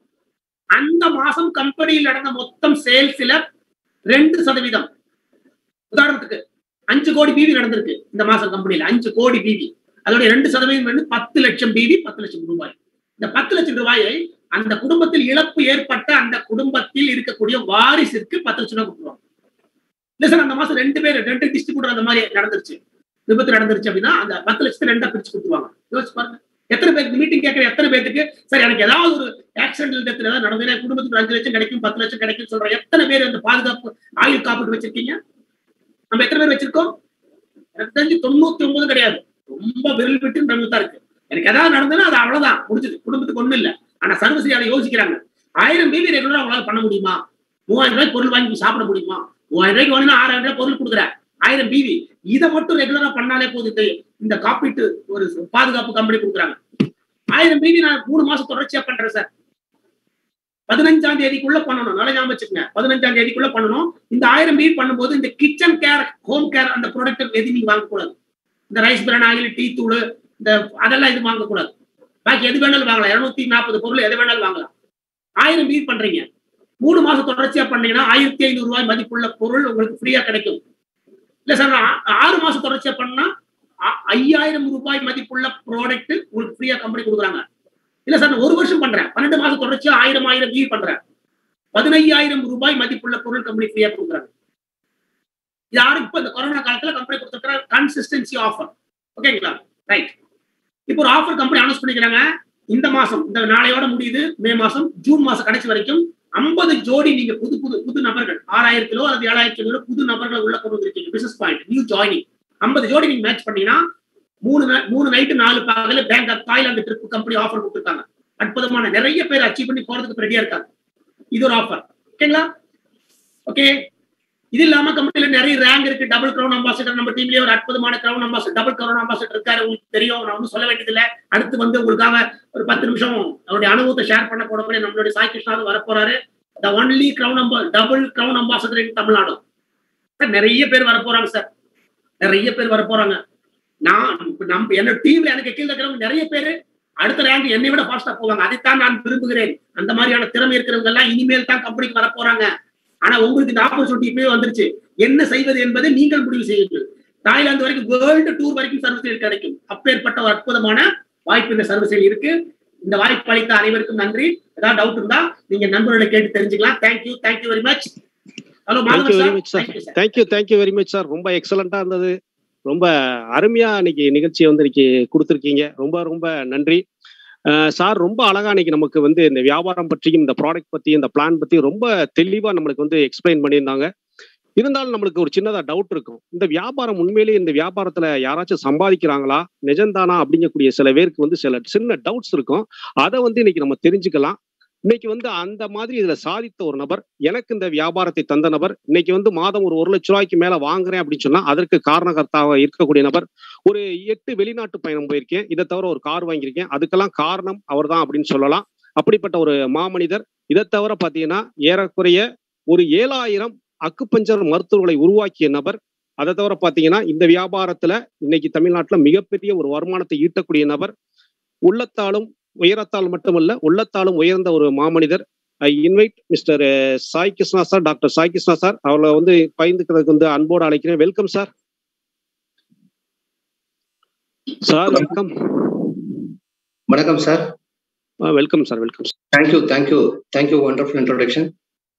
அந்த மாசம் கம்பெனியில் நடந்த மொத்தம் சேல்ஸ்ல ரெண்டு சதவீதம் உதாரணத்துக்கு அஞ்சு கோடி பிவி நடந்திருக்கு இந்த மாசம் கம்பெனியில அஞ்சு கோடி பிவி அதோட ரெண்டு சதவீதம் வந்து பத்து லட்சம் பிவி பத்து லட்சம் ரூபாய் இந்த பத்து லட்சம் ரூபாயை அந்த குடும்பத்தில் இழப்பு ஏற்பட்ட அந்த குடும்பத்தில் இருக்கக்கூடிய வாரிசிற்கு பத்து லட்சம் ரூபாய் கொடுத்துருவாங்க இல்ல சார் அந்த மாசம் ரெண்டு பேர் ரெண்டு டிஸ்ட்ரிபியூட்டர் அந்த மாதிரி நடந்துருச்சு விபத்து நடந்துருச்சு அப்படின்னா அந்த பத்து லட்சத்தை ரெண்டா பிரிச்சு கொடுத்துருவாங்க யோசிச்சு பாருங்க எத்தனை பேருக்கு மீட்டிங் கேட்கிற எத்தனை பேருக்கு சரி எனக்கு ஏதாவது ஒரு ஆக்சிடென்டல் டெத் ஏதாவது நடந்ததுன்னா குடும்பத்துக்கு அஞ்சு லட்சம் கிடைக்கும் பத்து லட்சம் கிடைக்கும் சொல்ற எத்தனை பேர் அந்த பாதுகாப்பு ஆயுள் காப்பீடு வச்சிருக்கீங்க நம்ம எத்தனை பேர் வச்சிருக்கோம் எனக்கு தெரிஞ்சு தொண்ணூத்தி ஒன்பது கிடையாது ரொம்ப விரல் விட்டு நம்ம தான் இருக்கு எனக்கு ஏதாவது நடந்ததுன்னா அது அவ்வளவுதான் முடிஞ்சது குடும்பத்துக்கு ஒண்ணும் இல்ல ஆனா சர்வீஸ் அதை யோசிக்கிறாங்க ஆயிரம் பேபி ரெகுலரா அவங்களால பண்ண முடியுமா மூவாயிரம் ரூபாய் பொருள் வாங்கி சாப்பிட முடியுமா மூவாயிரம் ரூபாய்க்கு வாங்கினா ஆறாயிரம் ரூபாய் பொருள் கொடுக்குற ஆயிரம் பிவி இதை மட்டும் ரெகுலரா பண்ணாலே போதும் இந்த காப்பீட்டு ஒரு பாதுகாப்பு கம்பெனி கொடுக்குறாங்க ஆயிரம் பிவி நான் மூணு மாசம் தொடர்ச்சியா பண்றேன் சார் பதினஞ்சாம் தேதிக்குள்ள பண்ணணும் நல்லா ஞாபகம் வச்சுக்கோங்க பதினஞ்சாம் தேதிக்குள்ள பண்ணணும் இந்த ஆயிரம் மீட் பண்ணும்போது இந்த கிச்சன் கேர் ஹோம் கேர் அந்த ப்ராடக்ட் எது நீங்க வாங்கக்கூடாது இந்த ரைஸ் பிரான் ஆயில் டீ தூள் இந்த அதெல்லாம் இது வாங்கக்கூடாது பாக்கி எது வேணாலும் வாங்கலாம் இருநூத்தி நாற்பது பொருள் எது வேணாலும் வாங்கலாம் ஆயிரம் மீட் பண்றீங்க மூணு மாசம் தொடர்ச்சியா பண்ணீங்கன்னா ஆயிரத்தி ஐநூறு ரூபாய் மதிப்புள்ள பொருள் உங்களுக்கு ஃப்ரீயா கிடைக்கும் இல்ல சார் நான் ஆ- ஆறு மாசம் தொடர்ச்சியா பண்ணா அ- ஐயாயிரம் ரூபாய் மதிப்புள்ள ப்ராடக்ட் உங்களுக்கு ஃப்ரீயா கம்பெனி கொடுக்குறாங்க இல்ல சார் நான் ஒரு வருஷம் பண்றேன் பன்னெண்டு மாசம் தொடர்ச்சியா ஆயிரம் ஆயிரம் மீட் பண்றேன் பதினையாயிரம் ரூபாய் மதிப்புள்ள பொருள் கம்பெனி ஃப்ரீயா கொடுக்குறாங்க யாரும் இப்ப இந்த கொரோனா காலத்துல கம்பெனி கொடுத்துருக்கிற கன்சிஸ்டன்சி ஆஃபர் ஓகேங்களா ரைட் இப்போ ஒரு ஆஃபர் கம்பெனி அனௌன்ஸ் பண்ணிக்கிறாங்க இந்த மாசம் இந்த நாளையோட முடியுது மே மாசம் ஜூன் மாசம் கடைசி வரைக்கும் ஐம்பது ஜோடி நீங்க புது புது புது நபர்கள் ஆறாயிரம் கிலோ அல்லது ஏழாயிரம் கிலோ புது நபர்கள் உள்ள கொண்டு வந்திருக்கீங்க பிசினஸ் பாயிண்ட் நியூ ஜாயினிங் ஐம்பது ஜோடி நீங்க மேட்ச் பண்ணீங்கன்னா மூணு நா- மூணு நைட்டு நாலு பகல Bangkok Thailand trip company offer கொடுத்துருக்காங்க அற்புதமான நிறைய பேர் அச்சீவ் பண்ணி போறதுக்கு ரெடியா இருக்காங்க இது ஒரு ஆஃபர் ஓகேங்களா ஓகே இது இல்லாம கம்பெனில நிறைய ரேங்க் இருக்கு டபுள் கிரவுன் அம்பாசிடர் நம்ம டீம்லயே ஒரு அற்புதமான crown ambassador double crown ambassador இருக்காரு உங்களுக்கு தெரியும் நான் ஒன்றும் சொல்ல வேண்டியதில்லை அடுத்து வந்து உங்களுக்காக ஒரு பத்து நிமிஷம் அவருடைய அனுபவத்தை ஷேர் பண்ண கூட நம்மளுடைய சாய் கிருஷ்ணாவது வரப்போறாரு த ஒன்லி கிரவுன் அம்பா double crown ambassador in Tamil Nadu sir நிறைய பேர் வர போறாங்க சார் நிறைய பேர் வர போறாங்க நான் இப்ப நம்ம என்னோட டீம்ல எனக்கு கீழே இருக்கிறவங்க நிறைய பேர் அடுத்த ரேங்க் என்னை விட ஃபாஸ்டா போவாங்க அதைத்தான் நான் விரும்புகிறேன் அந்த மாதிரியான திறமை இருக்கிறவங்க எல்லாம் இனிமேல் தான் கம்பெனிக்கு வர போறாங்க ஆனா உங்களுக்கு இந்த ஆப்பர்ச்சுனிட்டி இப்பவே வந்துருச்சு என்ன செய்வது என்பதை நீங்கள் முடிவு செய்யுங்கள் தாய்லாந்து வரைக்கும் வேர்ல்டு டூர் வரைக்கும் சர்வீஸ் கிடைக்கும் அப்பேற்பட்ட ஒரு அற்புதமான வாய்ப்பு இந்த சர்வீஸில் இருக்கு இந்த வாய்ப்பு அளித்த அனைவருக்கும் நன்றி ஏதாவது டவுட் இருந்தா நீங்க நண்பர்களை கேட்டு தெரிஞ்சுக்கலாம் thank you thank you very much hello
thank you very
Madhavan
much
sir
sir
thank you sir
thank you thank you very much sir ரொம்ப எக்ஸலண்டா இருந்தது ரொம்ப அருமையா இன்னைக்கு நிகழ்ச்சியை வந்து இன்னைக்கு கொடுத்துருக்கீங்க ரொம்ப ரொம்ப நன்றி அஹ் சார் ரொம்ப அழகா இன்னைக்கு நமக்கு வந்து இந்த வியாபாரம் பற்றியும் இந்த ப்ராடக்ட் பத்தி இந்த பிளான் பத்தி ரொம்ப தெளிவா நம்மளுக்கு வந்து எக்ஸ்பிளைன் பண்ணியிருந்தாங்க இருந்தாலும் நம்மளுக்கு ஒரு சின்னதா டவுட் இருக்கும் இந்த வியாபாரம் உண்மையிலேயே இந்த வியாபாரத்துல யாராச்சும் சம்பாதிக்கிறாங்களா நிஜம்தானா அப்படிங்கக்கூடிய சில பேருக்கு வந்து சில சின்ன டவுட்ஸ் இருக்கும் அதை வந்து இன்னைக்கு நம்ம தெரிஞ்சுக்கலாம் இன்னைக்கு வந்து அந்த மாதிரி இதுல சாதித்த ஒரு நபர் எனக்கு இந்த வியாபாரத்தை தந்த நபர் இன்னைக்கு வந்து மாதம் ஒரு ஒரு லட்ச ரூபாய்க்கு மேல வாங்குறேன் அப்படின்னு சொன்னா அதற்கு காரணகர்த்தாவாக இருக்கக்கூடிய நபர் ஒரு எட்டு வெளிநாட்டு பயணம் போயிருக்கேன் இதை தவிர ஒரு கார் வாங்கியிருக்கேன் அதுக்கெல்லாம் காரணம் அவர்தான் அப்படின்னு சொல்லலாம் அப்படிப்பட்ட ஒரு மாமனிதர் இதை தவிர பாத்தீங்கன்னா ஏறக்குறைய ஒரு ஏழாயிரம் அக்குப்பஞ்சர் மருத்துவர்களை உருவாக்கிய நபர் அதை தவிர பாத்தீங்கன்னா இந்த வியாபாரத்துல இன்னைக்கு தமிழ்நாட்டுல மிகப்பெரிய ஒரு வருமானத்தை ஈட்டக்கூடிய நபர் உள்ளத்தாலும் உயரத்தால் மட்டுமல்ல உள்ளத்தாலும் உயர்ந்த ஒரு மாமனிதர் I invite mister Sai Krishna sir doctor Sai Krishna sir அவரை வந்து பயந்துக்கிறதுக்கு வந்து அன்போடு அழைக்கிறேன் வெல்கம் சார் சார் வெல்கம்
வணக்கம் sir
welcome sir welcome
thank you thank you thank you wonderful introduction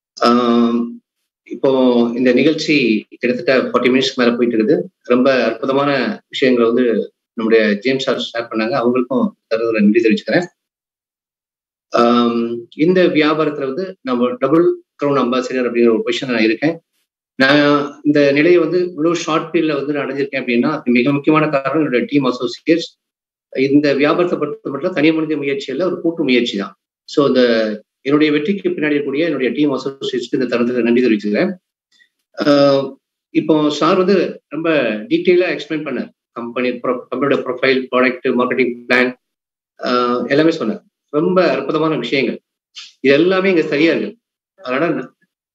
இப்போ இந்த நிகழ்ச்சி கிட்டத்தட்ட ஃபார்ட்டி மினிட்ஸ் மேல போயிட்டு இருக்குது ரொம்ப அற்புதமான விஷயங்களை வந்து நம்முடைய ஜேம்ஸ் சார் ஷேர் பண்ணாங்க அவங்களுக்கும் தருவதில் நன்றி தெரிவிச்சுக்கிறேன் ஆம், இந்த வியாபாரத்துல வந்து நம்ம டபுள் க்ரௌன் அம்பாசிடர் அப்படிங்கிற ஒரு பொசிஷன் நான் இருக்கேன் நான் இந்த நிலையை வந்து இவ்வளவு ஷார்ட் பீரியட்ல வந்து நான் அடைஞ்சிருக்கேன் அப்படின்னா அதுக்கு மிக முக்கியமான காரணம் என்னுடைய டீம் அசோசியேட்ஸ் இந்த வியாபாரத்தை பொறுத்த மட்டும் தனி மனித முயற்சி இல்ல ஒரு கூட்டு முயற்சி தான் ஸோ இந்த என்னுடைய வெற்றிக்கு பின்னாடி இருக்கக்கூடிய என்னுடைய டீம் அசோசியேட்ஸ்க்கு இந்த தருணத்தில் நன்றி தெரிவிச்சுக்கிறேன் ஆஹ் இப்போ சார் வந்து ரொம்ப டீட்டெயிலாக எக்ஸ்பிளைன் பண்ணார் கம்பெனி கம்பெனியோட ப்ரொஃபைல் ப்ராடக்ட் மார்க்கெட்டிங் பிளான் எல்லாமே சொன்னார் ரொம்ப அற்புதமான விஷயங்கள் இது எல்லாமே இங்க சரியா இருக்கு அதனால ந-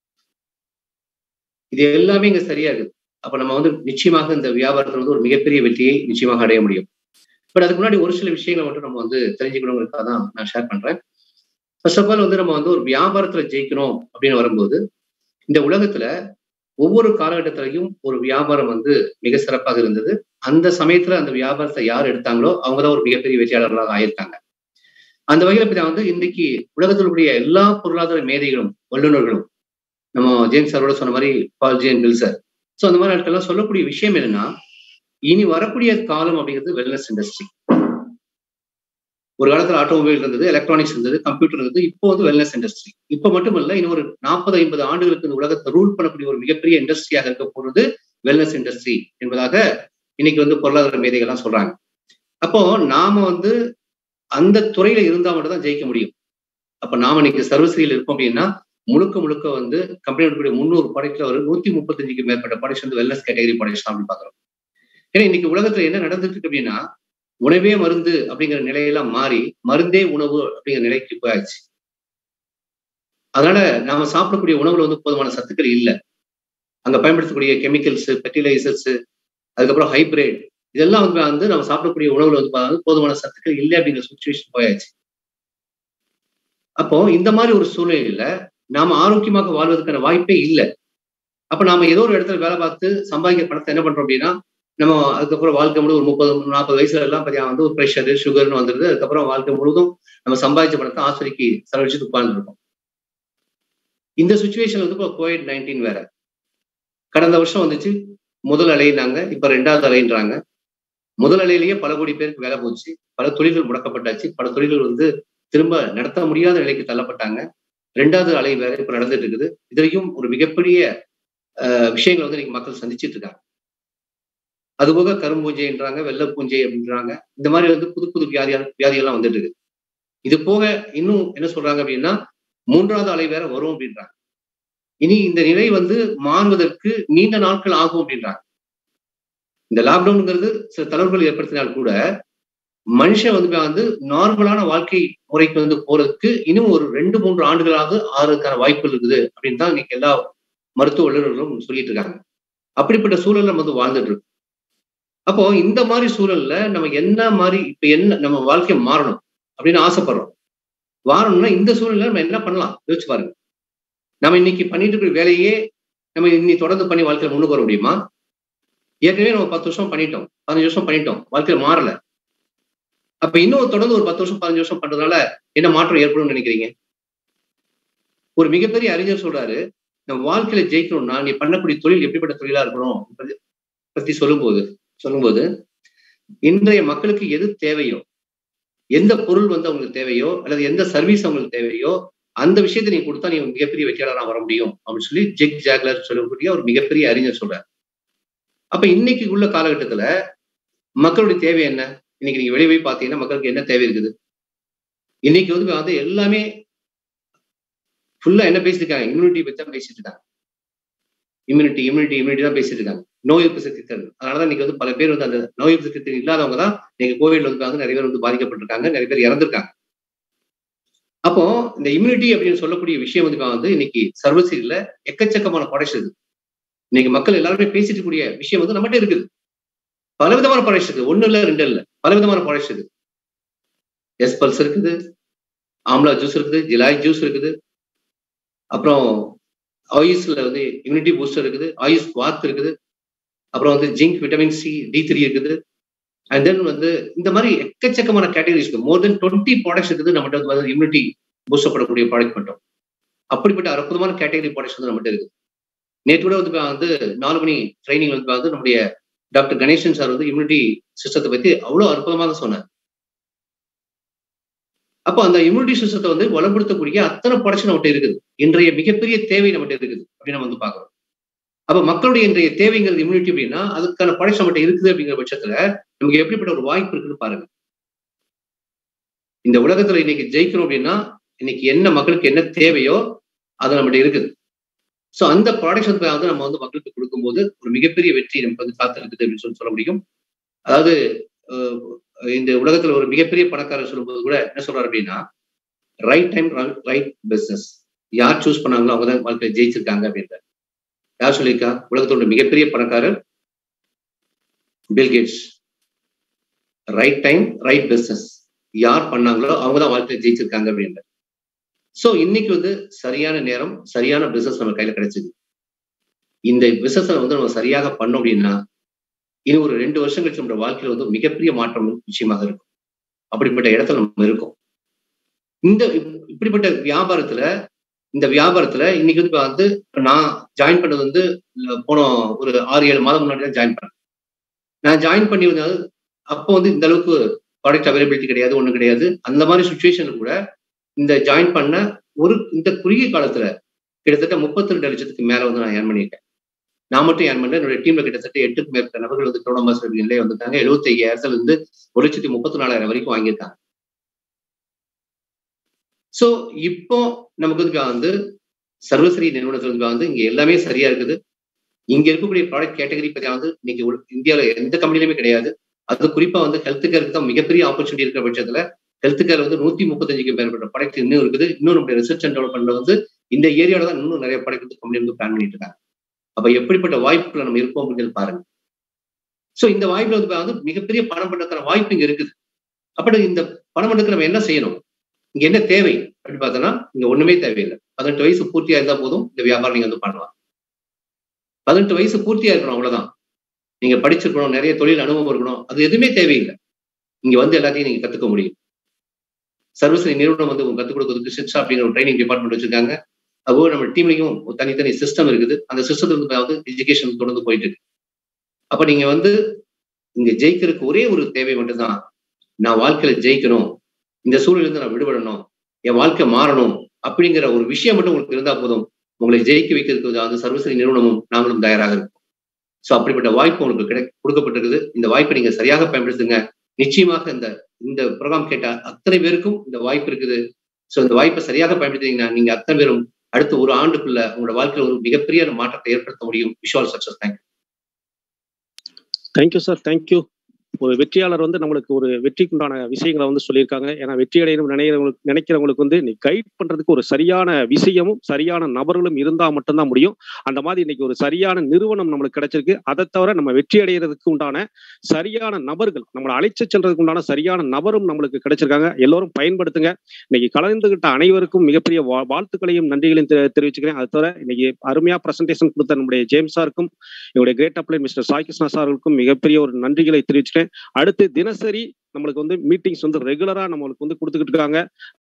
இது எல்லாமே இங்க சரியா இருக்கு அப்ப நம்ம வந்து நிச்சயமாக இந்த வியாபாரத்துல வந்து ஒரு மிகப்பெரிய வெற்றியை நிச்சயமாக அடைய முடியும் பட் அதுக்கு முன்னாடி ஒரு சில விஷயங்களை மட்டும் நம்ம வந்து தெரிஞ்சுக்கணுங்கிறதுக்காக தான் நான் ஷேர் பண்றேன் ஃபர்ஸ்ட் ஆஃப் ஆல் வந்து நம்ம வந்து ஒரு வியாபாரத்துல ஜெயிக்கணும் அப்படின்னு வரும்போது இந்த உலகத்துல ஒவ்வொரு காலகட்டத்திலையும் ஒரு வியாபாரம் வந்து மிக சிறப்பாக இருந்தது அந்த சமயத்துல அந்த வியாபாரத்தை யார் எடுத்தாங்களோ அவங்க தான் ஒரு மிகப்பெரிய வெற்றியாளர்களாக ஆயிருக்காங்க அந்த வகையில இப்ப வந்து இன்னைக்கு உலகத்தில் உடைய எல்லா பொருளாதார மேதைகளும் வல்லுநர்களும் நம்ம ஜேம்ஸ் சாரோட சொன்ன மாதிரி பால் ஜேன் பில்சர் ஸோ அந்த மாதிரி ஆட்கள்லாம் சொல்லக்கூடிய விஷயம் என்னன்னா இனி வரக்கூடிய காலம் அப்படிங்கிறது வெல்னஸ் இண்டஸ்ட்ரி ஒரு காலத்துல ஆட்டோமொபைல் இருந்தது எலக்ட்ரானிக்ஸ் இருந்தது கம்ப்யூட்டர் இருந்தது இப்போ வந்து வெல்னஸ் இண்டஸ்ட்ரி இப்போ மட்டுமல்ல இன்னும் ஒரு நாற்பது ஐம்பது ஆண்டுகளுக்கு இந்த உலகத்தை ரூல் பண்ணக்கூடிய ஒரு மிகப்பெரிய இண்டஸ்ட்ரியாக இருக்க போறது வெல்னஸ் இண்டஸ்ட்ரி என்பதாக இன்னைக்கு வந்து பொருளாதார மேதைகள்லாம் சொல்றாங்க அப்போ நாம வந்து அந்த துறையில இருந்தா மட்டும் தான் ஜெயிக்க முடியும் அப்ப நாம இன்னைக்கு சர்வீஸ்ல இருக்கோம் அப்படின்னா முழுக்க முழுக்க வந்து கம்பெனியோட முந்நூறு ப்ராடக்ட்ல ஒரு நூத்தி முப்பத்தஞ்சுக்கு மேற்பட்ட ப்ராடக்ட்ஸ் வந்து வெல்னஸ் கேட்டகரி ப்ராடக்ட்ஸ் அப்படின்னு பாக்குறோம் ஏன்னா இன்னைக்கு உலகத்துல என்ன நடந்துட்டு இருக்கு அப்படின்னா உணவே மருந்து அப்படிங்கிற நிலையெல்லாம் மாறி மருந்தே உணவு அப்படிங்கிற நிலைக்கு போயாச்சு அதனால நாம சாப்பிடக்கூடிய உணவுல வந்து போதுமான சத்துக்கள் இல்லை அங்க பயன்படுத்தக்கூடிய கெமிக்கல்ஸ் ஃபெர்டிலைசர்ஸ் அதுக்கப்புறம் ஹைபிரிட் இதெல்லாம் வந்து வந்து நம்ம சாப்பிடக்கூடிய உணவுல வந்து பார்த்தா போதுமான சத்துக்கள் இல்லை அப்படிங்கிற சுச்சுவேஷன் போயாச்சு அப்போ இந்த மாதிரி ஒரு சூழ்நிலையில நாம ஆரோக்கியமாக வாழ்வதற்கான வாய்ப்பே இல்லை அப்ப நாம ஏதோ ஒரு இடத்துல வேலை பார்த்து சம்பாதிக்கிற பணத்தை என்ன பண்றோம் அப்படின்னா நம்ம அதுக்கப்புறம் வாழ்க்கை முழு ஒரு முப்பது நாற்பது வயசுல எல்லாம் பார்த்தீங்கன்னா வந்து ஒரு ப்ரெஷர் சுகர்னு வந்துருது அதுக்கப்புறம் வாழ்க்கை முழுவதும் நம்ம சம்பாதிச்ச பணத்தை ஆசிரிக்கு செலவழிச்சு உட்கார்ந்துருக்கோம் இந்த சுச்சுவேஷன் வந்து இப்போ கோவிட் நைன்டீன் வேற கடந்த வருஷம் வந்துச்சு முதல் அலையினாங்க இப்ப ரெண்டாவது அலைன்றாங்க முதல் அலையிலேயே பல கோடி பேருக்கு வேலை போச்சு பல தொழில்கள் முடக்கப்பட்டாச்சு பல தொழில்கள் வந்து திரும்ப நடத்த முடியாத நிலைக்கு தள்ளப்பட்டாங்க ரெண்டாவது அலை வேற இப்ப நடந்துட்டு இருக்குது இதுலயும் ஒரு மிகப்பெரிய விஷயங்களை வந்து இன்னைக்கு மக்கள் சந்திச்சுட்டு இருக்காங்க அதுபோக கரும்பூஞ்சைன்றாங்க வெள்ளை பூஞ்சை அப்படின்றாங்க இந்த மாதிரி வந்து புது புது வியாதியான வியாதிகள்லாம் வந்துட்டு இருக்கு இது போக இன்னும் என்ன சொல்றாங்க அப்படின்னா மூன்றாவது அலை வேற வரும் அப்படின்றாங்க இனி இந்த நிலை வந்து மாறுவதற்கு நீண்ட நாட்கள் ஆகும் அப்படின்றாங்க இந்த லாக்டவுனுங்கிறது சில தளர்வுகள் ஏற்படுத்தினால் கூட மனுஷன் வந்து வந்து நார்மலான வாழ்க்கை முறைக்கு வந்து போறதுக்கு இன்னும் ஒரு ரெண்டு மூன்று ஆண்டுகளாக ஆறதுக்கான வாய்ப்புகள் இருக்குது அப்படின்னு தான் இன்னைக்கு எல்லா மருத்துவ வல்லுநர்களும் சொல்லிட்டு இருக்காங்க அப்படிப்பட்ட சூழல் நம்ம வந்து வாழ்ந்துட்டு இருக்கோம் அப்போ இந்த மாதிரி சூழல்ல நம்ம என்ன மாதிரி இப்ப என்ன நம்ம வாழ்க்கை மாறணும் அப்படின்னு ஆசைப்படுறோம் வாரணும்னா இந்த சூழ்நிலை நம்ம என்ன பண்ணலாம் யோசிச்சு பாருங்க நம்ம இன்னைக்கு பண்ணிட்டு இருக்கிற வேலையே நம்ம இன்னி தொடர்ந்து பண்ணி வாழ்க்கையில முன்னுக்கு வர முடியுமா ஏற்கனவே நம்ம பத்து வருஷம் பண்ணிட்டோம் பதினஞ்சு வருஷம் பண்ணிட்டோம் வாழ்க்கையில மாறல அப்ப இன்னும் தொடர்ந்து ஒரு பத்து வருஷம் பதினஞ்சு வருஷம் பண்றதுனால என்ன மாற்றம் ஏற்படும் நினைக்கிறீங்க ஒரு மிகப்பெரிய அறிஞர் சொல்றாரு நம்ம வாழ்க்கையில ஜெயிக்கணும்னா நீ பண்ணக்கூடிய தொழில் எப்படிப்பட்ட தொழிலா இருக்கணும் பத்தி சொல்லும்போது சொல்லும்போது இன்றைய மக்களுக்கு எது தேவையோ எந்த பொருள் வந்து அவங்களுக்கு தேவையோ அல்லது எந்த சர்வீஸ் அவங்களுக்கு தேவையோ அந்த விஷயத்தை நீ கொடுத்தா நீ மிகப்பெரிய வெற்றியாளராக வர முடியும் அப்படின்னு சொல்லி ஜெக் ஜாக்லர் சொல்லக்கூடிய ஒரு மிகப்பெரிய அறிஞர் சொல்றாரு அப்ப இன்னைக்கு உள்ள காலகட்டத்துல மக்களுடைய தேவை என்ன இன்னைக்கு நீங்க வெளியே போய் பார்த்தீங்கன்னா மக்களுக்கு என்ன தேவை இருக்குது இன்னைக்கு வந்து வந்து எல்லாமே ஃபுல்லா என்ன பேசிட்டு இருக்காங்க இம்யூனிட்டி பத்தி தான் பேசிட்டு இருக்காங்க இம்யூனிட்டி இம்யூனிட்டி இம்யூனிட்டி தான் பேசிட்டு இருக்காங்க நோய் எதிர்ப்பு சக்தி தருது அதனாலதான் இன்னைக்கு வந்து பல பேர் வந்து அந்த நோய் எதிர்ப்பு சக்தி இல்லாதவங்க தான் இன்னைக்கு கோவிட்ல வந்து வந்து நிறைய பேர் வந்து பாதிக்கப்பட்டிருக்காங்க நிறைய பேர் இறந்திருக்காங்க அப்போ இந்த இம்யூனிட்டி அப்படின்னு சொல்லக்கூடிய விஷயம் வந்து வந்து இன்னைக்கு சர்வசீரியில எக்கச்சக்கமான ப்ராடக்ட்ஸ் இருக்கு இன்னைக்கு மக்கள் எல்லாருமே பேசிட்டு கூடிய விஷயம் வந்து நம்மகிட்ட இருக்குது பலவிதமான ப்ராடக்ட்ஸ் இருக்கு ஒண்ணு இல்ல ரெண்டு இல்ல பலவிதமான ப்ராடக்ட்ஸ் இருக்கு எஸ் பல்ஸ் இருக்குது ஆம்லா ஜூஸ் இருக்குது ஜிலாய் ஜூஸ் இருக்குது அப்புறம் ஆயுஸ்ல வந்து இம்யூனிட்டி பூஸ்டர் இருக்குது ஆயுஸ் வாத் இருக்குது அப்புறம் வந்து zinc vitamin C D three இருக்குது அண்ட் தென் வந்து இந்த மாதிரி எக்கச்சக்கமான கேட்டகரிஸ் இருக்கு மோர் தென் டுவெண்ட்டி ப்ராடக்ட்ஸ் இருக்குது நம்மகிட்ட வந்து இம்யூனிட்டி பூஸ்ட் பண்ணக்கூடிய ப்ராடக்ட் மட்டும் அப்படிப்பட்ட அற்புதமான கேட்டகரி ப்ராடக்ட்ஸ் வந்து நம்மகிட்ட இருக்குது நேற்று கூட வந்து வந்து நாலு மணி ட்ரைனிங் வந்து வந்து நம்முடைய டாக்டர் கணேசன் சார் வந்து இம்யூனிட்டி சிஸ்டத்தை பத்தி அவ்வளவு அற்புதமாக சொன்னார் அப்போ அந்த இம்யூனிட்டி சிஸ்டத்தை வந்து வளப்படுத்தக்கூடிய அத்தனை ப்ராடக்ட்ஸ் நம்மகிட்ட இருக்குது இன்றைய மிகப்பெரிய தேவை நம்மகிட்ட இருக்குது அப்படின்னு நம்ம வந்து பாக்குறோம் அப்ப மக்களுடைய இன்றைய தேவைங்கிறது இம்யூனிட்டி அப்படின்னா அதுக்கான ப்ராடக்ட்ஸ் நம்மகிட்ட இருக்குது அப்படிங்கிற பட்சத்துல நமக்கு எப்படிப்பட்ட ஒரு வாய்ப்பு இருக்குன்னு பாருங்க இந்த உலகத்துல இன்னைக்கு ஜெயிக்கணும் அப்படின்னா இன்னைக்கு என்ன மக்களுக்கு என்ன தேவையோ அது நம்மகிட்ட இருக்குது ஸோ அந்த ப்ராடக்ட்ஸ் வந்து நம்ம வந்து மக்களுக்கு கொடுக்கும்போது ஒரு மிகப்பெரிய வெற்றி நமக்கு வந்து காத்திருக்குது அப்படின்னு சொல்லி சொல்ல முடியும் அதாவது இந்த உலகத்துல ஒரு மிகப்பெரிய பணக்காரர் சொல்லும்போது கூட என்ன சொல்றாரு அப்படின்னா ரைட் டைம் ரைட் பிசினஸ் யார் சூஸ் பண்ணாங்களோ அவங்க தான் வாழ்க்கையில ஜெயிச்சிருக்காங்க அப்படின்ற யார் சொல்லியிருக்கா உலகத்தோட மிகப்பெரிய பணக்காரர் Bill Gates right time right business யார் பண்ணாங்களோ அவங்க தான் வாழ்க்கையில ஜெயிச்சிருக்காங்க அப்படின்ற சோ இன்னைக்கு வந்து சரியான நேரம் சரியான பிசினஸ் நம்ம கையில கிடைச்சது இந்த பிசினஸ் வந்து நம்ம சரியாக பண்ணோம் அப்படின்னா இனி ஒரு ரெண்டு வருஷம் கழிச்சு நம்ம வாழ்க்கையில வந்து மிகப்பெரிய மாற்றம் நிச்சயமாக இருக்கும் அப்படிப்பட்ட இடத்துல நம்ம இருக்கோம் இந்த இப்படிப்பட்ட வியாபாரத்துல இந்த வியாபாரத்துல இன்னைக்கு வந்து வந்து நான் ஜாயின் பண்ணது வந்து போன ஒரு ஆறு ஏழு மாதம் முன்னாடி தான் ஜாயின் பண்ணேன் நான் ஜாயின் பண்ணி வந்து அப்போ வந்து இந்த அளவுக்கு ப்ராடக்ட் அவைலபிலிட்டி கிடையாது ஒன்றும் கிடையாது அந்த மாதிரி சுச்சுவேஷன்ல கூட இந்த ஜாயின் பண்ண ஒரு இந்த குறுகிய காலத்துல கிட்டத்தட்ட முப்பத்தி ரெண்டு லட்சத்துக்கு மேல வந்து நான் ஏர்ன் பண்ணியிருக்கேன் நான் மட்டும் ஏர்ன் பண்ணேன் என்னோட டீம்ல கிட்டத்தட்ட எட்டுக்கு மேற்பட்ட நபர்கள் வந்து டோனமாஸ் நிலையை வந்துட்டாங்க எழுபத்தி ஐயாயிரத்துல இருந்து ஒரு லட்சத்தி முப்பத்தி நாலாயிரம் வரைக்கும் வாங்கியிருக்காங்க சோ இப்போ நமக்கு வந்து வந்து சர்வசரி நிறுவனத்துல இருந்து வந்து இங்க எல்லாமே சரியா இருக்குது இங்க இருக்கக்கூடிய ப்ராடக்ட் கேட்டகரி பத்தி வந்து இன்னைக்கு இந்தியாவில எந்த கம்பெனிலுமே கிடையாது அது குறிப்பா வந்து ஹெல்த் கேருக்கு தான் மிகப்பெரிய ஆப்பர்ச்சுனிட்டி இருக்கிற பட்சத்துல ஹெல்த் கேர் வந்து நூத்தி முப்பத்தஞ்சுக்கு மேற்பட்ட ப்ராடக்ட் இன்னும் இருக்குது இன்னும் நம்முடைய ரிசர்ச் அண்ட் டெவலப்மெண்ட்ல வந்து இந்த ஏரியால தான் இன்னும் நிறைய படைக்கிறது கம்பெனி வந்து பிளான் பண்ணிட்டு இருக்காங்க அப்ப எப்படிப்பட்ட வாய்ப்புகளை நம்ம இருப்போம் அப்படின்னு பாருங்க சோ இந்த வாய்ப்புல வந்து வந்து மிகப்பெரிய பணம் பண்ணுறதுக்கான வாய்ப்பு இங்க இருக்குது அப்ப இந்த பணம் பண்ணுறதுக்கு நம்ம என்ன செய்யணும் இங்க என்ன தேவை அப்படின்னு பார்த்தோம்னா இங்க ஒண்ணுமே தேவையில்லை பதினெட்டு வயசு பூர்த்தியா இருந்தா போதும் இந்த வியாபாரம் நீங்க வந்து பண்ணலாம் பதினெட்டு வயசு பூர்த்தியா இருக்கணும் அவ்வளவுதான் நீங்க படிச்சிருக்கணும் நிறைய தொழில் அனுபவம் இருக்கணும் அது எதுவுமே தேவையில்லை இங்க வந்து எல்லாத்தையும் நீங்க கத்துக்க முடியும் சர்வீஸ் நிறுவனம் வந்து உங்களுக்கு கத்துக் கொடுக்கறதுக்கு சிட்ஸ் அப்படிங்கிற ஒரு ட்ரைனிங் டிபார்ட்மெண்ட் வச்சிருக்காங்க அதுபோக நம்ம டீம்லையும் ஒரு தனித்தனி சிஸ்டம் இருக்குது அந்த சிஸ்டத்துக்கு வந்து எஜுகேஷன் தொடர்ந்து போயிட்டு இருக்கு அப்ப நீங்க வந்து இங்க ஜெயிக்கிறதுக்கு ஒரே ஒரு தேவை மட்டும்தான் நான் வாழ்க்கையில ஜெயிக்கணும் இந்த சூழலிருந்து நான் விடுபடணும் என் வாழ்க்கை மாறணும் அப்படிங்கிற ஒரு விஷயம் மட்டும் உங்களுக்கு இருந்தா போதும் உங்களை ஜெயிக்க வைக்கிறதுக்கு வந்து சர்வீஸ் நிறுவனமும் நாங்களும் தயாராக இருக்கும் ஸோ அப்படிப்பட்ட வாய்ப்பு உங்களுக்கு கிடை கொடுக்கப்பட்டிருக்குது இந்த வாய்ப்பை நீங்க சரியாக பயன்படுத்துங்க நிச்சயமாக இந்த இந்த ப்ரோக்ராம் கேட்ட அத்தனை பேருக்கும் இந்த வாய்ப்பு இருக்குது ஸோ இந்த வாய்ப்பை சரியாக பயன்படுத்தினீங்கன்னா நீங்க அத்தனை பேரும் அடுத்த ஒரு ஆண்டுக்குள்ள உங்களோட வாழ்க்கையில ஒரு மிகப்பெரிய மாற்றத்தை ஏற்படுத்த முடியும் visual success thank you
thank you sir thank you ஒரு வெற்றியாளர் வந்து நம்மளுக்கு ஒரு வெற்றிக்குண்டான விஷயங்களை வந்து சொல்லியிருக்காங்க ஏன்னா வெற்றி அடையணும் நினைக்கிறவங்களுக்கு நினைக்கிறவங்களுக்கு வந்து நீ கைட் பண்றதுக்கு ஒரு சரியான விஷயமும் சரியான நபர்களும் இருந்தா மட்டும்தான் முடியும் அந்த மாதிரி இன்னைக்கு ஒரு சரியான நிறுவனம் நம்மளுக்கு கிடைச்சிருக்கு அதை தவிர நம்ம வெற்றி அடைகிறதுக்கு உண்டான சரியான நபர்கள் நம்மளை அழைச்சு செல்றதுக்கு உண்டான சரியான நபரும் நம்மளுக்கு கிடைச்சிருக்காங்க எல்லோரும் பயன்படுத்துங்க இன்னைக்கு கலந்துகிட்ட அனைவருக்கும் மிகப்பெரிய வாழ்த்துக்களையும் நன்றிகளையும் தெரிவிச்சுக்கிறேன் அது தவிர இன்னைக்கு அருமையா பிரசன்டேஷன் கொடுத்த நம்முடைய ஜேம்ஸ் சாருக்கும் என்னுடைய கிரேட் அப்ளைன் மிஸ்டர் சாய் கிருஷ்ணா சார்களுக்கும் மிகப்பெரிய ஒரு நன்றிகளை தெரிவிச்சுக்கிறேன் அடுத்து தினசரி நம்மளுக்கு வந்து மீட்டிங்ஸ் வந்து ரெகுலரா நம்மளுக்கு வந்து கொடுத்துக்கிட்டு இருக்காங்க